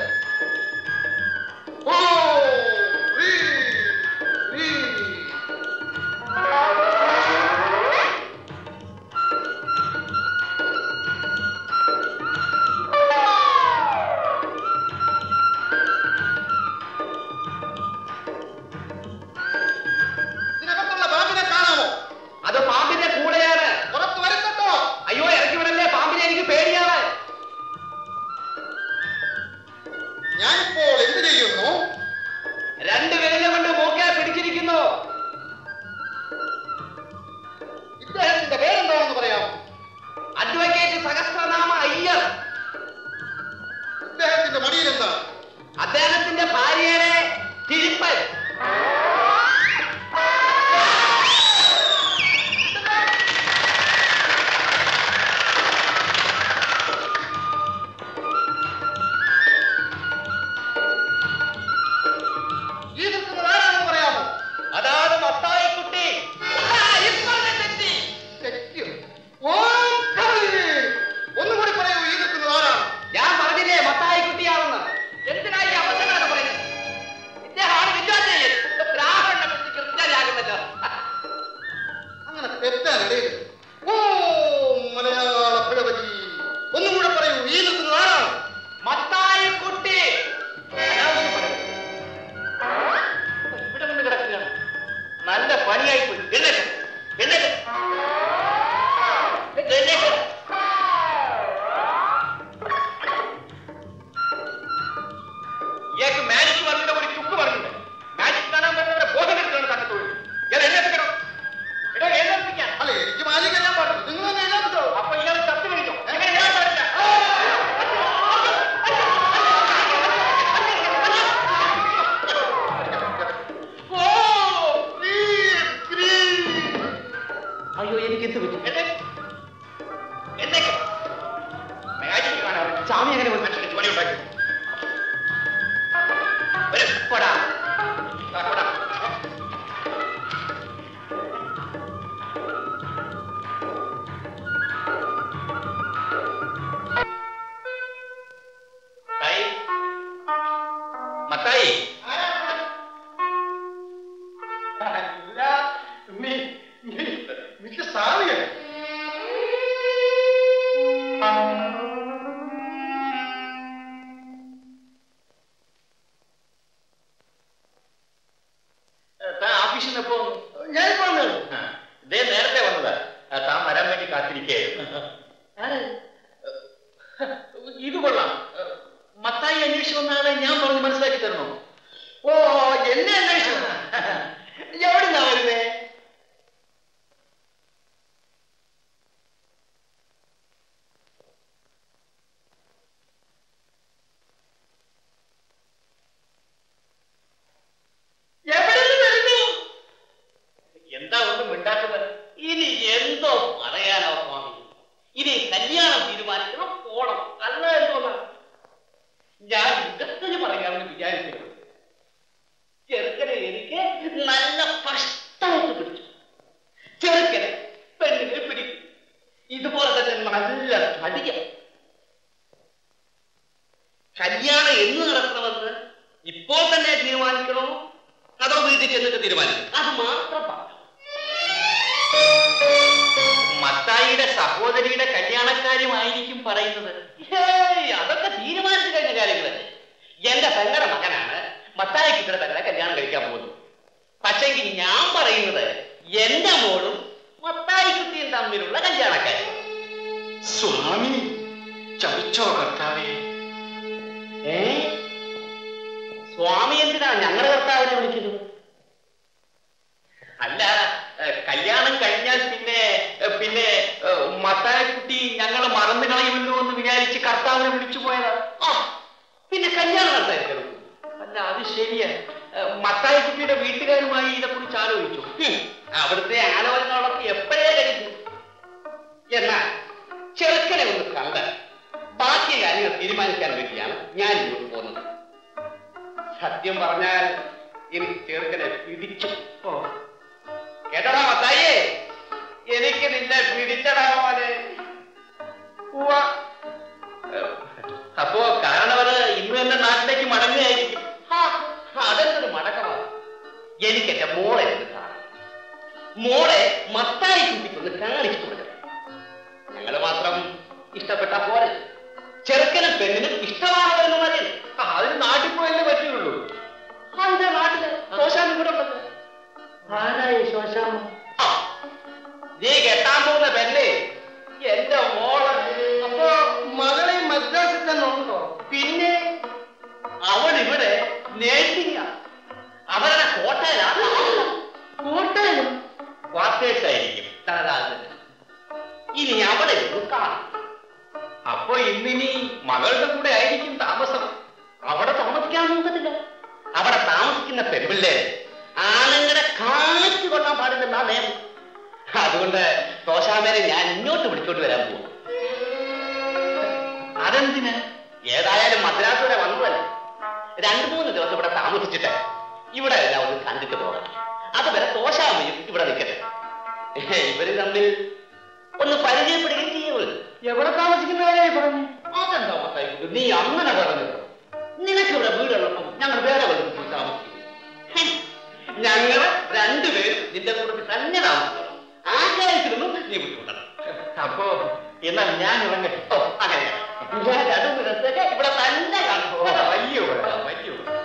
ഓ ഹ്രീം ഹ്രീം ഇതിനകത്തുള്ള പാമ്പിനെ കാണാമോ അത് പാമ്പിന്റെ കൂടെയാണ് പുറത്ത് വരുന്നുണ്ടോ അയ്യോ ഇറക്കി വിടല്ലേ പാമ്പിനെ എനിക്ക് പേടിയാണ് ഞാനിപ്പോൾ എന്ത് ചെയ്യുന്നു രണ്ട് വിരലും കൊണ്ട് മൂക്കെ പിടിച്ച് ഇസ്മായിൽ ഈ നിൽക്കുന്നത് ആരാണെന്ന് പറയാമോ അതാണ് മത്തായി കുട്ടി തെറ്റ്. ഓം കവി. ഒന്നുകൂടി പറയൂ ഈ നിൽക്കുന്നത് ആരാണ് ഞാൻ പറഞ്ഞില്ലേ മത്തായി കുട്ടിയാണെന്ന് എന്തിനായി അബദ്ധങ്ങളൊക്കെ പറയുന്നത് ഇദ്ദേഹമാണ് വിദ്യാർത്ഥി ബ്രാഹ്മണനെ കുറിച്ച് ക്രിസ്ത്യാനിയാകുന്നല്ലോ അങ്ങനെ തെറ്റാനിടയിൽ ഓം മലയാള ഭഗവതി ഒന്നുകൂടെ പറയൂ ഈ നിൽക്കുന്നത് ആരാണ് മത്തായി കുട്ടി അനാവശ്യം പറയുന്നു. ഇവിടെ കൊണ്ട് കിടക്കുകയാണ് നല്ല പണിയായി പോയി എഴുന്നേക്ക് എഴുന്നേക്ക് എഴുന്നേക്ക് ഇയാൾക്ക് മാജിക് പറഞ്ഞിട്ട് ഒരു ചുക്ക് പറഞ്ഞില്ല മാജിക് കാണാൻ പറ്റുന്നവരെ ബോധം എടുത്താണ് തന്റെ തൊഴിൽ ഇയാൾ എഴുന്നേൽപ്പിക്കണം എടോ എഴുന്നേൽപ്പിക്കാൻ അല്ല എനിക്ക് മാലിക ഞാൻ പാടില്ല നിങ്ങൾ തന്നെ എഴുതാത്തോ അപ്പൊ ഇയാൾ ചത്തു കഴിഞ്ഞു അങ്ങനെ ഞാൻ പാടില്ല ഓ ഗ്രീൻ ഗ്രീൻ അയ്യോ എനിക്ക് എന്ത് പറ്റി എന്നേക്ക് മാജിക് കാണാൻ സ്വാമി അങ്ങനെ ഒരു മനുഷ്യന് ജോലി ഉണ്ടാക്കി ഒരു പോടാ ആ, പോടാ മത്തായി മത്തായി അല്ല നീ നീ മിസ്റ്റർ സ്വാമിയാണ് താൻ ഓഫീസിൽ നിന്ന് എപ്പോ വന്നു? ഞാൻ പറഞ്ഞു ആ, ദേ നേരത്തെ വന്നതാ ആ, താൻ വരാൻ വേണ്ടി കാത്തിരിക്കുകയായിരുന്നു ഇത് കൊള്ളാം മത്തായി അന്വേഷിച്ചു വന്ന ആളെ ഞാൻ പറഞ്ഞ് മനസ്സിലാക്കി തരണോ ഓ എന്നെ അന്വേഷിച്ചു എവിടുന്നാ വരുന്നേ എവിടെ നിന്ന് വരുന്നു എന്താ ഒന്നും മിണ്ടാത്തത് ഇനി എന്തോ പറയാനോ സ്വാമി ഇനി കല്യാണം തീരുമാനിക്കണം പോണം അല്ല എന്തോന്നാ ഞാൻ യുദ്ധത്തിന് പറയാമെന്ന് വിചാരിക്കുന്നു ചെറുക്കനെ എനിക്ക് നല്ല കഷ്ടമായിട്ട് പിടിച്ചു ചെറുക്കനെ പെണ്ണിനെ പിടിക്കും ഇതുപോലെ തന്നെ നല്ല തടിയ കല്യാണം എന്ന് നടത്തണമെന്ന് ഇപ്പോൾ തന്നെ തീരുമാനിക്കണോ അതോ വീട്ടിൽ ചെന്നിട്ട് തീരുമാനിക്കും അത് മാത്രം പറഞ്ഞു മത്തായിയുടെ സഹോദരിയുടെ കല്യാണക്കാര്യമായിരിക്കും പറയുന്നത് ഹേയ് അതൊക്കെ തീരുമാനിച്ചു കഴിഞ്ഞ കാര്യങ്ങളല്ലേ എന്റെ പെങ്ങളുടെ മകനാണ് മത്തായി കുട്ടിയുടെ പെങ്ങളെ കല്യാണം കഴിക്കാൻ പോകുന്നത് പക്ഷെങ്കിൽ ഞാൻ പറയുന്നത് എന്റെ മോളും മത്തായി കുട്ടിയും തമ്മിലുള്ള കല്യാണക്കാര്യം സ്വാമി ചതിച്ചോ കർത്താവേ ഏ സ്വാമി എന്തിനാ ഞങ്ങളുടെ കർത്താവിനെ വിളിക്കുന്നത് അല്ല ഏ, കല്യാണം കഴിഞ്ഞാൽ പിന്നെ ഏ, പിന്നെ ഏ, മത്തായക്കുട്ടി ഞങ്ങളെ മറന്നു കളയുമല്ലോ എന്ന് വിചാരിച്ച് കർത്താവിനെ വിളിച്ചു പോയതാ ആ പിന്നെ കല്യാണം നടത്തായിരിക്കണം അല്ല അത് ശരിയാ ഏ, മത്തായക്കുട്ടിയുടെ വീട്ടുകാരുമായി ഇതേക്കുറിച്ച് ആലോചിച്ചു ഹും, അവിടുത്തെ ആലോചനകളൊക്കെ എപ്പോഴേ കഴിഞ്ഞു എന്നാൽ ചെറുക്കനെ ഒന്ന് കണ്ട് ബാക്കി കാര്യങ്ങൾ തീരുമാനിക്കാൻ വേണ്ടിയാണ് ഞാൻ ഇങ്ങോട്ട് പോകുന്നത് സത്യം പറഞ്ഞാൽ എനിക്ക് ചെറുക്കനെ പിടിച്ചു ഓ കേട്ടടാ മത്തായിയേ എനിക്ക് നിന്നെ പിടിച്ചടാ മോനെ ഉവ്വ. അപ്പോ കാരണവര് ഇന്ന് എന്റെ നാട്ടിലേക്ക് മടങ്ങുകയായിരിക്കും ഹാ, അതെന്തൊരു മടക്കമാണ് എനിക്ക് എന്റെ മോളെ ഒന്ന് കാണാം മോളെ മത്തായി കുട്ടിക്കൊന്ന് കാണിച്ചു കൊടുക്കണം ഞങ്ങൾ മാത്രം ഇഷ്ടപ്പെട്ട പോലെ ചെറുക്കനും പെണ്ണിനും ഇഷ്ടമാണോ എന്ന് പറയാൻ അതിന് നാട്ടിൽ പോയല്ലേ പറ്റുള്ളൂ അതിന്റെ നാട്ടില് ശോശാനും കൂടെ ഉണ്ടല്ലോ ആരായി ശോശാമ നീ കെട്ടാൻ പോകുന്ന പെണ്ണേ എന്റെ മോളെ അപ്പോ മകളെ മദ്രാസിൽ തന്നെ ഉണ്ടോ പിന്നെ അവൾ ഇവിടെ നേഴ്സിംഗാ അവരുടെ കോട്ടയിലാണ് കോട്ടയിലും ക്വാർട്ടേഴ്സ് ആയിരിക്കും തനതാകുന്നത് ഇനി അവളെ ഒന്ന് കാണാം അപ്പൊ ഇന്നിനി മകളുടെ കൂടെ ആയിരിക്കും താമസം അവിടെ താമസിക്കാൻ നോക്കത്തില്ല അവിടെ താമസിക്കുന്ന പെൺപിള്ള അതുകൊണ്ട് തോശാമേനെ ഞാൻ ഇങ്ങോട്ട് വിളിച്ചോട്ട് വരാൻ പോവാ അതെന്തിന് ഏതായാലും മദ്രാസ് വരെ വന്നതല്ലേ രണ്ടു മൂന്ന് ദിവസം ഇവിടെ താമസിച്ചിട്ട് ഇവിടെ എല്ലാം ഒന്ന് കണ്ടിട്ട് പോകാം അതുവരെ തോശാമയും ഇവിടെ നിൽക്കട്ടെ ഇവര് തമ്മിൽ ഒന്ന് പരിചയപ്പെടുകയും ചെയ്യുമല്ലോ എവിടെ താമസിക്കുന്നവരായി പറഞ്ഞു അതെന്താ മത്തായിക്കുട്ടി നീ അങ്ങനെ പറഞ്ഞത് നിനക്ക് ഇവിടെ വീടുള്ളപ്പം ഞങ്ങൾ വേറെ വല്ലതും പോയി താമസിക്കും ഹും. ഞങ്ങള് രണ്ടുപേരും നിന്റെ കൂടെ തന്നെ താമസിക്കണം ആ കാര്യത്തിലൊന്നും നീ ബുദ്ധിമുട്ടണം അപ്പോ എന്നാൽ ഞാൻ ഇറങ്ങട്ടെ ഓ അങ്ങനെ ഞാൻ രണ്ടു ദിവസത്തേക്ക് ഇവിടെ തന്നെ കാണും വലിയ ഉപകാരം, വലിയ ഉപകാരം.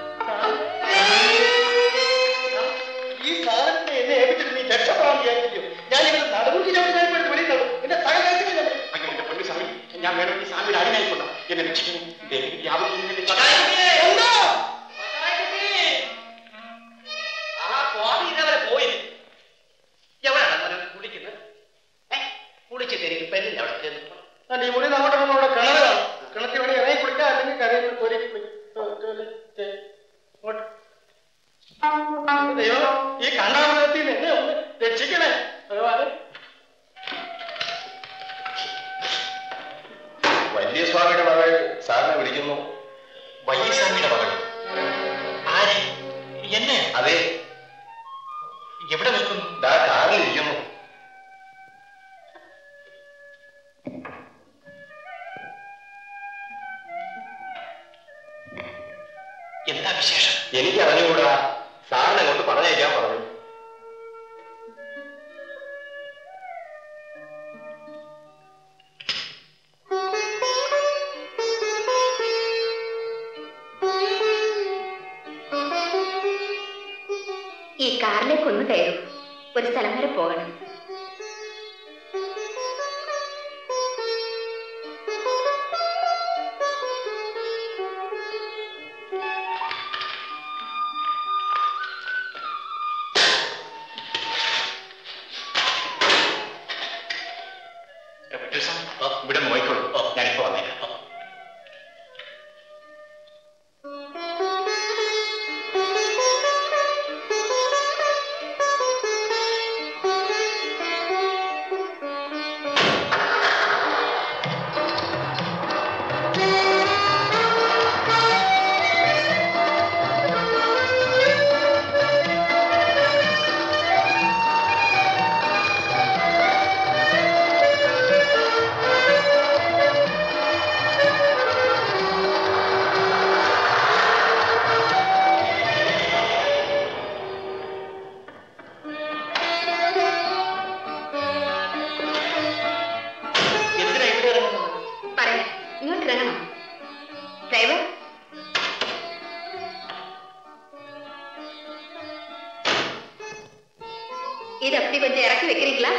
ഈ സാധനത്തെ എന്നെ ഏൽപ്പിച്ചിട്ട് നീ രക്ഷപ്പെടാൻ വിചാരിച്ചില്ലയോ ഞാൻ ഇവിടെ നടന്നു കിലോമീറ്റർ വെളിയിൽ നടന്നു എന്റെ സഹകാര്യത്തിൽ അയ്യോ, എന്റെ പൊന്നു സ്വാമി ഞാൻ വേണമെങ്കിൽ സ്വാമിയുടെ അടിനായിക്കൊണ്ട എന്നെ രക്ഷിക്കുന്നു ദേവി യാതൊന്നും ആ സ്വാമി ഇതേവരെ പോയി എവിടെയാണ് മോനെ കുളിക്കുന്നത് ഏ കുളിച്ചിട്ട് എനിക്ക് പെണ്ണിന്റെ അവിടെ ചെന്ന് അല്ല ഈ മുറി നമ്മുടെ അവിടെ കിണറാണ് കിണറ്റിൽ വേണേ ഇറങ്ങി കുളിക്കാം അല്ലെങ്കിൽ കരയിൽ തൊലി ദൈവം ഈ കണ്ടാമൃതത്തിൽ നിന്ന് എന്നെ ഒന്ന് രക്ഷിക്കണേ ഭഗവാനെ വലിയ സ്വാമിയുടെ മകൾ സാറിനെ വിളിക്കുന്നു വലിയ സ്വാമിയുടെ മകൾ ആര് എന്നെ അതെ എവിടെ നിൽക്കുന്നു ദാ കാറിൽ ഇരിക്കുന്നു എന്താ വിശേഷം എനിക്ക് അറിഞ്ഞുകൂടാ സാറിനെ കൊണ്ട് പറഞ്ഞയക്കാൻ പറഞ്ഞു ഈ കാറിലേക്ക് ഒന്ന് കയറും ഒരു സ്ഥലം വരെ പോകണം ഡോക്ടർ സ്വാമി ഇവിടെ നോയിക്കോളൂ ഞാനിപ്പോ വന്നേക്കാം എന്തിനാ ഇവിടെ ഇറങ്ങുന്നത് പറയാം ഇങ്ങോട്ട് ഇറങ്ങണം ഡ്രൈവർ ഇത് அப்படி கொஞ்சம் இறக்கி வைக்கிறீங்களா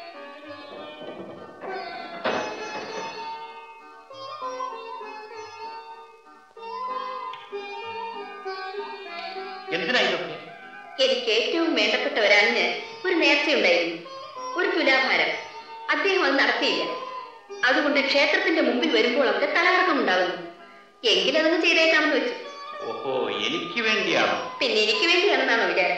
എന്തിനാ ഇതൊക്കെ എനിക്ക് ഏറ്റവും വേണ്ടപ്പെട്ട ഒരാളിന് ഒരു നേർച്ചയുണ്ടായിരുന്നു ഒരു തുലാഭാരം അദ്ദേഹം അത് നടത്തിയില്ല അതുകൊണ്ട് ക്ഷേത്രത്തിന്റെ മുമ്പിൽ വരുമ്പോഴൊക്കെ തലകറക്കം ഉണ്ടാകുന്നു എങ്കിലതൊന്ന് ചെയ്തേക്കാമെന്ന് വെച്ചു ഓഹോ എനിക്ക് വേണ്ടിയാണോ പിന്നെ എനിക്ക് വേണ്ടിയാണെന്നാണോ വിചാരം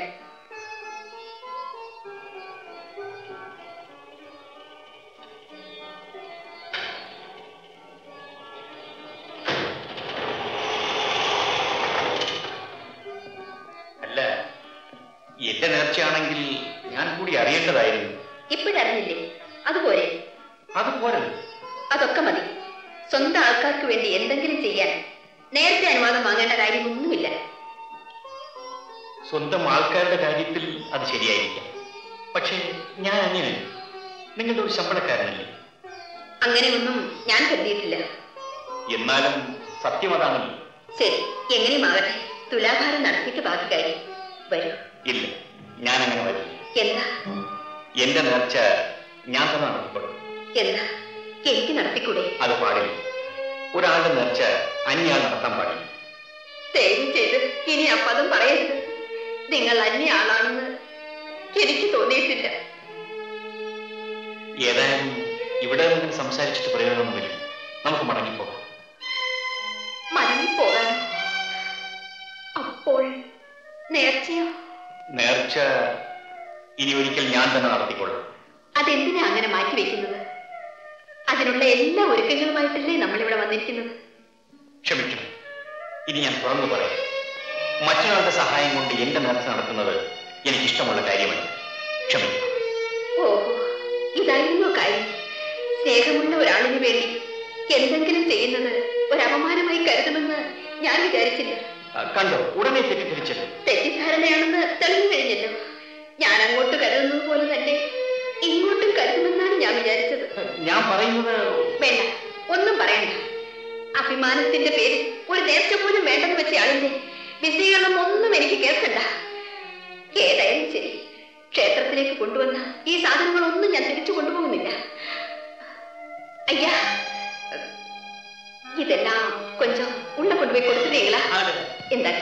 അല്ല എന്റെ നേർച്ചയാണെങ്കിൽ ഞാൻ കൂടി അറിയേണ്ടതായിരുന്നു ഇപ്പോഴറിഞ്ഞില്ലേ അതുപോലെ അത് പോരല്ലോ അതൊക്കെ മതി സ്വന്തം ആൾക്കാർക്ക് വേണ്ടി എന്തെങ്കിലും ചെയ്യാൻ നേരത്തെ അനുവാദം വാങ്ങേണ്ട കാര്യമൊന്നുമില്ല സ്വന്തം ആൾക്കാരുടെ കാര്യത്തിൽ അത് ശരിയായിരിക്കാം പക്ഷേ ഞാൻ അങ്ങനെ നിങ്ങളുടെ ഒരു ശമ്പളക്കാരനല്ലേ അങ്ങനെയൊന്നും ഞാൻ കരുതിയിട്ടില്ല എന്നാലും സത്യം അതാണല്ലോ ശരി എങ്ങനെയുമാകട്ടെ തുലാഭാരം നടത്തിയിട്ട് ബാക്കി കാര്യം വരൂ ഇല്ല ഞാൻ അങ്ങനെ വരില്ല എന്താ എന്റെ നേർച്ച ഞാൻ തന്നെ നടത്തിക്കൊള്ളും എന്താ എനിക്ക് നടത്തിക്കൂടെ അത് പാടില്ല ഒരാളുടെ നേർച്ച അന്യാൾ നടത്താൻ പാടില്ല ദയവ് ചെയ്ത് ഇനി ആ പദം പറയരുത് നിങ്ങൾ അന്യ ആളാണെന്ന് എനിക്ക് തോന്നിയിട്ടില്ല ഏതായാലും ഇവിടെ നിന്ന് സംസാരിച്ചിട്ട് പ്രയോജനമൊന്നുമില്ല നമുക്ക് മടങ്ങിപ്പോകാം മടങ്ങിപ്പോകാൻ അപ്പോൾ നേർച്ചയോ നേർച്ച ഇനി ഒരിക്കൽ ഞാൻ തന്നെ നടത്തിക്കൊള്ളാം അതെന്തിനാ അങ്ങനെ മാറ്റിവെക്കുന്നത് അതിനുള്ള എല്ലാ ഒരുക്കങ്ങളുമായിട്ടല്ലേ നമ്മളിവിടെ വന്നിരിക്കുന്നത് ക്ഷമിക്കണം ഇനി ഞാൻ തുറന്നു പറയാം മറ്റൊരാളുടെ സഹായം കൊണ്ട് എന്റെ നേർച്ച നടത്തുന്നത് എനിക്കിഷ്ടമുള്ള കാര്യമല്ല ക്ഷമിക്കണം ഓഹോ ഇതായിരുന്നു കാര്യം സ്നേഹമുള്ള ഒരാളിന് വേണ്ടി എന്തെങ്കിലും ചെയ്യുന്നത് ഒരു അപമാനമായി കരുതുമെന്ന് ഞാൻ വിചാരിച്ചില്ല ആ, കണ്ടോ ഉടനെ തെറ്റിദ്ധരിച്ചല്ലോ തെറ്റിദ്ധാരണയാണെന്ന് തെളിഞ്ഞു കഴിഞ്ഞല്ലോ ഞാൻ അങ്ങോട്ട് കരുതുന്നത് പോലെ തന്നെ ഇങ്ങോട്ടും കരുതുമെന്നാണ് ഞാൻ വിചാരിച്ചത് ഞാൻ പറയുന്നത് വേണ്ട ഒന്നും പറയണ്ട അഭിമാനത്തിന്റെ പേരിൽ ഒരു നേർച്ച പോലും വേണ്ടെന്ന് വെച്ച ആളിന്റെ വിശദീകരണം ഒന്നും എനിക്ക് കേൾക്കണ്ട ഏതായാലും ശരി ക്ഷേത്രത്തിലേക്ക് കൊണ്ടുവന്ന ഈ സാധനങ്ങളൊന്നും ഞാൻ തിരിച്ചു കൊണ്ടുപോകുന്നില്ല അയ്യാ ഇതെല്ലാം കൊഞ്ചം ഉള്ള കൊണ്ടുപോയി കൊടുത്തിട്ടീங்களா എന്താണ്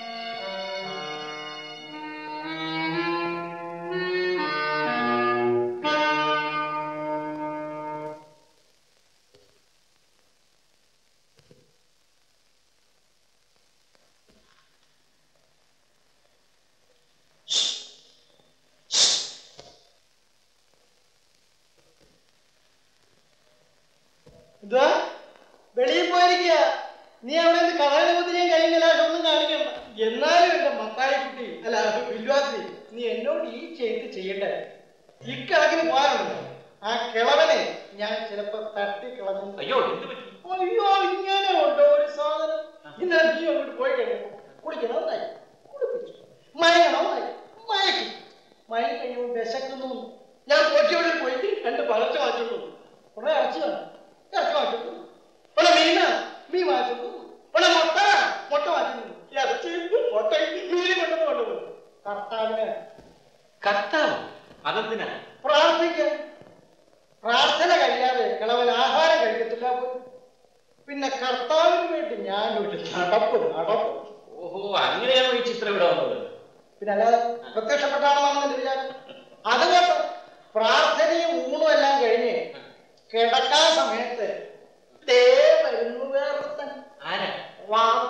എന്തുവാ വെളിയിൽ പോയിരിക്കുക നീ അവിടെ നിന്ന് കടലിനെ കുതിരയും കൈയും കലാശം ഒന്നും കാണിക്കണ്ട എന്നാലും എന്റെ മത്തായി കുട്ടി അല്ല വില്വാസി നീ എന്നോട് ഈ ചെയ്ത് ചെയ്യണ്ടേ ഇക്കണക്കിന് പോകാനുണ്ട് ആ കിളവനെ ഞാൻ ചിലപ്പോ തട്ടി കളഞ്ഞു അയ്യോ എന്ത് പറ്റി അയ്യോ ഇങ്ങനെ ഉണ്ടോ ഒരു സാധനം ഇന്നലെ നീ അങ്ങോട്ട് പോയി കഴിഞ്ഞു കുടിക്കണമെന്നായി കുടിപ്പിച്ചു മയങ്ങണമെന്നായി മയക്കി മയങ്ങി കഴിയുമ്പോൾ വിശക്കുന്നു ഞാൻ പൊട്ടിയോടെ പോയിട്ട് രണ്ട് പഴച്ച വാങ്ങിച്ചോണ്ടു കുറെ ഇറച്ചി വേണം ഇറച്ചി വാങ്ങിച്ചോണ്ടു ഉള്ള മീന മീൻ വാങ്ങിച്ചോണ്ടു ഉള്ള മുട്ട മുട്ട വാങ്ങിച്ചു ഇറച്ചി മുട്ട മീൻ കൊണ്ടുവന്ന് കൊണ്ടുപോകും കർത്താവിന് കർത്താവ് അതെന്തിനാ പ്രാർത്ഥിക്കാൻ പ്രാർത്ഥന കഴിയാതെ കിളവൻ ആഹാരം കഴിക്കത്തില്ല പോലും. പിന്നെ കർത്താവിന് വേണ്ടി ഞാൻ ഒരു നടപ്പ് നടപ്പ് ഓഹോ അങ്ങനെയാണോ ഈ ചിത്രം ഇവിടെ വന്നത് പിന്നെ അല്ലാതെ പ്രത്യക്ഷപ്പെട്ടാണെന്നാണ് എന്റെ വിചാരം അത് കേട്ടോ പ്രാർത്ഥനയും ഊണും എല്ലാം കഴിഞ്ഞ് കിടക്കാൻ സമയത്ത് ദേ വരുന്നു വേറൊരുത്തൻ ആരാ വാദം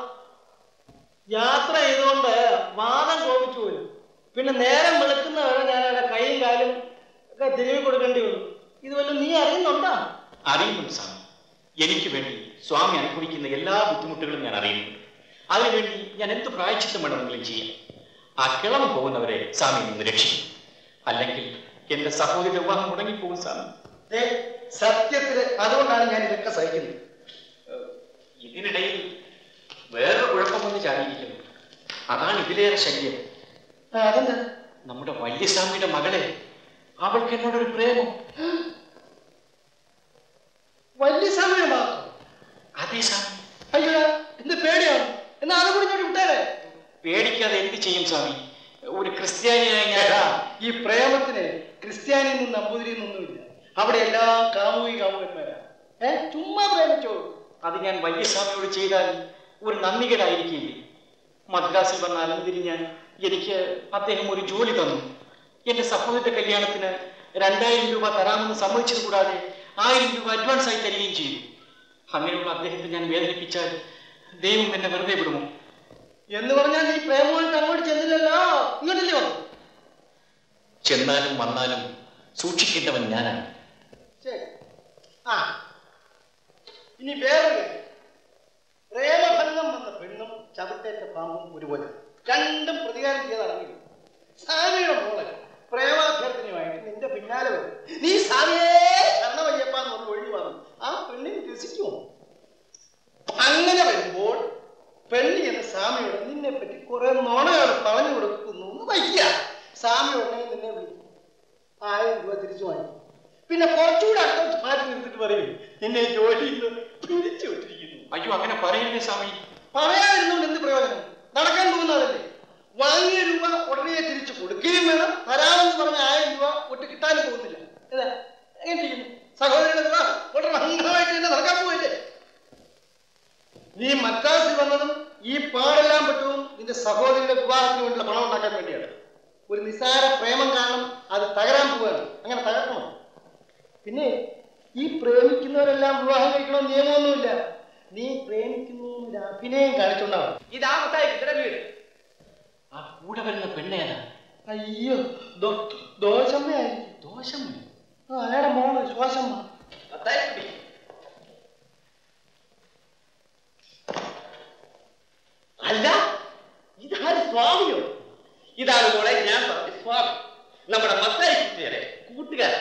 യാത്ര ചെയ്തുകൊണ്ട് വാദം കോപിച്ചു പോയി പിന്നെ നേരം വെളുക്കുന്നവരെ ഞാൻ അവിടെ കൈയും കാലും ഒക്കെ തിരുവി കൊടുക്കേണ്ടി വന്നു ഇത് വല്ലതും നീ അറിയുന്നുണ്ടോ അറിയുന്നുണ്ട് സ്വാമി എനിക്ക് വേണ്ടി സ്വാമി അനുഭവിക്കുന്ന എല്ലാ ബുദ്ധിമുട്ടുകളും ഞാൻ അറിയുന്നുണ്ട് അതിനുവേണ്ടി ഞാൻ എന്ത് പ്രായച്ചിത്തം വേണമെങ്കിലും ചെയ്യാം ആ കിളവ് പോകുന്നവരെ സ്വാമി നിന്ന് രക്ഷിക്കും അല്ലെങ്കിൽ എന്റെ സഹോദരി വിവാഹം മുടങ്ങിപ്പോകും സ്വാമി ദേ, സത്യത്തില് അതുകൊണ്ടാണ് ഞാൻ ഇതൊക്കെ സഹിക്കുന്നത് ഇതിനിടയിൽ വേറൊരു കുഴപ്പം വന്ന് ചാടിയിരിക്കുന്നു അതാണ് ഇതിലേറെ ശല്യം ആ, അതെന്താ നമ്മുടെ വല്യസ്വാമിയുടെ മകളെ അവൾക്ക് എന്നോടൊരു പ്രേമം വലിയ സമയമാക്കും അതേ സ്വാമി അയ്യോ എന്ത് പേടിയാണ് എന്നാ അത് കൂടി ഇങ്ങോട്ട് വിട്ടേരെ പേടിക്കാതെ എന്ത് ചെയ്യും സ്വാമി ഒരു ക്രിസ്ത്യാനിയായ ഞാൻ ഏടാ, ഈ പ്രേമത്തിന് ക്രിസ്ത്യാനിയിൽ നിന്നും നമ്പൂതിരിയിൽ നിന്നൊന്നുമില്ല അവിടെ എല്ലാം കാമുകി കാമുകന്മാരാ ഏ ചുമ്മാ പ്രേമിച്ചോ അത് ഞാൻ വല്യസ്വാമിയോട് ചെയ്താൽ ഒരു നന്ദികേടായിരിക്കില്ലേ മദ്രാസിൽ വന്ന് അലഞ്ഞിരിഞ്ഞാൽ എനിക്ക് അദ്ദേഹം ഒരു ജോലി തന്നു എന്റെ സഹോദരന്റെ കല്യാണത്തിന് രണ്ടായിരം രൂപ തരാമെന്ന് സമ്മതിച്ചത് കൂടാതെ ആയിരം രൂപ അഡ്വാൻസ് ആയി തരികയും ചെയ്തു അങ്ങനെയുള്ള അദ്ദേഹത്തെ ഞാൻ വേദനിപ്പിച്ചാൽ ദൈവം എന്നെ വെറുതെ വിടുമോ എന്ന് പറഞ്ഞാൽ നീ പ്രേമമായിട്ട് അങ്ങോട്ട് ചെന്നില്ലല്ലോ ഇങ്ങോട്ടല്ലേ വന്നു ചെന്നാലും വന്നാലും സൂക്ഷിക്കേണ്ടവൻ ഞാനാണ് ശരി ആ ഇനി വേറൊരു കാര്യം പ്രേമഭംഗം വന്ന പെണ്ണും ചവിട്ടേറ്റ പാമ്പും ഒരുപോലെ രണ്ടും പ്രതികാരം ചെയ്തടങ്ങി സ്വാമിയുടെ മോളെ പ്രേമാഭ്യർത്ഥനയുമായിട്ട് നിന്റെ പിന്നാലെ വരും നീ സ്വാമിയേ ശരണമയ്യപ്പ എന്ന് പറഞ്ഞ് ഒഴിഞ്ഞു പറഞ്ഞു ആ പെണ്ണിന് രസിക്കുമോ അങ്ങനെ വരുമ്പോൾ പെണ്ണി എന്ന സ്വാമിയോട് നിന്നെ പറ്റി കുറെ നുണകൾ പറഞ്ഞു കൊടുക്കുന്നു എന്ന് വയ്ക്കുക സ്വാമി ഉടനെ നിന്നെ വിളിക്കും ആയിരം രൂപ തിരിച്ചു വാങ്ങി പിന്നെ കുറച്ചുകൂടെ അക്കൗണ്ട് മാറ്റി നിർത്തിട്ട് പറയും നിന്നെ ജോലിയിൽ നിന്ന് പിടിച്ചു വിട്ടിരിക്കുന്നു അയ്യോ അങ്ങനെ പറയരുതേ സ്വാമി പറയാതിരുന്നോണ്ട് എന്ത് പ്രയോജനം നടക്കാൻ പോകുന്നതല്ലേ വാങ്ങിയ രൂപ ഉടനെ തിരിച്ചു കൊടുക്കുകയും വേണം തരാമെന്ന് പറഞ്ഞ ആയിരം രൂപ ഒട്ട് കിട്ടാനും പോകുന്നില്ല ഏതാ എങ്ങനെ ചെയ്യുന്നു സഹോദരയുടെ വിവാഹം വളരെ മംഗളമായിട്ട് തന്നെ നടക്കാൻ പോയില്ലേ നീ മദ്രാസിൽ വന്നതും ഈ പാടെല്ലാം പെട്ടതും നിന്റെ സഹോദരിയുടെ വിവാഹത്തിന് വേണ്ടിയുള്ള പണം ഉണ്ടാക്കാൻ വേണ്ടിയാണ് ഒരു നിസ്സാര പ്രേമം കാരണം അത് തകരാൻ പോവുകയാണ് അങ്ങനെ തകർക്കണം പിന്നെ ഈ പ്രേമിക്കുന്നവരെല്ലാം വിവാഹം കഴിക്കണമെന്ന് നിയമമൊന്നുമില്ല നീ പ്രേമിക്കുന്നു എന്നൊരു അഭിനയം കാണിച്ചുകൊണ്ടാവും ഇതാ മുത്തായി കുട്ടിയുടെ വീട് ആ കൂടെ വരുന്ന പെണ്ണേതാ അയ്യോ ദോ- ദോഷമ്മയായിരിക്കും ദോഷം ആ അയാളുടെ മോള് ശ്വാസം മത്തായിക്കുട്ടി അല്ല ഇതാര് സ്വാമിയോ ഇതാണ് മോളെ ഞാൻ പറഞ്ഞ സ്വാമി നമ്മുടെ മത്തായി കുട്ടിയുടെ കൂട്ടുകാരൻ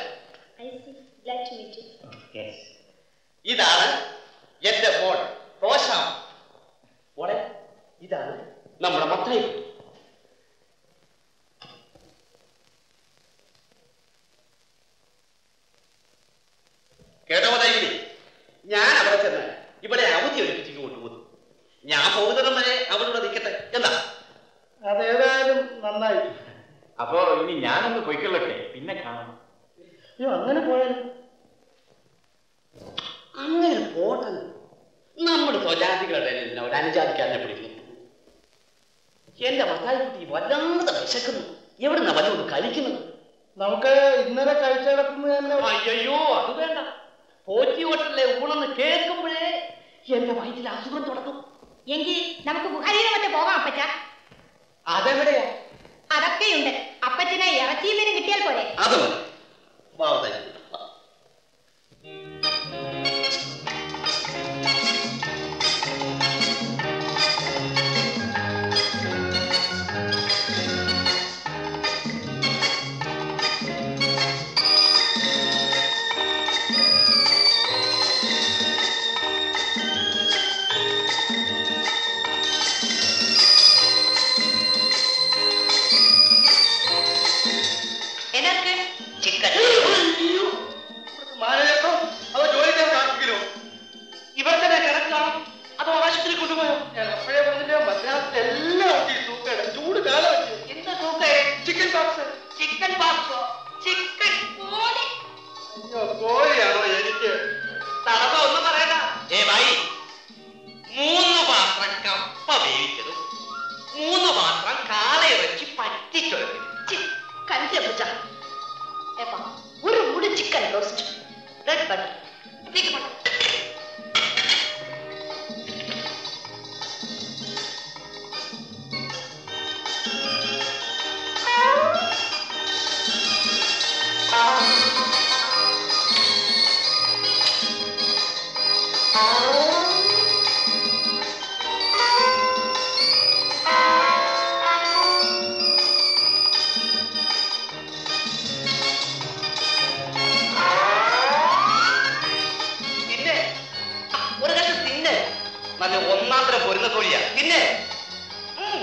ഇതാണ് എന്റെ മോൾ റോശാം മോളെ ഇതാണ് നമ്മുടെ മത്തായി കുട്ടി കേട്ടോ മത്തായി ഞാൻ അവിടെ ചെന്ന് ഇവിടെ അവധി ഒരുക്കിച്ച് കൊണ്ടുപോകുന്നു ഞാൻ പോകുന്നിടം വരെ അവരോട് നിൽക്കട്ടെ എന്താ അതേതായാലും നന്നായി അപ്പോ ഇനി ഞാനൊന്ന് പൊയ്ക്കൊള്ളട്ടെ പിന്നെ കാണാം അയ്യോ അങ്ങനെ പോയാലും അങ്ങനെ പോട്ടെ നമ്മുടെ സ്വജാതികളുടെ എന്തിനാ ഒരു അനുജാതിക്കാരനെ പിടിക്കുന്നു എന്റെ മത്തായിക്കുട്ടി വല്ലാതെ വിശക്കുന്നു എവിടുന്ന വല്ലതും കഴിക്കുന്നത് നമുക്ക് ഇന്നലെ കഴിച്ചിടത്തുനിന്ന് തന്നെ അയ്യോ അത് വേണ്ട പോറ്റി ഹോട്ടലിലെ ഊണെന്ന് കേൾക്കുമ്പോഴേ എന്റെ വയറ്റിൽ അസുഖം തുടങ്ങും എങ്കിൽ നമുക്ക് ബുഹാരിയുടെ മറ്റേ പോകാം അപ്പച്ച അതെവിടെയാ അതൊക്കെയുണ്ട് അപ്പച്ചനെ ഇറച്ചിയും മീനും കിട്ടിയാൽ പോരെ അത് മതി വാ, മത്തായി. വാ. എന്നൊക്കെ ചിക്കൻ മാനേജർക്കോ അതോ ജോലിക്കാൻ കാണിക്കലോ ഇവർ തന്നെ കിടക്കണം അതോ ആശുപത്രി കൊണ്ടുപോയോ ഞാൻ അപ്പോഴേ പറഞ്ഞിട്ട് മദ്രാസിൽ എല്ലാം ഉണ്ട് ഈ സൂക്കേട് ചൂട് കാലം എന്ത് തൂക്കേ ചിക്കൻ ബോക്സ് ചിക്കൻ പാക്സോ ചിക്കൻ പോലെ അയ്യോ കോഴിയാണോ എനിക്ക് തടവ ഒന്നും പറയണ്ട ഏ ഭായി മൂന്ന് പാത്രം കപ്പ വേവിച്ചതും മൂന്ന് പാത്രം കാളയിറച്ചി പറ്റിച്ചൊരു കഞ്ചി അപ്പച്ച ഏപ്പാ ഒരു മുടി chicken roast red butter big butter പിന്നെ ഒരു കഷ്ണം തിന്നെ നല്ല ഒന്നാം തരം പൊരുന്ന കോഴിയാ പിന്നെ ഉം.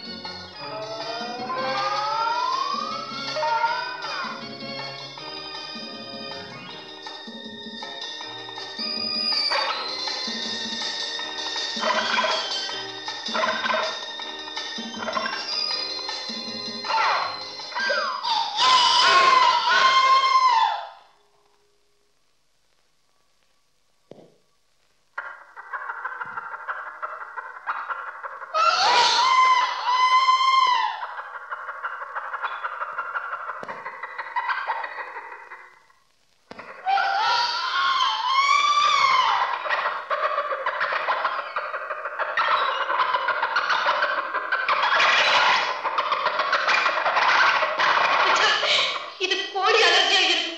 ഇത് കോഴി അലർജി ആയിരുന്നു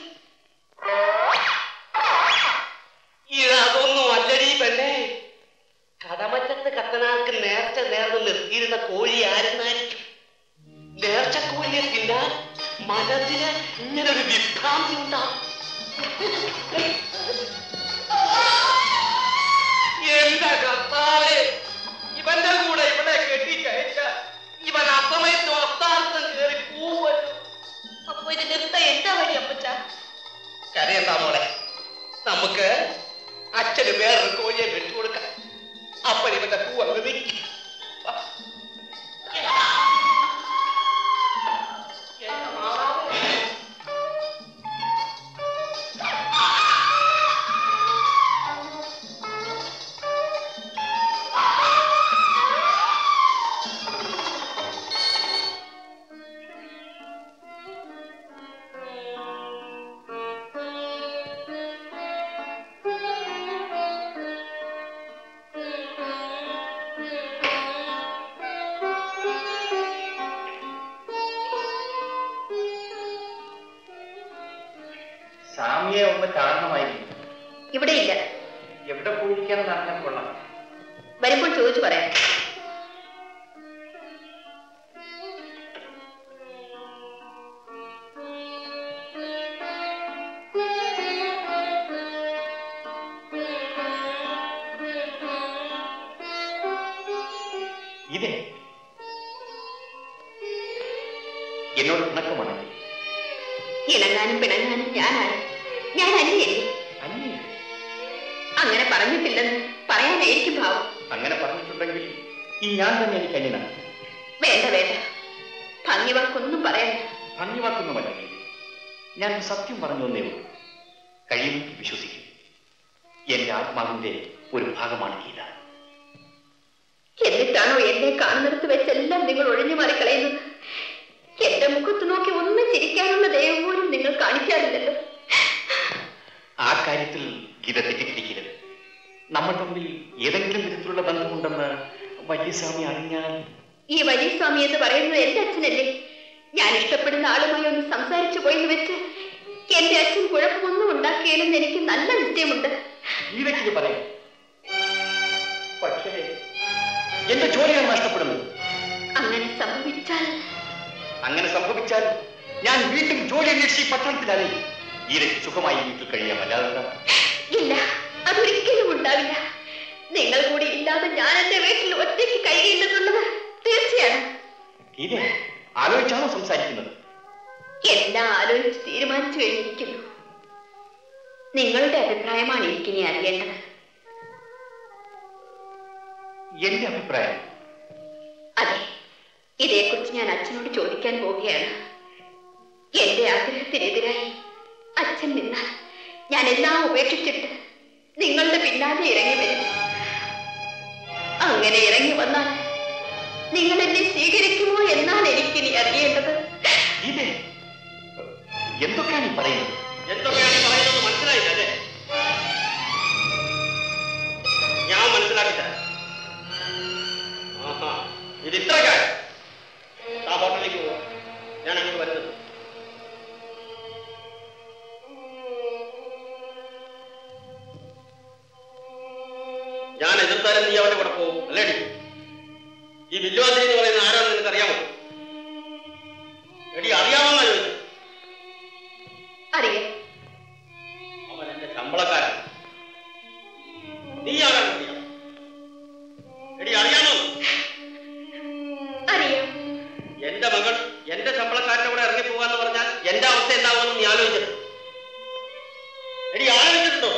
ഇതൊന്നും അല്ലടി പെണ്ണേ കടമറ്റത്ത് കത്തനാർക്ക് നേർച്ച നേർന്ന് നിർത്തിയിരുന്ന കോഴി ആരെന്നായിരിക്കും നേർച്ച കോഴിയെ തിന്നാൻ മനസ്സിന് ഇങ്ങനെ ഒരു വിഭ്രാന്തി ഉണ്ടാവും എന്റെ കർത്താവേ ഇവന്റെ കൂടെ ഇവിടെ കെട്ടിച്ചയച്ച ഇവൻ അസമയത്ത് അസ്ഥാനത്തും കയറി കൂവല്ലോ അപ്പൊ ഇത് നിർത്ത എന്താ വഴി അപ്പച്ച കരയണ്ട മോളെ നമുക്ക് അച്ഛന് വേറൊരു കോഴിയെ വെട്ടുകൊടുക്കാം അപ്പോൾ ഇവന്റെ പൂ അങ്ങ് നിൽക്കും വാ. എന്റെ മാതാവേ. ആ സ്വാമിയെ ഒന്ന് കാണണമായിരുന്നു ഇവിടെ ഇല്ല എവിടെ പോയിരിക്കാനെന്ന് അറിഞ്ഞാൽ കൊള്ളാം വരുമ്പോൾ ചോദിച്ചു പറയാം ഇതേ എന്നോട് പിണക്കമാണ് ഇണങ്ങാനും പിണങ്ങാനും ഞാനാണ് ഞാൻ അന്യല്ലേ അന്യ അങ്ങനെ പറഞ്ഞിട്ടില്ലെന്ന് പറയാനായിരിക്കും ഭാവം അങ്ങനെ പറഞ്ഞിട്ടുണ്ടെങ്കിൽ ഈ ഞാൻ തന്നെ എനിക്ക് അന്യനാണ് വേണ്ട വേണ്ട ഭംഗി വാക്കൊന്നും പറയണ്ട ഭംഗിവാക്കൊന്നുമല്ല ഞാൻ സത്യം പറഞ്ഞു എന്നേ ഉള്ളൂ കഴിയുമെങ്കിൽ വിശ്വസിക്കും എന്റെ ആത്മാവിന്റെ ഒരു ഭാഗമാണ് ഗീത എന്നിട്ടാണോ എന്നെ കാണുന്നിടത്ത് വെച്ചെല്ലാം നിങ്ങൾ ഒഴിഞ്ഞു മാറി കളയുന്നത് എന്റെ മുഖത്ത് നോക്കി ഒന്നും ചിരിക്കാനുള്ള ദൈവം പോലും നിങ്ങൾ കാണിക്കാറില്ലല്ലോ ആ കാര്യത്തിൽ ഗീത തെറ്റിദ്ധരിക്കരുത് നമ്മൾ തമ്മിൽ ഏതെങ്കിലും വിധത്തിലുള്ള ബന്ധമുണ്ടെന്ന് വല്യസ്വാമി അറിഞ്ഞാൽ ഈ വലിയ സ്വാമി എന്ന് പറയുന്നത് എന്റെ അച്ഛനല്ലേ ഞാൻ ഇഷ്ടപ്പെടുന്ന ആളുമായി ഒന്ന് സംസാരിച്ചു പോയെന്ന് വെച്ച് എന്റെ അച്ഛൻ കുഴപ്പമൊന്നും ഉണ്ടാക്കിയാലെന്ന് എനിക്ക് നല്ല നിശ്ചയമുണ്ട് ഗീതയ്ക്ക് പറയാം പക്ഷേ എന്റെ ജോലിയാണ് നഷ്ടപ്പെടുന്നത് അങ്ങനെ സംഭവിച്ചാൽ അങ്ങനെ സംഭവിച്ചാൽ ഞാൻ വീണ്ടും ജോലി അന്വേഷിച്ച് പട്ടണത്തിലായി ഗീതയ്ക്ക് സുഖമായി വീട്ടിൽ കഴിയാം അല്ലാതെ എന്താ? ഇല്ല അതൊരിക്കലും ഉണ്ടാവില്ല നിങ്ങൾ കൂടി ഇല്ലാതെ ഞാൻ എന്റെ വീട്ടിൽ ഒറ്റയ്ക്ക് കഴിയില്ലെന്നുള്ളത് തീർച്ചയാണ് ഗീത ആലോചിച്ചാണോ സംസാരിക്കുന്നത് എല്ലാം ആലോചിച്ച് തീരുമാനിച്ചു കഴിഞ്ഞിരിക്കുന്നു നിങ്ങളുടെ അഭിപ്രായമാണ് എനിക്കിനി അറിയേണ്ടത് എന്റെ അഭിപ്രായം അതെ ഇതേക്കുറിച്ച് ഞാൻ അച്ഛനോട് ചോദിക്കാൻ പോവുകയാണ് എന്റെ ആഗ്രഹത്തിനെതിരായി അച്ഛൻ നിന്നാൽ ഞാൻ എല്ലാം ഉപേക്ഷിച്ചിട്ട് നിങ്ങളുടെ പിന്നാലെ ഇറങ്ങി വരും അങ്ങനെ ഇറങ്ങി വന്നാൽ നിങ്ങൾ എന്നെ സ്വീകരിക്കുമോ എന്നാണ് എനിക്കിനി അറിയേണ്ടത് ഗീത എന്തൊക്കെയാണ് ഈ പറയുന്നത് എന്തൊക്കെയാണ് ഈ പറയുന്നത് മനസ്സിലായില്ല അല്ലേ ഞാൻ മനസ്സിലാക്കി തരാം ആഹാ ഇത് ഇത്ര കാര്യം ആ ഹോട്ടലിലേക്ക് പോവാം ഞാൻ അങ്ങോട്ട് വരുന്നത് ഞാൻ എതിർത്താലും നീ അവന്റെ കൂടെ പോകും അല്ലേടി ഈ വില്ലുവാതിരി എന്ന് പറയുന്ന ആരാണെന്ന് നിനക്ക് അറിയാമോ എടി അറിയാമെന്നാ ചോദിച്ചു അറിയാം അവൻ എന്റെ ശമ്പളക്കാരൻ നീ ആരാണ് അറിയാം എടി അറിയാമോ അറിയാം എന്റെ മകൾ എന്റെ ശമ്പളക്കാരന്റെ കൂടെ ഇറങ്ങി പോകാന്ന് പറഞ്ഞാൽ എന്റെ അവസ്ഥ എന്താവുമെന്ന് നീ ആലോചിച്ചിട്ടുണ്ട് എടി ആലോചിച്ചിട്ടുണ്ടോ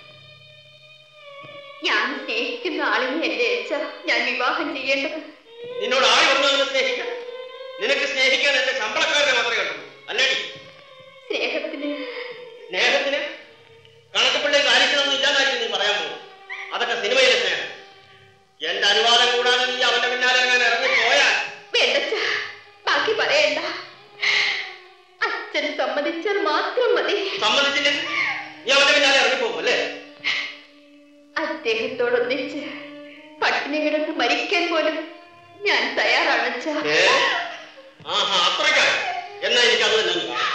ഞാൻ സ്നേഹിക്കുന്ന ആളിനെ എന്റെ അച്ഛ ഞാൻ വിവാഹം ചെയ്യേണ്ടത് നിന്നോട് ആര് വന്നു അവനെ സ്നേഹിക്കാൻ നിനക്ക് സ്നേഹിക്കാൻ എന്റെ ശമ്പളക്കാരനെ മാത്രമേ കണ്ടുള്ളൂ അല്ലേടി സ്നേഹത്തിന് സ്നേഹത്തിന് കണക്കപ്പിള്ളയും കാര്യത്തിനൊന്നും ഇല്ലാതായിരിക്കും നീ പറയാൻ പോകും അതൊക്കെ സിനിമയിലെ സ്നേഹം എന്റെ അനുവാദം കൂടാതെ നീ അവന്റെ പിന്നാലെ അങ്ങനെ ഇറങ്ങി പോയാൽ വേണ്ടച്ച ബാക്കി പറയണ്ട അച്ഛൻ സമ്മതിച്ചാൽ മാത്രം മതി സമ്മതിച്ചില്ലെങ്കിൽ നീ അവന്റെ പിന്നാലെ ഇറങ്ങി പോകും അല്ലേ അദ്ദേഹത്തോടൊന്നിച്ച് പട്ടിണി കിടന്ന് മരിക്കാൻ പോലും ഞാൻ തയ്യാറാണ് അച്ഛാ ഏ? ആഹാ അത്രയ്ക്കായി എന്നാ എനിക്ക് അത് തന്നെ ഒന്ന് കാണാം.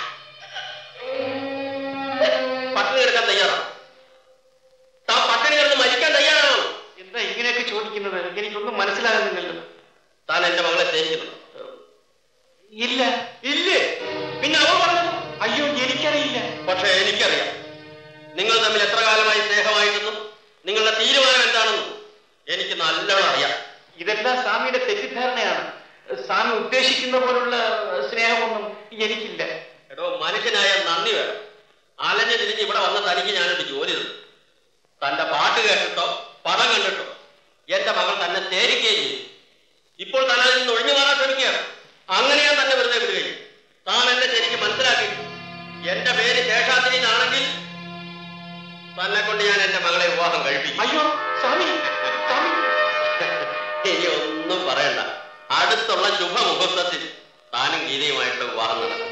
പട്ടിണി കിടക്കാൻ തയ്യാറാണ് താൻ പട്ടിണി കിടന്ന് മരിക്കാൻ തയ്യാറാണോ എന്താ ഇങ്ങനെയൊക്കെ ചോദിക്കുന്നത് എനിക്കൊന്നും മനസ്സിലാകുന്നില്ലല്ലോ താൻ എന്റെ മകളെ സ്നേഹിക്കുന്നു ഇല്ല ഇല്ലേ പിന്നെ അവൾ പറഞ്ഞത് അയ്യോ എനിക്കറിയില്ല പക്ഷേ എനിക്കറിയാം നിങ്ങൾ തമ്മിൽ എത്ര കാലമായി സ്നേഹമായിട്ടെന്നും നിങ്ങളുടെ തീരുമാനം എന്താണെന്നും എനിക്ക് നല്ലോണം അറിയാം ഇതെല്ലാം സ്വാമിയുടെ തെറ്റിദ്ധാരണയാണ് സ്വാമി ഉദ്ദേശിക്കുന്ന പോലുള്ള സ്നേഹമൊന്നും എനിക്കില്ല എടോ മനുഷ്യനായ നന്ദി വേണം അലഞ്ഞു തിരിഞ്ഞ് ഇവിടെ വന്ന തനിക്ക് ഞാനൊരു ജോലി തന്നു തന്റെ പാട്ട് കേട്ടിട്ടോ പടം കണ്ടിട്ടോ എന്റെ മകൾ തന്നെ തേരിക്കുകയും ചെയ്തു ഇപ്പോൾ താൻ അതിൽ നിന്ന് ഒഴിഞ്ഞു മാറാൻ ശ്രമിക്കുകയാണ് അങ്ങനെ ഞാൻ തന്നെ വെറുതെ വിടുകയും താൻ എന്നെ ശരിക്കും മനസ്സിലാക്കി എന്റെ പേര് ശേഷാദ്രി എന്നാണെങ്കിൽ തന്നെ കൊണ്ട് ഞാൻ എന്റെ മകളെ വിവാഹം കഴിപ്പിക്കും അയ്യോ സ്വാമി സ്വാമി ഇനി ഒന്നും പറയണ്ട അടുത്തുള്ള ശുഭമുഹൂർത്തത്തിൽ താനും ഗീതയുമായിട്ട് വിവാഹം നടക്കും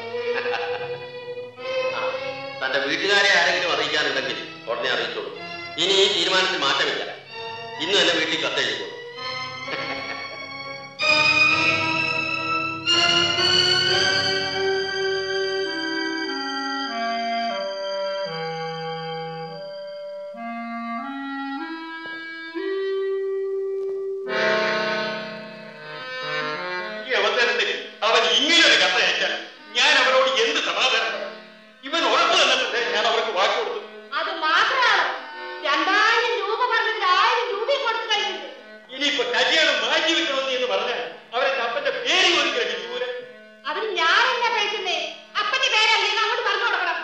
ആ, തന്റെ വീട്ടുകാരെ ആരെങ്കിലും അറിയിക്കാനുണ്ടെങ്കിൽ ഉടനെ അറിയിച്ചോളൂ ഇനി ഈ തീരുമാനത്തിൽ മാറ്റമില്ല ഇന്ന് തന്നെ വീട്ടിൽ കത്തെഴുതിക്കോളൂ അവസരത്തിൽ അവൻ ഇങ്ങനൊരു കഥ അയച്ചാൽ ഞാൻ അവരോട് എന്ത് സമാധാനം പറയും? ഇവൻ ഉറപ്പ് തന്നിട്ടുണ്ട് ഞാൻ അവർക്ക് വാക്ക് കൊടുത്തു അത് മാത്രമാണ് രണ്ടായിരം രൂപ പറഞ്ഞതിൽ ആയിരം രൂപയും കൊടുത്തു കഴിഞ്ഞിട്ടുണ്ട് ഇനിയിപ്പോ കല്യാണം മാറ്റി വെക്കണമെന്ന് എന്ന് പറഞ്ഞാൽ അവരെ അപ്പന്റെ പേര് ഒരു ഗ്രഹിക്കൂലെ അതിന് ഞാൻ എന്നാ കഴിക്കുന്നേ അപ്പന്റെ പേരല്ലേ എന്ന് അങ്ങോട്ട് പറഞ്ഞു കൊടുക്കണം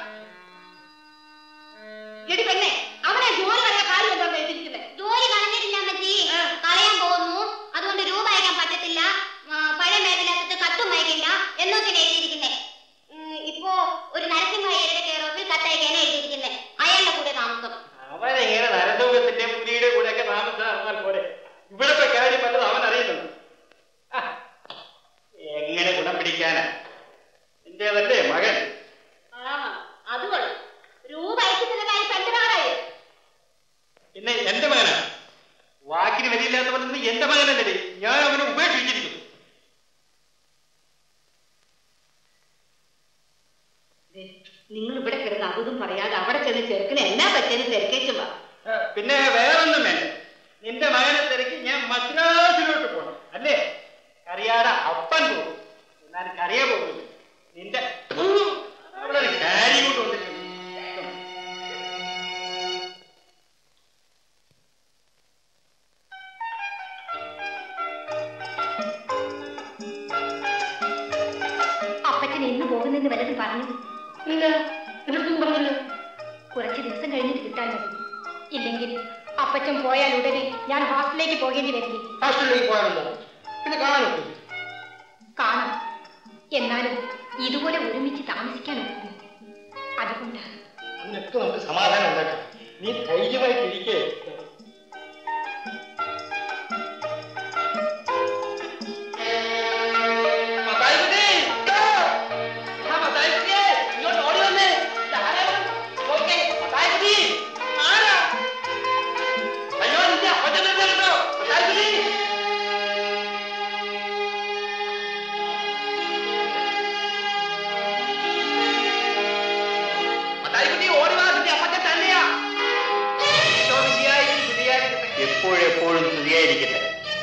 എടി പെണ്ണെ അവനെ ജോലി കളയാൻ കാര്യം എന്താ എഴുതിയിരിക്കുന്നത് ജോലി കളഞ്ഞിട്ടില്ല അമ്മച്ചി കളയാൻ പോകുന്നു അതുകൊണ്ട് രൂപ അയക്കാൻ പറ്റത്തില്ല ആ, പഴയ മേഖലകത്ത് കത്തും അയക്കില്ല എന്നൊക്കെ എഴുതിയിരിക്കുന്നേ ഉം, ഇപ്പോ ഒരു നരസിംഹയുടെ കെയർ ഓഫിൽ കത്തയക്കാനാണ് എഴുതിയിരിക്കുന്നത് അയാളുടെ കൂടെ താമസം അവനെങ്ങനെ നരസൗഖ്യത്തിന്റെ പുലിയുടെ കൂടെയൊക്കെ താമസം നടന്നാൽ പോരെ ഇവിടുത്തെ കാര്യം വല്ലതും അവൻ അറിയുന്നുണ്ട് ആ, എങ്ങനെ ഗുണം പിടിക്കാനാ എന്റേതല്ലേ മകൻ ആ അത് കൊള്ളാം രൂപ അയക്കുന്ന കാര്യം തന്റെ മകനായി പിന്നെ എന്റെ മകനാ വാക്കിന് വരിയില്ലാത്തവൻ എന്റെ മകനല്ലേ ഞാൻ അവനെ ഉപേക്ഷിച്ചിരിക്കുന്നു നിങ്ങൾ ഇവിടെ കിടന്ന് അതും പറയാതെ അവിടെ ചെന്ന് ചെറുക്കിന് എന്നാ പറ്റിയെന്ന് തിരക്കേച്ചും വാ ആ, പിന്നെ വേറൊന്നും വേണ്ട നിന്റെ മകനെ തിരക്കി ഞാൻ മദ്രാസിലോട്ട് പോകണം അല്ലേ കറിയാട അപ്പൻ പോകും എന്നാൽ കറിയ പോകുന്നു നിന്റെ അവിടെ ഒരു കാര്യം കൊണ്ട് വന്നിട്ടുണ്ട് അപ്പച്ചൻ എന്ന് പോകുന്നെന്ന് വല്ലതും പറഞ്ഞു ഇല്ല എന്നിട്ടും പറഞ്ഞില്ല കുറച്ച് ദിവസം കഴിഞ്ഞിട്ട് കിട്ടാൻ മതി ഇല്ലെങ്കിൽ അപ്പച്ചൻ പോയാൽ ഉടനെ ഞാൻ ഹോസ്റ്റലിലേക്ക് പോകേണ്ടി വരില്ലേ ഹോസ്റ്റലിലേക്ക് പോയാലോ പിന്നെ കാണാനൊക്കെ കാണാം എന്നാലും ഇതുപോലെ ഒരുമിച്ച് താമസിക്കാൻ ഒക്കുമോ അതുകൊണ്ട് അതിനൊക്കെ നമുക്ക് സമാധാനം ഉണ്ടാക്കാം നീ ധൈര്യമായിട്ട് ഇരിക്കേ എപ്പോഴെപ്പോഴും സ്തുതിയായിരിക്കട്ടെ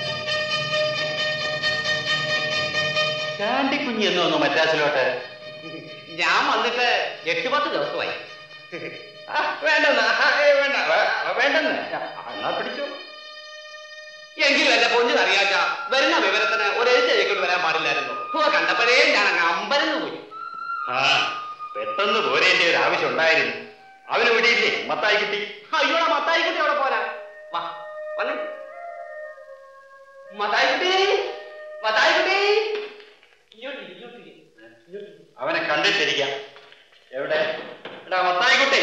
ചാണ്ടിക്കുഞ്ഞി എന്ന് വന്നു മദ്രാസിലോട്ട് ഞാൻ വന്നിട്ട് എട്ട് പത്ത് ദിവസമായി ആ, വേണ്ടെന്ന് ആ, ഏ, വേണ്ട വേ- വേണ്ടെന്ന് ആ, എന്നാ പിടിച്ചു എങ്കിലും എന്റെ പൊന്നു അറിയാച്ച വരുന്ന വിവരത്തിന് ഒരു എഴുത്തേക്കൊണ്ട് വരാൻ പാടില്ലായിരുന്നു ഓ കണ്ടപ്പോഴേ ഞാൻ അങ്ങ് അമ്പരന്ന് പോയി ആ പെട്ടെന്ന് പോരേണ്ട ഒരു ആവശ്യം ഉണ്ടായിരുന്നു അവന് വിടിയില്ലേ മത്തായി കിട്ടി അയ്യോടാ മത്തായിക്കുട്ടി അവിടെ പോരാ വാ വന്നേ മത്തായിക്കുട്ടി മത്തായിക്കുട്ടി ഇങ്ങോട്ട് ഇരി, ഇങ്ങോട്ട് ഇരി. ഇങ്ങോട്ട് ഇരി. അവനെ കണ്ടിട്ടിരിക്കാം എവിടെ എടാ മത്തായിക്കുട്ടി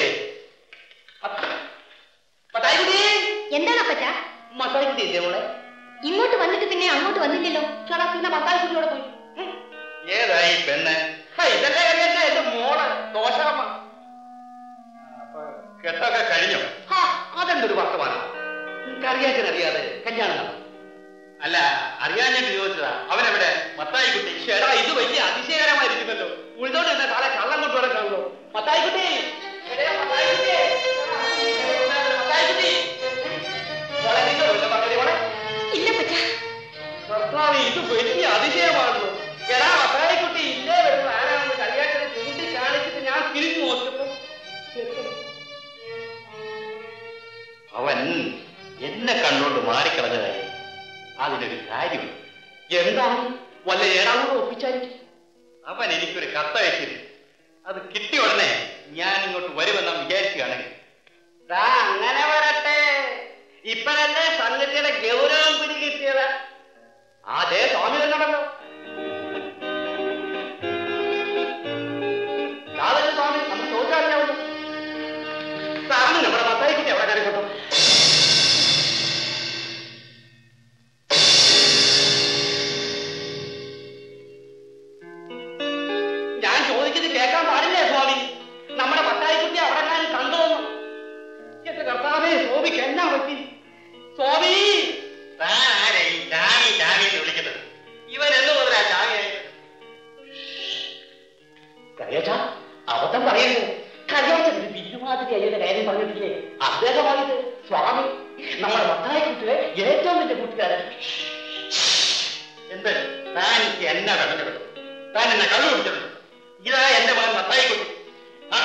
മത്തായിക്കുട്ടി എന്താണ് അപ്പച്ച മത്തായിക്കുട്ടി ഇല്ലേ മോളെ ഇങ്ങോട്ട് വന്നിട്ട് പിന്നെ അങ്ങോട്ട് വന്നില്ലല്ലോ ചേട്ടാ പിന്നെ മത്തായിക്കുട്ടിയോടെ പോയി ഏ? ഏതായി പെണ്ണ് ആ, ഇതല്ലേ അറിയാച്ച എന്റെ മോള് ദോശാമ്മ അപ്പൊ കെട്ടൊക്കെ കഴിഞ്ഞോ ആ അതെന്തൊരു വർത്തമാനം അറിയാച്ചനറിയാതെ കല്യാണം നടന്നു അല്ല അറിയാഞ്ഞിട്ട് ചോദിച്ചതാ അവനെവിടെ മത്തായി കുട്ടി ചേട്ടാ ഇത് വലിയ അതിശയകരമായിരിക്കുന്നല്ലോ ഉഴുതോണ്ട് എന്നെ കാളെ കള്ളം കൊണ്ടുവരാൻ കാണുള്ളൂ മത്തായിക്കുട്ടി എടേ, മത്തായിക്കുട്ടി. മത്തായിക്കുട്ടി. മോളെ, നിങ്ങൾ വല്ലതും പറഞ്ഞോടി മോളെ. ഇല്ല പച്ച കർത്താവേ, ഇത് വലിയ അതിശയമാണല്ലോ എടാ മത്തായിക്കുട്ടി ഇല്ലേ വരുന്ന ആരാണെന്ന് കല്യാണത്തിന് ചൂണ്ടി കാണിച്ചിട്ട് ഞാൻ തിരിഞ്ഞു നോക്കിയപ്പോ ചെറുക്കൻ. അവൻ എന്നെ കണ്ടുകൊണ്ട് മാറിക്കളഞ്ഞതായി അതിനൊരു കാര്യമുണ്ട് എന്താണ് വല്ല ഏടാകൂടെ ഒപ്പിച്ചായിരിക്കും അവൻ എനിക്കൊരു കത്തയച്ചിരുന്നു അത് കിട്ടിയ ഉടനെ ഞാൻ ഇങ്ങോട്ട് വരുമെന്ന് വിചാരിക്കുകയാണെങ്കിൽ ദാ അങ്ങനെ വരട്ടെ ഇപ്പഴല്ലേ സംഗതിയുടെ ഗൗരവം പിടികിട്ടിയത് അതേ സ്വാമി തന്നെയാണല്ലോ സാധന സ്വാമി നമുക്ക് ചോദിച്ചറിയാമല്ലോ സാറിന് നമ്മുടെ മത്തായിക്കുട്ടി എവിടെ കയറി കിട്ടും ഞാൻ ചോദിക്കുന്നത് കേൾക്കാൻ പാടില്ലേ സ്വാമി നമ്മുടെ മത്തായിക്കുട്ടി അവിടെ ഞാൻ കണ്ടോന്നു എന്റെ കർത്താവേ സ്വാമിക്ക് എന്നാ പറ്റി സ്വാമി താൻ ആരെ ഈ ചാമി ചാമി എന്ന് വിളിക്കുന്നത് ഇവൻ എന്ന് മുതലാ ചാമിയായത് കറിയാച്ച അബദ്ധം പറയരുത് കറിയാച്ച ഒരു ബില്ലുമാതിരി അയ്യന്റെ കാര്യം പറഞ്ഞിട്ടില്ലേ അദ്ദേഹമായത് സ്വാമി നമ്മുടെ മത്തായിക്കുട്ടിയെ ഏറ്റവും വലിയ കൂട്ടുകാരൻ എന്ത് താൻ എനിക്ക് എന്നാ വേണ്ടത് താൻ എന്നെ കള്ളു കുടിച്ചത് ഇതാ എന്റെ മകൻ മത്തായി കുട്ടി ആ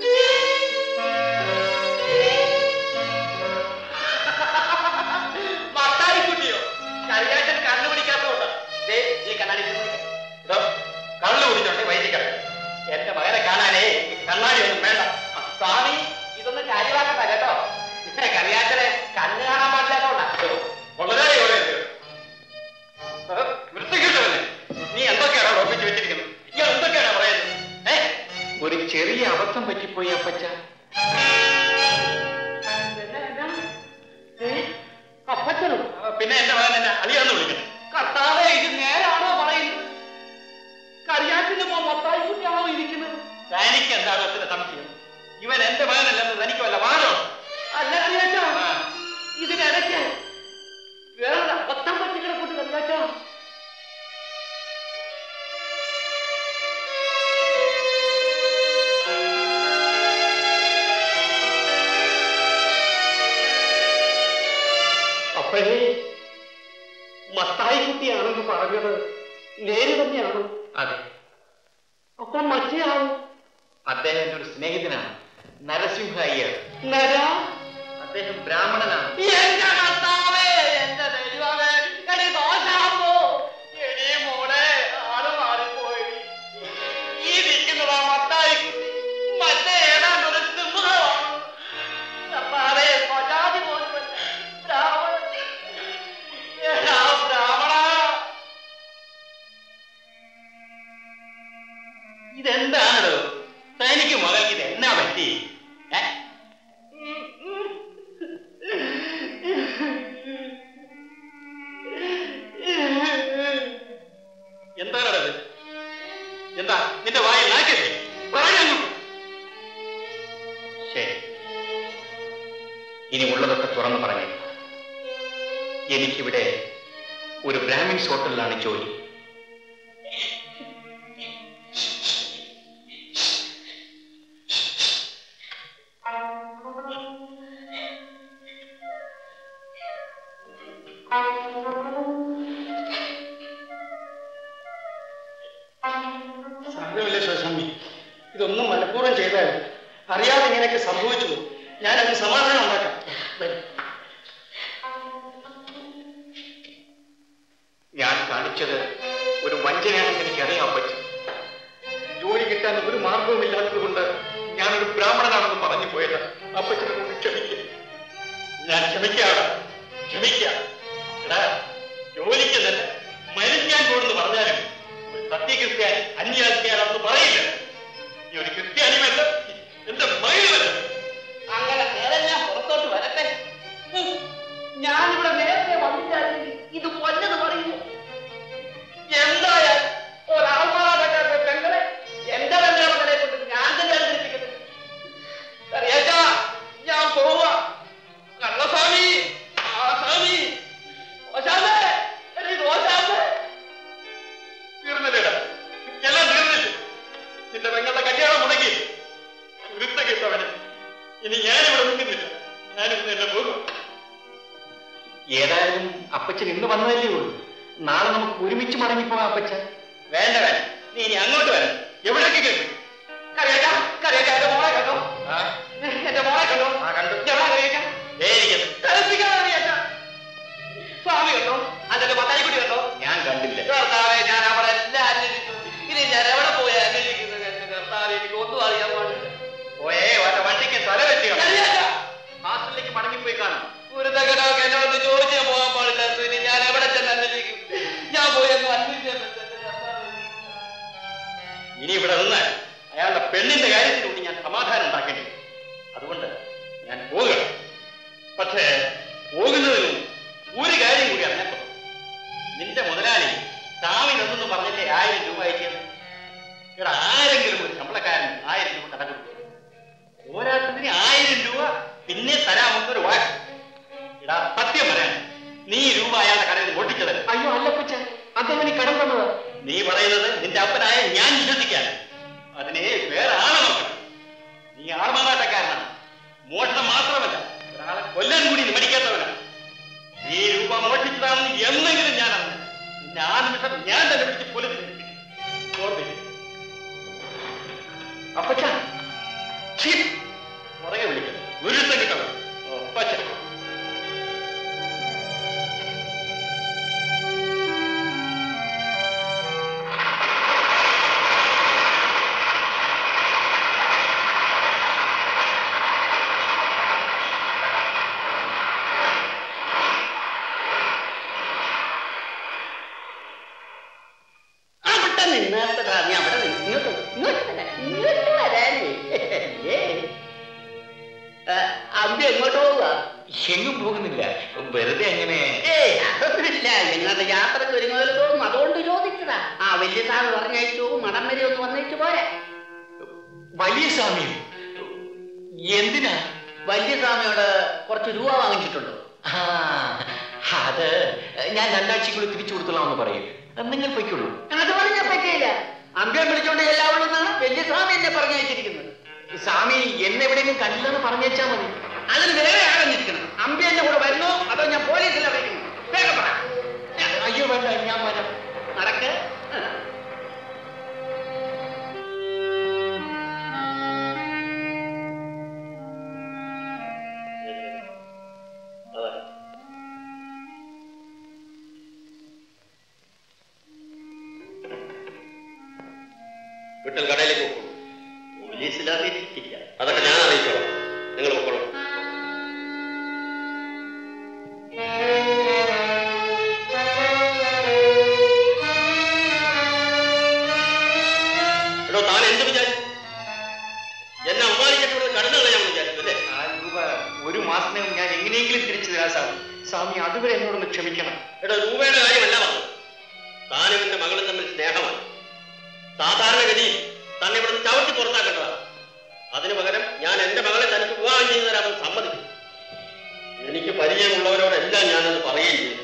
മത്തായി കുട്ടിയോ കറിയാച്ചൻ കണ്ണു പിടിക്കാത്തോണ്ട് ദേ ഈ കണ്ണാടി ഇട്ട് നോക്ക്. ഇതോ കള്ളു കുടിച്ചോണ്ട് വൈദ്യക്കട എന്റെ മകനെ കാണാനേ കണ്ണാടി ഒന്നും വേണ്ട ആ, സ്വാമി ഇതൊന്നും കാര്യമാക്കണ്ട കേട്ടോ കറിയാച്ചനെ കണ്ണ് കാണാൻ പാടില്ലാത്തോണ്ടാ വളരെ വളരെ വൃത്തികിട്ടവനെ നീ എന്തൊക്കെയാണ് ഉറപ്പിച്ച് വെച്ചിരിക്കുന്നത് ഇയാൾ എന്തൊക്കെയാണ് പറയുന്നത് ഏ ഒരു ചെറിയ അബദ്ധം പറ്റിപ്പോയി അപ്പച്ച അപ്പച്ചനും പിന്നെ എന്റെ മകൻ എന്നെ അളിയാന്ന് വിളിക്കണം കർത്താവേ ഇത് നേരാണോ പറയുന്നത് കറിയാറ്റിന്റെ മോ മൊത്തായി കുട്ടിയാണോ ഇരിക്കുന്നത് തനിക്ക് എന്താണ് ഒത്തിരി സംശയം ഇവൻ എന്റെ മകനല്ലെന്ന് തനിക്ക് വല്ല വാനോ അല്ല കറിയാച്ചോ ഇതിനിടയ്ക്ക് വേറെ അബദ്ധം പറ്റി കിടപ്പുണ്ട് കറിയാച്ചോ അപ്പോഴേ മത്തായി കുട്ടിയാണെന്ന് പറഞ്ഞത് നേര് തന്നെയാണോ അതെ അപ്പം മറ്റേയാവും അദ്ദേഹം എന്റെ ഒരു സ്നേഹിതനാണ് നരസിംഹ അയ്യർ നരാ അദ്ദേഹം ബ്രാഹ്മണനാണ് എന്റെ കർത്താവേ, എന്റെ ദൈവമേ, എടി ദോശാമ്പോ, എടി മോളെ, ആള് മാറിപ്പോയി. ഈ നിൽക്കുന്നതാ മത്തായിക്കുട്ടി. മറ്റേ ഏതാണ്ടൊരു സിംഹമാണ്. കർത്താവേ, സ്വജാതി പോലുമല്ല. ബ്രാഹ്മണൻ. എടാ ബ്രാഹ്മണാ. ഇതെന്താണോ തനിക്ക് മകൾക്ക് ഇത് എന്നാ പറ്റി ഏ എന്താണത് എന്താ നിന്റെ വായിൽ നാക്കില്ലേ പറയാൻ ശരി ഇനി ഉള്ളതൊക്കെ തുറന്നു പറഞ്ഞു എനിക്കിവിടെ ഒരു ബ്രാഹ്മിൻസ് ഹോട്ടലിലാണ് ജോലി സാരമില്ല ശോശാമി ഇതൊന്നും മനഃപൂർവ്വം ചെയ്താൽ അറിയാതെ ഇങ്ങനെയൊക്കെ സംഭവിച്ചു ഞാൻ അതിന് സമാധാനം ഉണ്ടാക്കാം വരൂ. ഞാൻ കാണിച്ചത് ഒരു വഞ്ചനയാണെന്ന് എനിക്കറിയാൻ പറ്റും ജോലി കിട്ടാൻ ഒരു മാർഗവുമില്ലാത്തത് കൊണ്ട് ഞാനൊരു ബ്രാഹ്മണനാണെന്ന് പറഞ്ഞു പോയത് അപ്പച്ചനോട് ക്ഷമിക്കും ഞാൻ ക്ഷമിക്കാണ് ക്ഷമിക്കാം എടാ ജോലിക്ക് തന്നെ മരിക്കാൻ കൂടുന്നു പറഞ്ഞാലും ഒരു സത്യക്രിസ്ത്യാനി അന്യാസിയാണെന്ന് പറയില്ല നീ ഒരു ക്രിസ്ത്യാനിമല്ല എന്റെ മകളുമല്ല അങ്ങനെ നേരെ ഞാൻ പുറത്തോട്ട് വരട്ടെ ഉം. ഞാനിവിടെ നേരത്തെ വന്നില്ലായിരുന്നെങ്കിൽ ഇത് കൊല്ലത് പറയുന്നു എന്തായാലും ഒരാൾമാരാകാരുടെ പെങ്ങളെ എന്റെ പെങ്ങളെ കൊണ്ട് ഞാൻ തന്നെ അനുസരിപ്പിക്കുന്നത് അറിയാച്ചാ ഞാൻ പോവാ കള്ളസ്വാമി ആ സ്വാമി ഓശാമേ എടീ ദോശാമേ തീർന്നില്ലേടാ എല്ലാം തീർന്നില്ല നിന്റെ പെങ്ങളുടെ കല്യാണം മുടങ്ങി വിരുദ്ധ കിട്ടവന് ഇനി ഞാനിവിടെ നിൽക്കുന്നില്ല ഞാനിന്ന് എന്നെ പോകും ഏതായാലും അപ്പച്ചൻ ഇന്ന് വന്നതല്ലേ ഉള്ളൂ നാളെ നമുക്ക് ഒരുമിച്ച് മടങ്ങിപ്പോവാം അപ്പച്ച വേണ്ട വേണ്ട നീ ഇനി അങ്ങോട്ട് വരണം എവിടേക്ക് കേട്ടു കറിയേക്കാം കറിയേക്കാം എന്റെ മോളെ കണ്ടോ എന്റെ മോളെ കണ്ടോ ആ കണ്ടു എവിടെ കറിയേക്കാം കളിപ്പിക്കാൻ കറിയേക്കാം സ്വാമി കണ്ടോ അതിന്റെ പത്തായിക്കുട്ടി കണ്ടോ ഞാൻ കണ്ടില്ല കർത്താവെ ഞാൻ അവിടെ എല്ലാം അന്വേഷിച്ചു ഇനി ഞാൻ എവിടെ പോയി അന്വേഷിക്കുന്നത് എന്റെ കർത്താവെ എനിക്ക് ഒന്നും അറിയാൻ പാടില്ല പോയേ വല്ല വണ്ടിക്ക് തല വെച്ച് ഹാസ്റ്റലിലേക്ക് മടങ്ങിപ്പോയി കാണും ഒരു തകരമൊക്കെ എന്നോട് ചോദിച്ചാൽ പോകാൻ പാടില്ല ഇനി ഞാൻ എവിടെ ചെന്ന് അന്വേഷിക്കും ഞാൻ പോയി ഒന്ന് അന്വേഷിച്ചു ഇനി ഇവിടെ നിന്ന് അയാളുടെ പെണ്ണിന്റെ കാര്യത്തിൽ കൂടി ഞാൻ സമാധാനം ഉണ്ടാക്കേണ്ടി വരും. അതുകൊണ്ട് ഞാൻ പോവുകയാണ് പക്ഷേ പോകുന്നതിന് മുമ്പ് ഒരു കാര്യം കൂടി അറിഞ്ഞപ്പോൾ നിന്റെ മുതലാളി താമിനൊന്നും പറഞ്ഞില്ലേ ആയിരം രൂപ അയക്കുന്നത് ഇവിടെ ആരെങ്കിലും ഒരു ശമ്പളക്കാരൻ ആയിരം രൂപ കട കൊടുക്കും പോരാട്ടത്തിന് ആയിരം രൂപ പിന്നെ തരാമെന്നൊരു വാക്ക് ഇടാ സത്യം പറയാൻ നീ ഈ രൂപ അയാളുടെ കടയിൽ നിന്ന് ഓട്ടിച്ചതല്ല അയ്യോ അല്ലപ്പച്ച അദ്ദേഹം ഈ കടം തന്നതാ നീ പറയുന്നത് നിന്റെ അപ്പനായ ഞാൻ വിശ്വസിക്കാൻ അതിനെ വേറെ ആളെ നോക്കണം നീ ആർമാറാട്ടക്കാരനാണ് മോഷണം മാത്രമല്ല ഒരാളെ കൊല്ലാൻ കൂടി നീ മടിക്കാത്തവനാണ് ഈ രൂപ മോഷിച്ചതാണെന്ന് എന്നെങ്കിലും ഞാൻ അറിഞ്ഞു നിന്നെ ആ നിമിഷം ഞാൻ തന്നെ പിടിച്ച് അവിടെ നിന്നേർത്തടാ നീ അവിടെ നിന്ന് ഇങ്ങോട്ട് വാ, ഇങ്ങോട്ട് വരാൻ ഇങ്ങോട്ട് വരാനേ ഏ. ആ, അമ്പി എങ്ങോട്ട് പോവുക എങ്ങും പോകുന്നില്ല വെറുതെ എങ്ങനെ ഏയ് അതൊന്നുമില്ല നിങ്ങളുടെ യാത്രക്ക് ഒരുങ്ങുന്നതിൽ തോന്നും അതുകൊണ്ട് ചോദിച്ചതാ ആ വലിയ സാറ് പറഞ്ഞയച്ചു മടം വരെ ഒന്ന് വന്നേച്ചു പോരെ വലിയ സ്വാമിയും എന്തിനാ വലിയ സ്വാമിയോട് കുറച്ച് രൂപ വാങ്ങിച്ചിട്ടുണ്ടോ ആ, അത് ഞാൻ രണ്ടാഴ്ചക്കുള്ളിൽ തിരിച്ചു കൊടുത്തോളാമെന്ന് പറയും നിങ്ങൾ പൊയ്ക്കുള്ളൂ അത് പറഞ്ഞാൽ പറ്റിയില്ല അമ്പയം വിളിച്ചോണ്ട് എല്ലാവരും വലിയ സ്വാമി എന്നെ പറഞ്ഞയച്ചിരിക്കുന്നത് സ്വാമി എന്നെ എവിടെയെങ്കിലും കണ്ടില്ലെന്ന് പറഞ്ഞേച്ചാ മതി അതിന് വേറെ ആളഞ്ഞിരിക്കണം അമ്പി എന്നെ കൂടെ വരുന്നു അതോ ഞാൻ പോലീസിൽ അറിയിക്കുന്നു വേഗം പറ അയ്യോ വേണ്ട ഞാൻ വരാം നടക്ക് വിട്ടൽ കടയിലേക്ക് പോകും പോലീസിൽ അറിയിച്ചിട്ടില്ല അതൊക്കെ ഞാൻ അറിയിച്ചോളാം നിങ്ങൾ പൊക്കോളൂ എടോ താൻ എന്ത് വിചാരിച്ചു എന്നെ അവമാനിക്കപ്പെടുന്നത് കടന്നു കളയാമെന്ന് വിചാരിച്ചു അല്ലേ ആ രൂപ ഒരു മാസത്തിനകം ഞാൻ എങ്ങനെയെങ്കിലും തിരിച്ചു തരാം സ്വാമി സ്വാമി അതുവരെ എന്നോടൊന്ന് ക്ഷമിക്കണം എടോ രൂപയുടെ കാര്യമല്ല പറഞ്ഞത് താനും എന്റെ മകളും തമ്മിൽ സ്നേഹമാണ് സാധാരണഗതിയിൽ തന്നെ ഇവിടുന്ന് ചവിട്ടി പുറത്താക്കേണ്ടതാണ് അതിനു പകരം ഞാൻ എന്റെ മകളെ തനിക്ക് വിവാഹം ചെയ്തു തരാമെന്ന് സമ്മതിച്ചു എനിക്ക് പരിചയമുള്ളവരോടെല്ലാം ഞാനത് പറയുകയും ചെയ്തു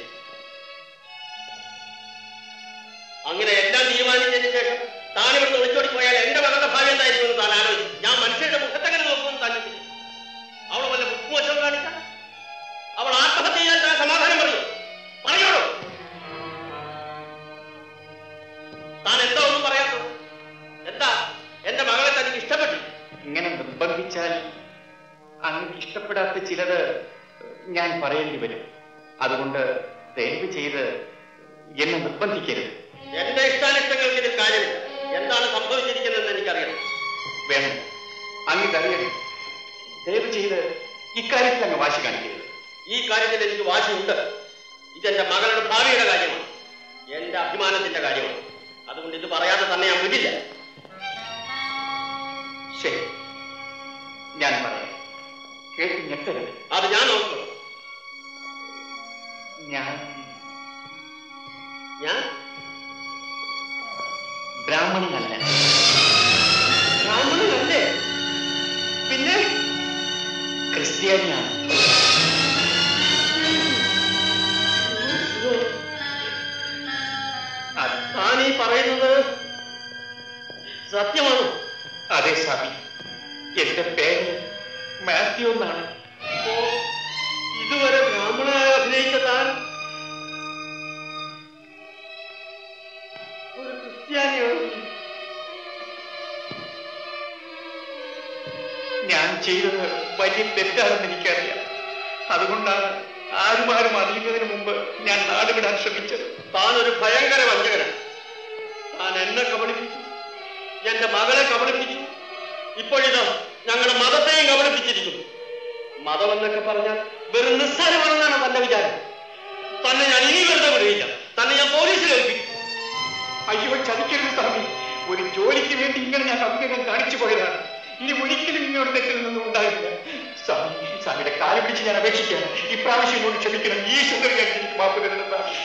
അങ്ങനെ എല്ലാം തീരുമാനിച്ചതിന് ശേഷം താൻ ഇവിടുന്ന് ഒളിച്ചോടി പോയാൽ എന്റെ മകളുടെ ഭാവി എന്തായിരിക്കുമെന്ന് താൻ ആലോചിച്ചു ഞാൻ മനുഷ്യരുടെ മുഖത്തെങ്ങനെ നോക്കുമെന്ന് താൻ ചിന്തിച്ചു അവൾ വല്ല ബുദ്ധിമോശം കാണിച്ചാൽ അവൾ ആത്മഹത്യ ചെയ്യാൻ താൻ സമാധാനം പറയൂ പറയോളൂ താൻ എന്താ ഒന്നും പറയാത്തത് എന്താ എന്റെ മകളെ തനിക്ക് ഇഷ്ടപ്പെട്ടു ഇങ്ങനെ നിർബന്ധിച്ചാൽ അങ്ങനെ ഇഷ്ടപ്പെടാത്ത ചിലത് ഞാൻ പറയേണ്ടി വരും അതുകൊണ്ട് ദയവ് ചെയ്ത് എന്നെ നിർബന്ധിക്കരുത് എന്റെ ഇഷ്ടാനിഷ്ടങ്ങൾക്ക് ഇതിൽ കാര്യമില്ല എന്താണ് സംഭവിച്ചിരിക്കുന്നതെന്ന് എനിക്കറിയണം വേണം അങ്ങ് ദയവ് ചെയ്ത് ഇക്കാര്യത്തിൽ അങ്ങ് വാശി കാണിക്കരുത് ഈ കാര്യത്തിൽ എനിക്ക് വാശിയുണ്ട് ഇതെന്റെ മകളുടെ ഭാവിയുടെ കാര്യമാണ് എന്റെ അഭിമാനത്തിന്റെ കാര്യമാണ് അതുകൊണ്ട് ഇത് പറയാതെ തന്നെ ഞാൻ വിടില്ല ശരി ഞാൻ പറയാം കേട്ട് ഞെട്ടരുത് അത് ഞാൻ നോക്കണം ഞാൻ ഞാൻ ബ്രാഹ്മണനല്ല ബ്രാഹ്മണനല്ലേ പിന്നെ ക്രിസ്ത്യാനിയാണ് അത് താൻ ഈ പറയുന്നത് സത്യമാണോ അതെ സ്വാമി എന്റെ പേര് മാത്യു എന്നാണ് അപ്പോ ഇതുവരെ ബ്രാഹ്മണനായി അഭിനയിച്ച താൻ ഒരു ക്രിസ്ത്യാനിയാണ് ഞാൻ ചെയ്തത് വലിയ തെറ്റാണെന്ന് എനിക്കറിയാം അതുകൊണ്ടാണ് ആരും ആരും അറിയുന്നതിന് മുമ്പ് ഞാൻ നാട് വിടാൻ ശ്രമിച്ചത് താൻ ഒരു ഭയങ്കര വഞ്ചകനാണ് താൻ എന്നെ കബളിപ്പിച്ചു എന്റെ മകളെ കബളിപ്പിച്ചു ഇപ്പോഴിത് ഞങ്ങളുടെ മതത്തെയും കബളിപ്പിച്ചിരിക്കുന്നു മതം എന്നൊക്കെ പറഞ്ഞാൽ വെറും നിസ്സാരമാണെന്നാണ് തന്റെ വിചാരം തന്നെ ഞാൻ ഇനി വെറുതെ വിടുകയില്ല തന്നെ ഞാൻ പോലീസിൽ ഏൽപ്പിക്കും അയ്യോ ചതിക്കരുത് സ്വാമി ഒരു ജോലിക്ക് വേണ്ടി ഇങ്ങനെ ഞാൻ അഭിനയം കാണിച്ചു പോയതാണ് ഇനി ഒരിക്കലും ഇങ്ങോട്ട് തെറ്റിൽ നിന്നും ഉണ്ടാകില്ല സ്വാമി സ്വാമിയുടെ കാല് പിടിച്ച് ഞാൻ അപേക്ഷിക്കുകയാണ് ഇപ്രാവശ്യം കൊണ്ട് ക്ഷമിക്കണം ഈ സുന്ദരി എനിക്ക് മാപ്പ് തരുന്ന സ്വാമി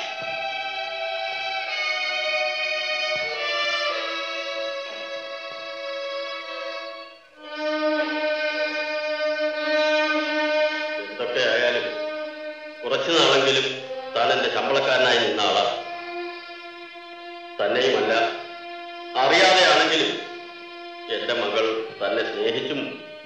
എന്തൊക്കെ ആയാലും കുറച്ചു നാളെങ്കിലും താൻ എന്റെ ശമ്പളക്കാരനായി നിന്ന ആളാണ് തന്നെയുമല്ല അറിയാതെയാണെങ്കിലും എന്റെ മകൾ തന്നെ സ്നേഹിച്ചും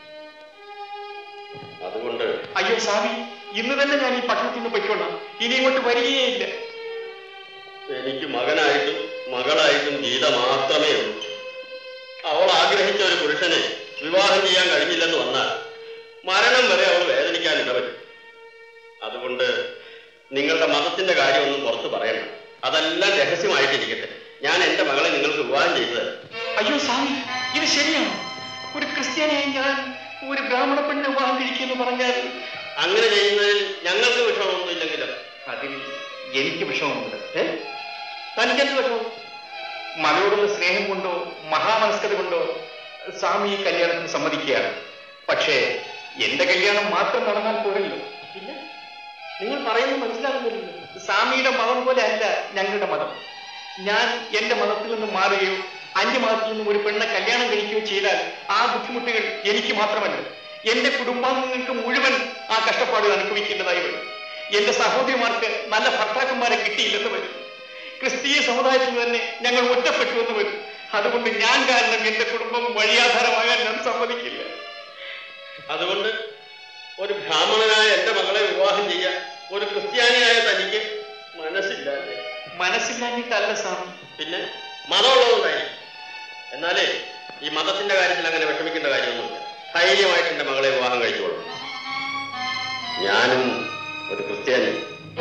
അതുകൊണ്ട് അയ്യോ സ്വാമി ഇന്ന് തന്നെ ഞാൻ ഈ പട്ടണത്തിൽ നിന്ന് പൊയ്ക്കൊള്ളാം ഇനി ഇങ്ങോട്ട് വരികയേയില്ല എനിക്ക് മകനായിട്ടും മകളായിട്ടും ഗീത മാത്രമേ ഉള്ളൂ അവൾ ആഗ്രഹിച്ച ഒരു പുരുഷനെ വിവാഹം ചെയ്യാൻ കഴിഞ്ഞില്ലെന്ന് വന്നാൽ മരണം വരെ അവൾ വേദനിക്കാൻ ഇടവരും അതുകൊണ്ട് നിങ്ങളുടെ മതത്തിന്റെ കാര്യമൊന്നും പുറത്ത് പറയണ്ട അതെല്ലാം രഹസ്യമായിട്ടിരിക്കട്ടെ ഞാൻ എന്റെ മകളെ നിങ്ങൾക്ക് വിവാഹം ചെയ്തു തരാം അയ്യോ സ്വാമി ഇത് ശരിയാണ് ഒരു ക്രിസ്ത്യാനിയായി ഞാൻ ഒരു ബ്രാഹ്മണ പെണ്ണിനെ വിവാഹം കഴിക്കുമെന്ന് പറഞ്ഞാൽ അങ്ങനെ ചെയ്യുന്നതിൽ ഞങ്ങൾക്ക് വിഷമമൊന്നും ഇല്ലെങ്കിലും അതിൽ എനിക്ക് വിഷമമുണ്ട് ഏ? തനിക്കെന്ത് വിഷമം മതയോടുള്ള സ്നേഹം കൊണ്ടോ മഹാമനസ്കത കൊണ്ടോ സ്വാമി ഈ കല്യാണത്തിന് സമ്മതിക്കുകയാണ് പക്ഷേ എന്റെ കല്യാണം മാത്രം നടന്നാൽ പോരല്ലോ പിന്നെ നിങ്ങൾ പറയുന്നത് മനസ്സിലാകുന്നില്ലല്ലോ സ്വാമിയുടെ മതം പോലെ അല്ല ഞങ്ങളുടെ മതം ഞാൻ എന്റെ മതത്തിൽ നിന്ന് മാറുകയോ അന്യമതത്തിൽ നിന്നും ഒരു പെണ്ണെ കല്യാണം കഴിക്കുകയോ ചെയ്താൽ ആ ബുദ്ധിമുട്ടുകൾ എനിക്ക് മാത്രമല്ല എന്റെ കുടുംബാംഗങ്ങൾക്ക് മുഴുവൻ ആ കഷ്ടപ്പാടുകൾ അനുഭവിക്കേണ്ടതായി വരും എന്റെ സഹോദരിമാർക്ക് നല്ല ഭർത്താക്കന്മാരെ കിട്ടിയില്ലെന്ന് വരും ക്രിസ്തീയ സമുദായത്തിൽ തന്നെ ഞങ്ങൾ ഒറ്റപ്പെട്ടു എന്ന് വരും അതുകൊണ്ട് ഞാൻ കാരണം എന്റെ കുടുംബം വഴിയാധാരമാകാൻ ഞാൻ സമ്മതിക്കില്ല അതുകൊണ്ട് ഒരു ബ്രാഹ്മണനായ എന്റെ മകളെ വിവാഹം ചെയ്യാൻ ഒരു ക്രിസ്ത്യാനിയായ തനിക്ക് മനസ്സില്ല അല്ലേ? മനസ്സിലാഞ്ഞിട്ടല്ല സ്വാമി പിന്നെ മതമുള്ളതുകൊണ്ടായിരിക്കും എന്നാലേ ഈ മതത്തിന്റെ കാര്യത്തിൽ അങ്ങനെ വിഷമിക്കേണ്ട കാര്യമൊന്നുമില്ല ധൈര്യമായിട്ട് എന്റെ മകളെ വിവാഹം കഴിച്ചോളൂ ഞാനും ഒരു ക്രിസ്ത്യാനി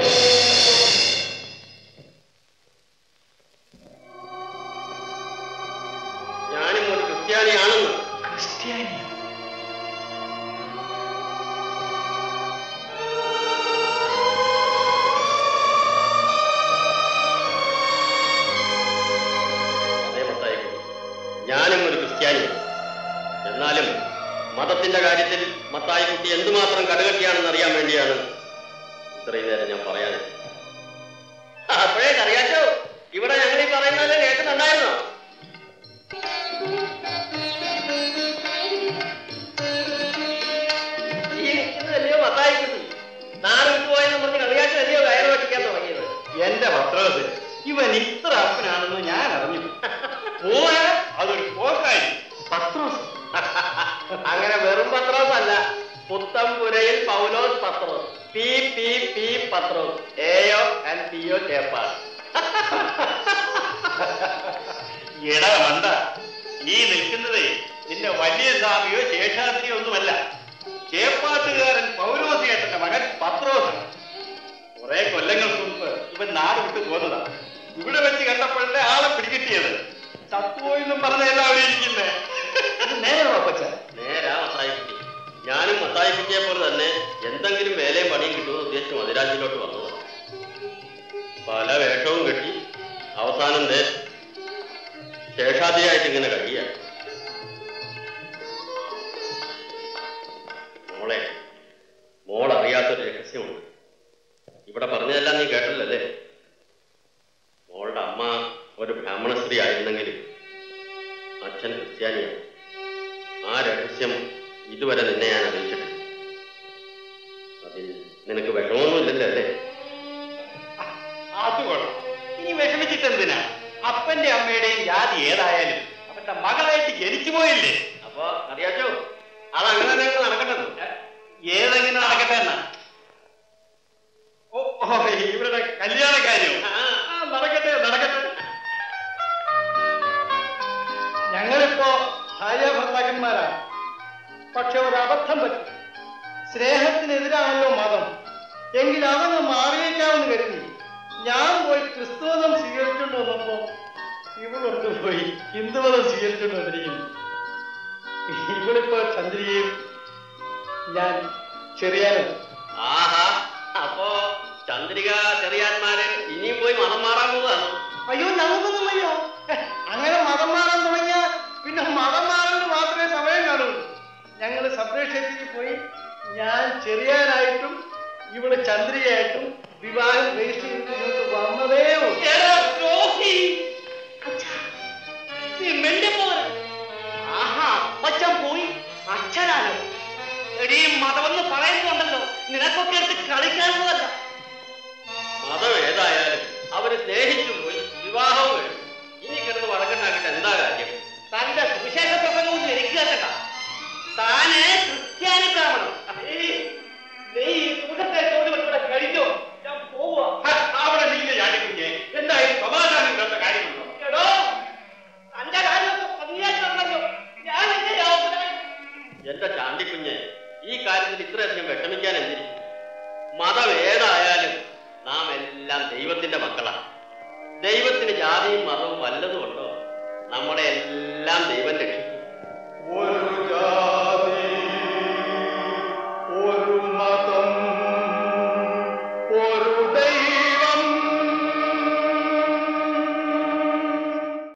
ഞാനും ഒരു ക്രിസ്ത്യാനിയാണെന്ന് ക്രിസ്ത്യാനി അതേ മത്തായിക്കുട്ടി ഞാനും ഒരു ക്രിസ്ത്യാനിയാണ് എന്നാലും മതത്തിന്റെ കാര്യത്തിൽ മത്തായിക്കുട്ടി എന്തുമാത്രം കടുകട്ടിയാണെന്ന് അറിയാൻ വേണ്ടിയാണ് ഇത്രയും നേരം ഞാൻ പറയാൻ അപ്പോഴേ അറിയാച്ചോ ഇവിടെ ഞങ്ങൾ ഈ പറയുന്നതല്ലേ കേൾക്കുന്നുണ്ടായിരുന്നോ ഈ നിൽക്കുന്നതല്ലയോ മത്തായിക്കുട്ടി നാട് വിട്ടുപോയെന്ന് പറഞ്ഞ് കളിയാച്ചല്ലയോ കയറ് വെട്ടിക്കാൻ തുടങ്ങിയത് എന്റെ പത്രത്തിൽ ഇവൻ ഇത്ര അപ്പനാണെന്ന് ഞാൻ അറിഞ്ഞു പോവാ അതൊരു പോക്കായി പത്രോസ് അങ്ങനെ വെറും പത്രോസ് അല്ല Puthenpurayil Paulose Pathros P P P Pathros എയോ ആൻഡ് പി ഒ ചേപ്പാട് എടാ മണ്ട ഈ നിൽക്കുന്നതേ നിന്റെ വലിയ സ്വാമിയോ ശേഷാദ്രിയോ ഒന്നുമല്ല ചേപ്പാട്ടുകാരൻ പൗരോസിയേട്ടന്റെ മകൻ പത്രോസ് കുറെ കൊല്ലങ്ങൾക്ക് മുമ്പ് ഇവൻ നാട് വിട്ടു പോന്നതാ ഇവിടെ വെച്ച് കണ്ടപ്പോഴല്ലേ ആളെ പിടികിട്ടിയത് ചത്തുപോയെന്നും പറഞ്ഞല്ല അവിടെ ഇരിക്കുന്നേ നേരെ പച്ച നേരാ മത്തായിക്കുട്ടി ഞാനും മത്തായിക്കുട്ടിയെ പോലെ തന്നെ എന്തെങ്കിലും വേലയും പണിയും കിട്ടുമെന്ന് ഉദ്ദേശിച്ച് മതിരാജിലോട്ട് വന്നതാണ് പല വേഷവും കെട്ടി അവസാനം ദേ ശേഷാദ്രിയായിട്ട് ഇങ്ങനെ കഴിയ മോളെ മോൾ അറിയാത്തൊരു രഹസ്യമുണ്ട് ഇവിടെ പറഞ്ഞതെല്ലാം നീ കേട്ടല്ലേ മോളുടെ അമ്മ ഒരു ബ്രാഹ്മണ സ്ത്രീ ആയിരുന്നെങ്കിലും അച്ഛൻ ക്രിസ്ത്യാനിയാണ് ആ രഹസ്യം ഇതുവരെ നിന്നെ ഞാൻ അറിയിച്ചിട്ടില്ല അതിൽ നിനക്ക് വിഷമമൊന്നുമില്ലല്ലോ അല്ലേ അത് കൊള്ളാം ഇനി വിഷമിച്ചിട്ട് എന്തിനാ അപ്പന്റെ അമ്മയുടെയും ജാതി ഏതായാലും അവന്റെ മകളായിട്ട് ജനിച്ചു പോയില്ലേ അപ്പൊ അറിയാച്ചോ അതങ്ങനെ തന്നെ അങ്ങ് നടക്കട്ടെ ഏതെങ്ങനെ നടക്കട്ടെ എന്നാ ഓ ഓ, ഇവരുടെ കല്യാണ കാര്യം ആ, നടക്കട്ടെ നടക്കട്ടെ ഞങ്ങളിപ്പോ ഭാര്യ ഭർത്താക്കന്മാരാണ് പക്ഷെ ഒരു അബദ്ധം പറ്റി സ്നേഹത്തിനെതിരാണല്ലോ മതം എങ്കിൽ അതങ്ങ് മാറിയേക്കാമെന്ന് കരുതി ഞാൻ പോയി ക്രിസ്തുമതം സ്വീകരിച്ചുകൊണ്ട് വന്നപ്പോ ഇവളൊട്ട് പോയി ഹിന്ദുമതം സ്വീകരിച്ചുകൊണ്ട് വന്നിരിക്കുന്നു ഇവളിപ്പോ ചന്ദ്രികയും ഞാൻ ചെറിയാനും ആഹാ അപ്പോ ചന്ദ്രിക ചെറിയാന്മാര് ഇനിയും പോയി മതം മാറാൻ പോവാണ് അയ്യോ ഞങ്ങൾക്കൊന്നും വയ്യ അങ്ങനെ മതം മാറാൻ തുടങ്ങിയ പിന്നെ മതം മാറാൻ മാത്രമേ സമയം കാണുള്ളൂ ഞങ്ങൾ സബ്രേഷത്തിൽ പോയി ഞാൻ ചെറിയാനായിട്ടും ഇവള് ചന്ദ്രികയായിട്ടും വിവാഹം രജിസ്റ്റർ ചെയ്ത് ഇങ്ങോട്ട് വന്നതേ ഉള്ളൂ ആഹാ അപ്പച്ചൻ പോയി അച്ഛനാലോ എടീ മതമെന്ന് പറയുന്നുണ്ടല്ലോ നിനക്കൊക്കെ എടുത്ത് കളിക്കാനുള്ളതല്ല മതം ഏതായാലും അവര് സ്നേഹിച്ചു പോയി വിവാഹവും കഴിഞ്ഞു ഇനി കിടന്ന് വഴക്കുണ്ടാക്കിയിട്ട് എന്താ കാര്യം തന്റെ സുവിശേഷ പ്രസംഗം ഒന്നും എനിക്ക് കേട്ട താന് ക്രിസ്ത്യാനി ബ്രാഹ്മണൻ ഏയ്, നീ ഈ സുഖത്തെ ചോദ്യം ഇവിടെ കഴിഞ്ഞോ ഞാൻ പോവാ ഹ, അവിടെ നീല ചാടിക്കുഞ്ഞെ എന്തായാലും സമാധാനം ഇല്ലാത്ത കാര്യമുണ്ടോ എടോ തന്റെ കാര്യമൊക്കെ പന്നിയായിട്ടുണ്ടല്ലോ ഞാൻ എന്റെ യാതൊരായി എന്റെ ചാണ്ടിക്കുഞ്ഞ് ഈ കാര്യത്തിൽ ഇത്രയധികം വിഷമിക്കാൻ എന്തിരിക്കും മതം ഏതായാലും നാം എല്ലാം ദൈവത്തിന്റെ മക്കളാണ് ദൈവത്തിന് ജാതിയും മതവും വല്ലതും ഉണ്ടോ നമ്മളെ എല്ലാം ദൈവം രക്ഷിക്കും ഒരു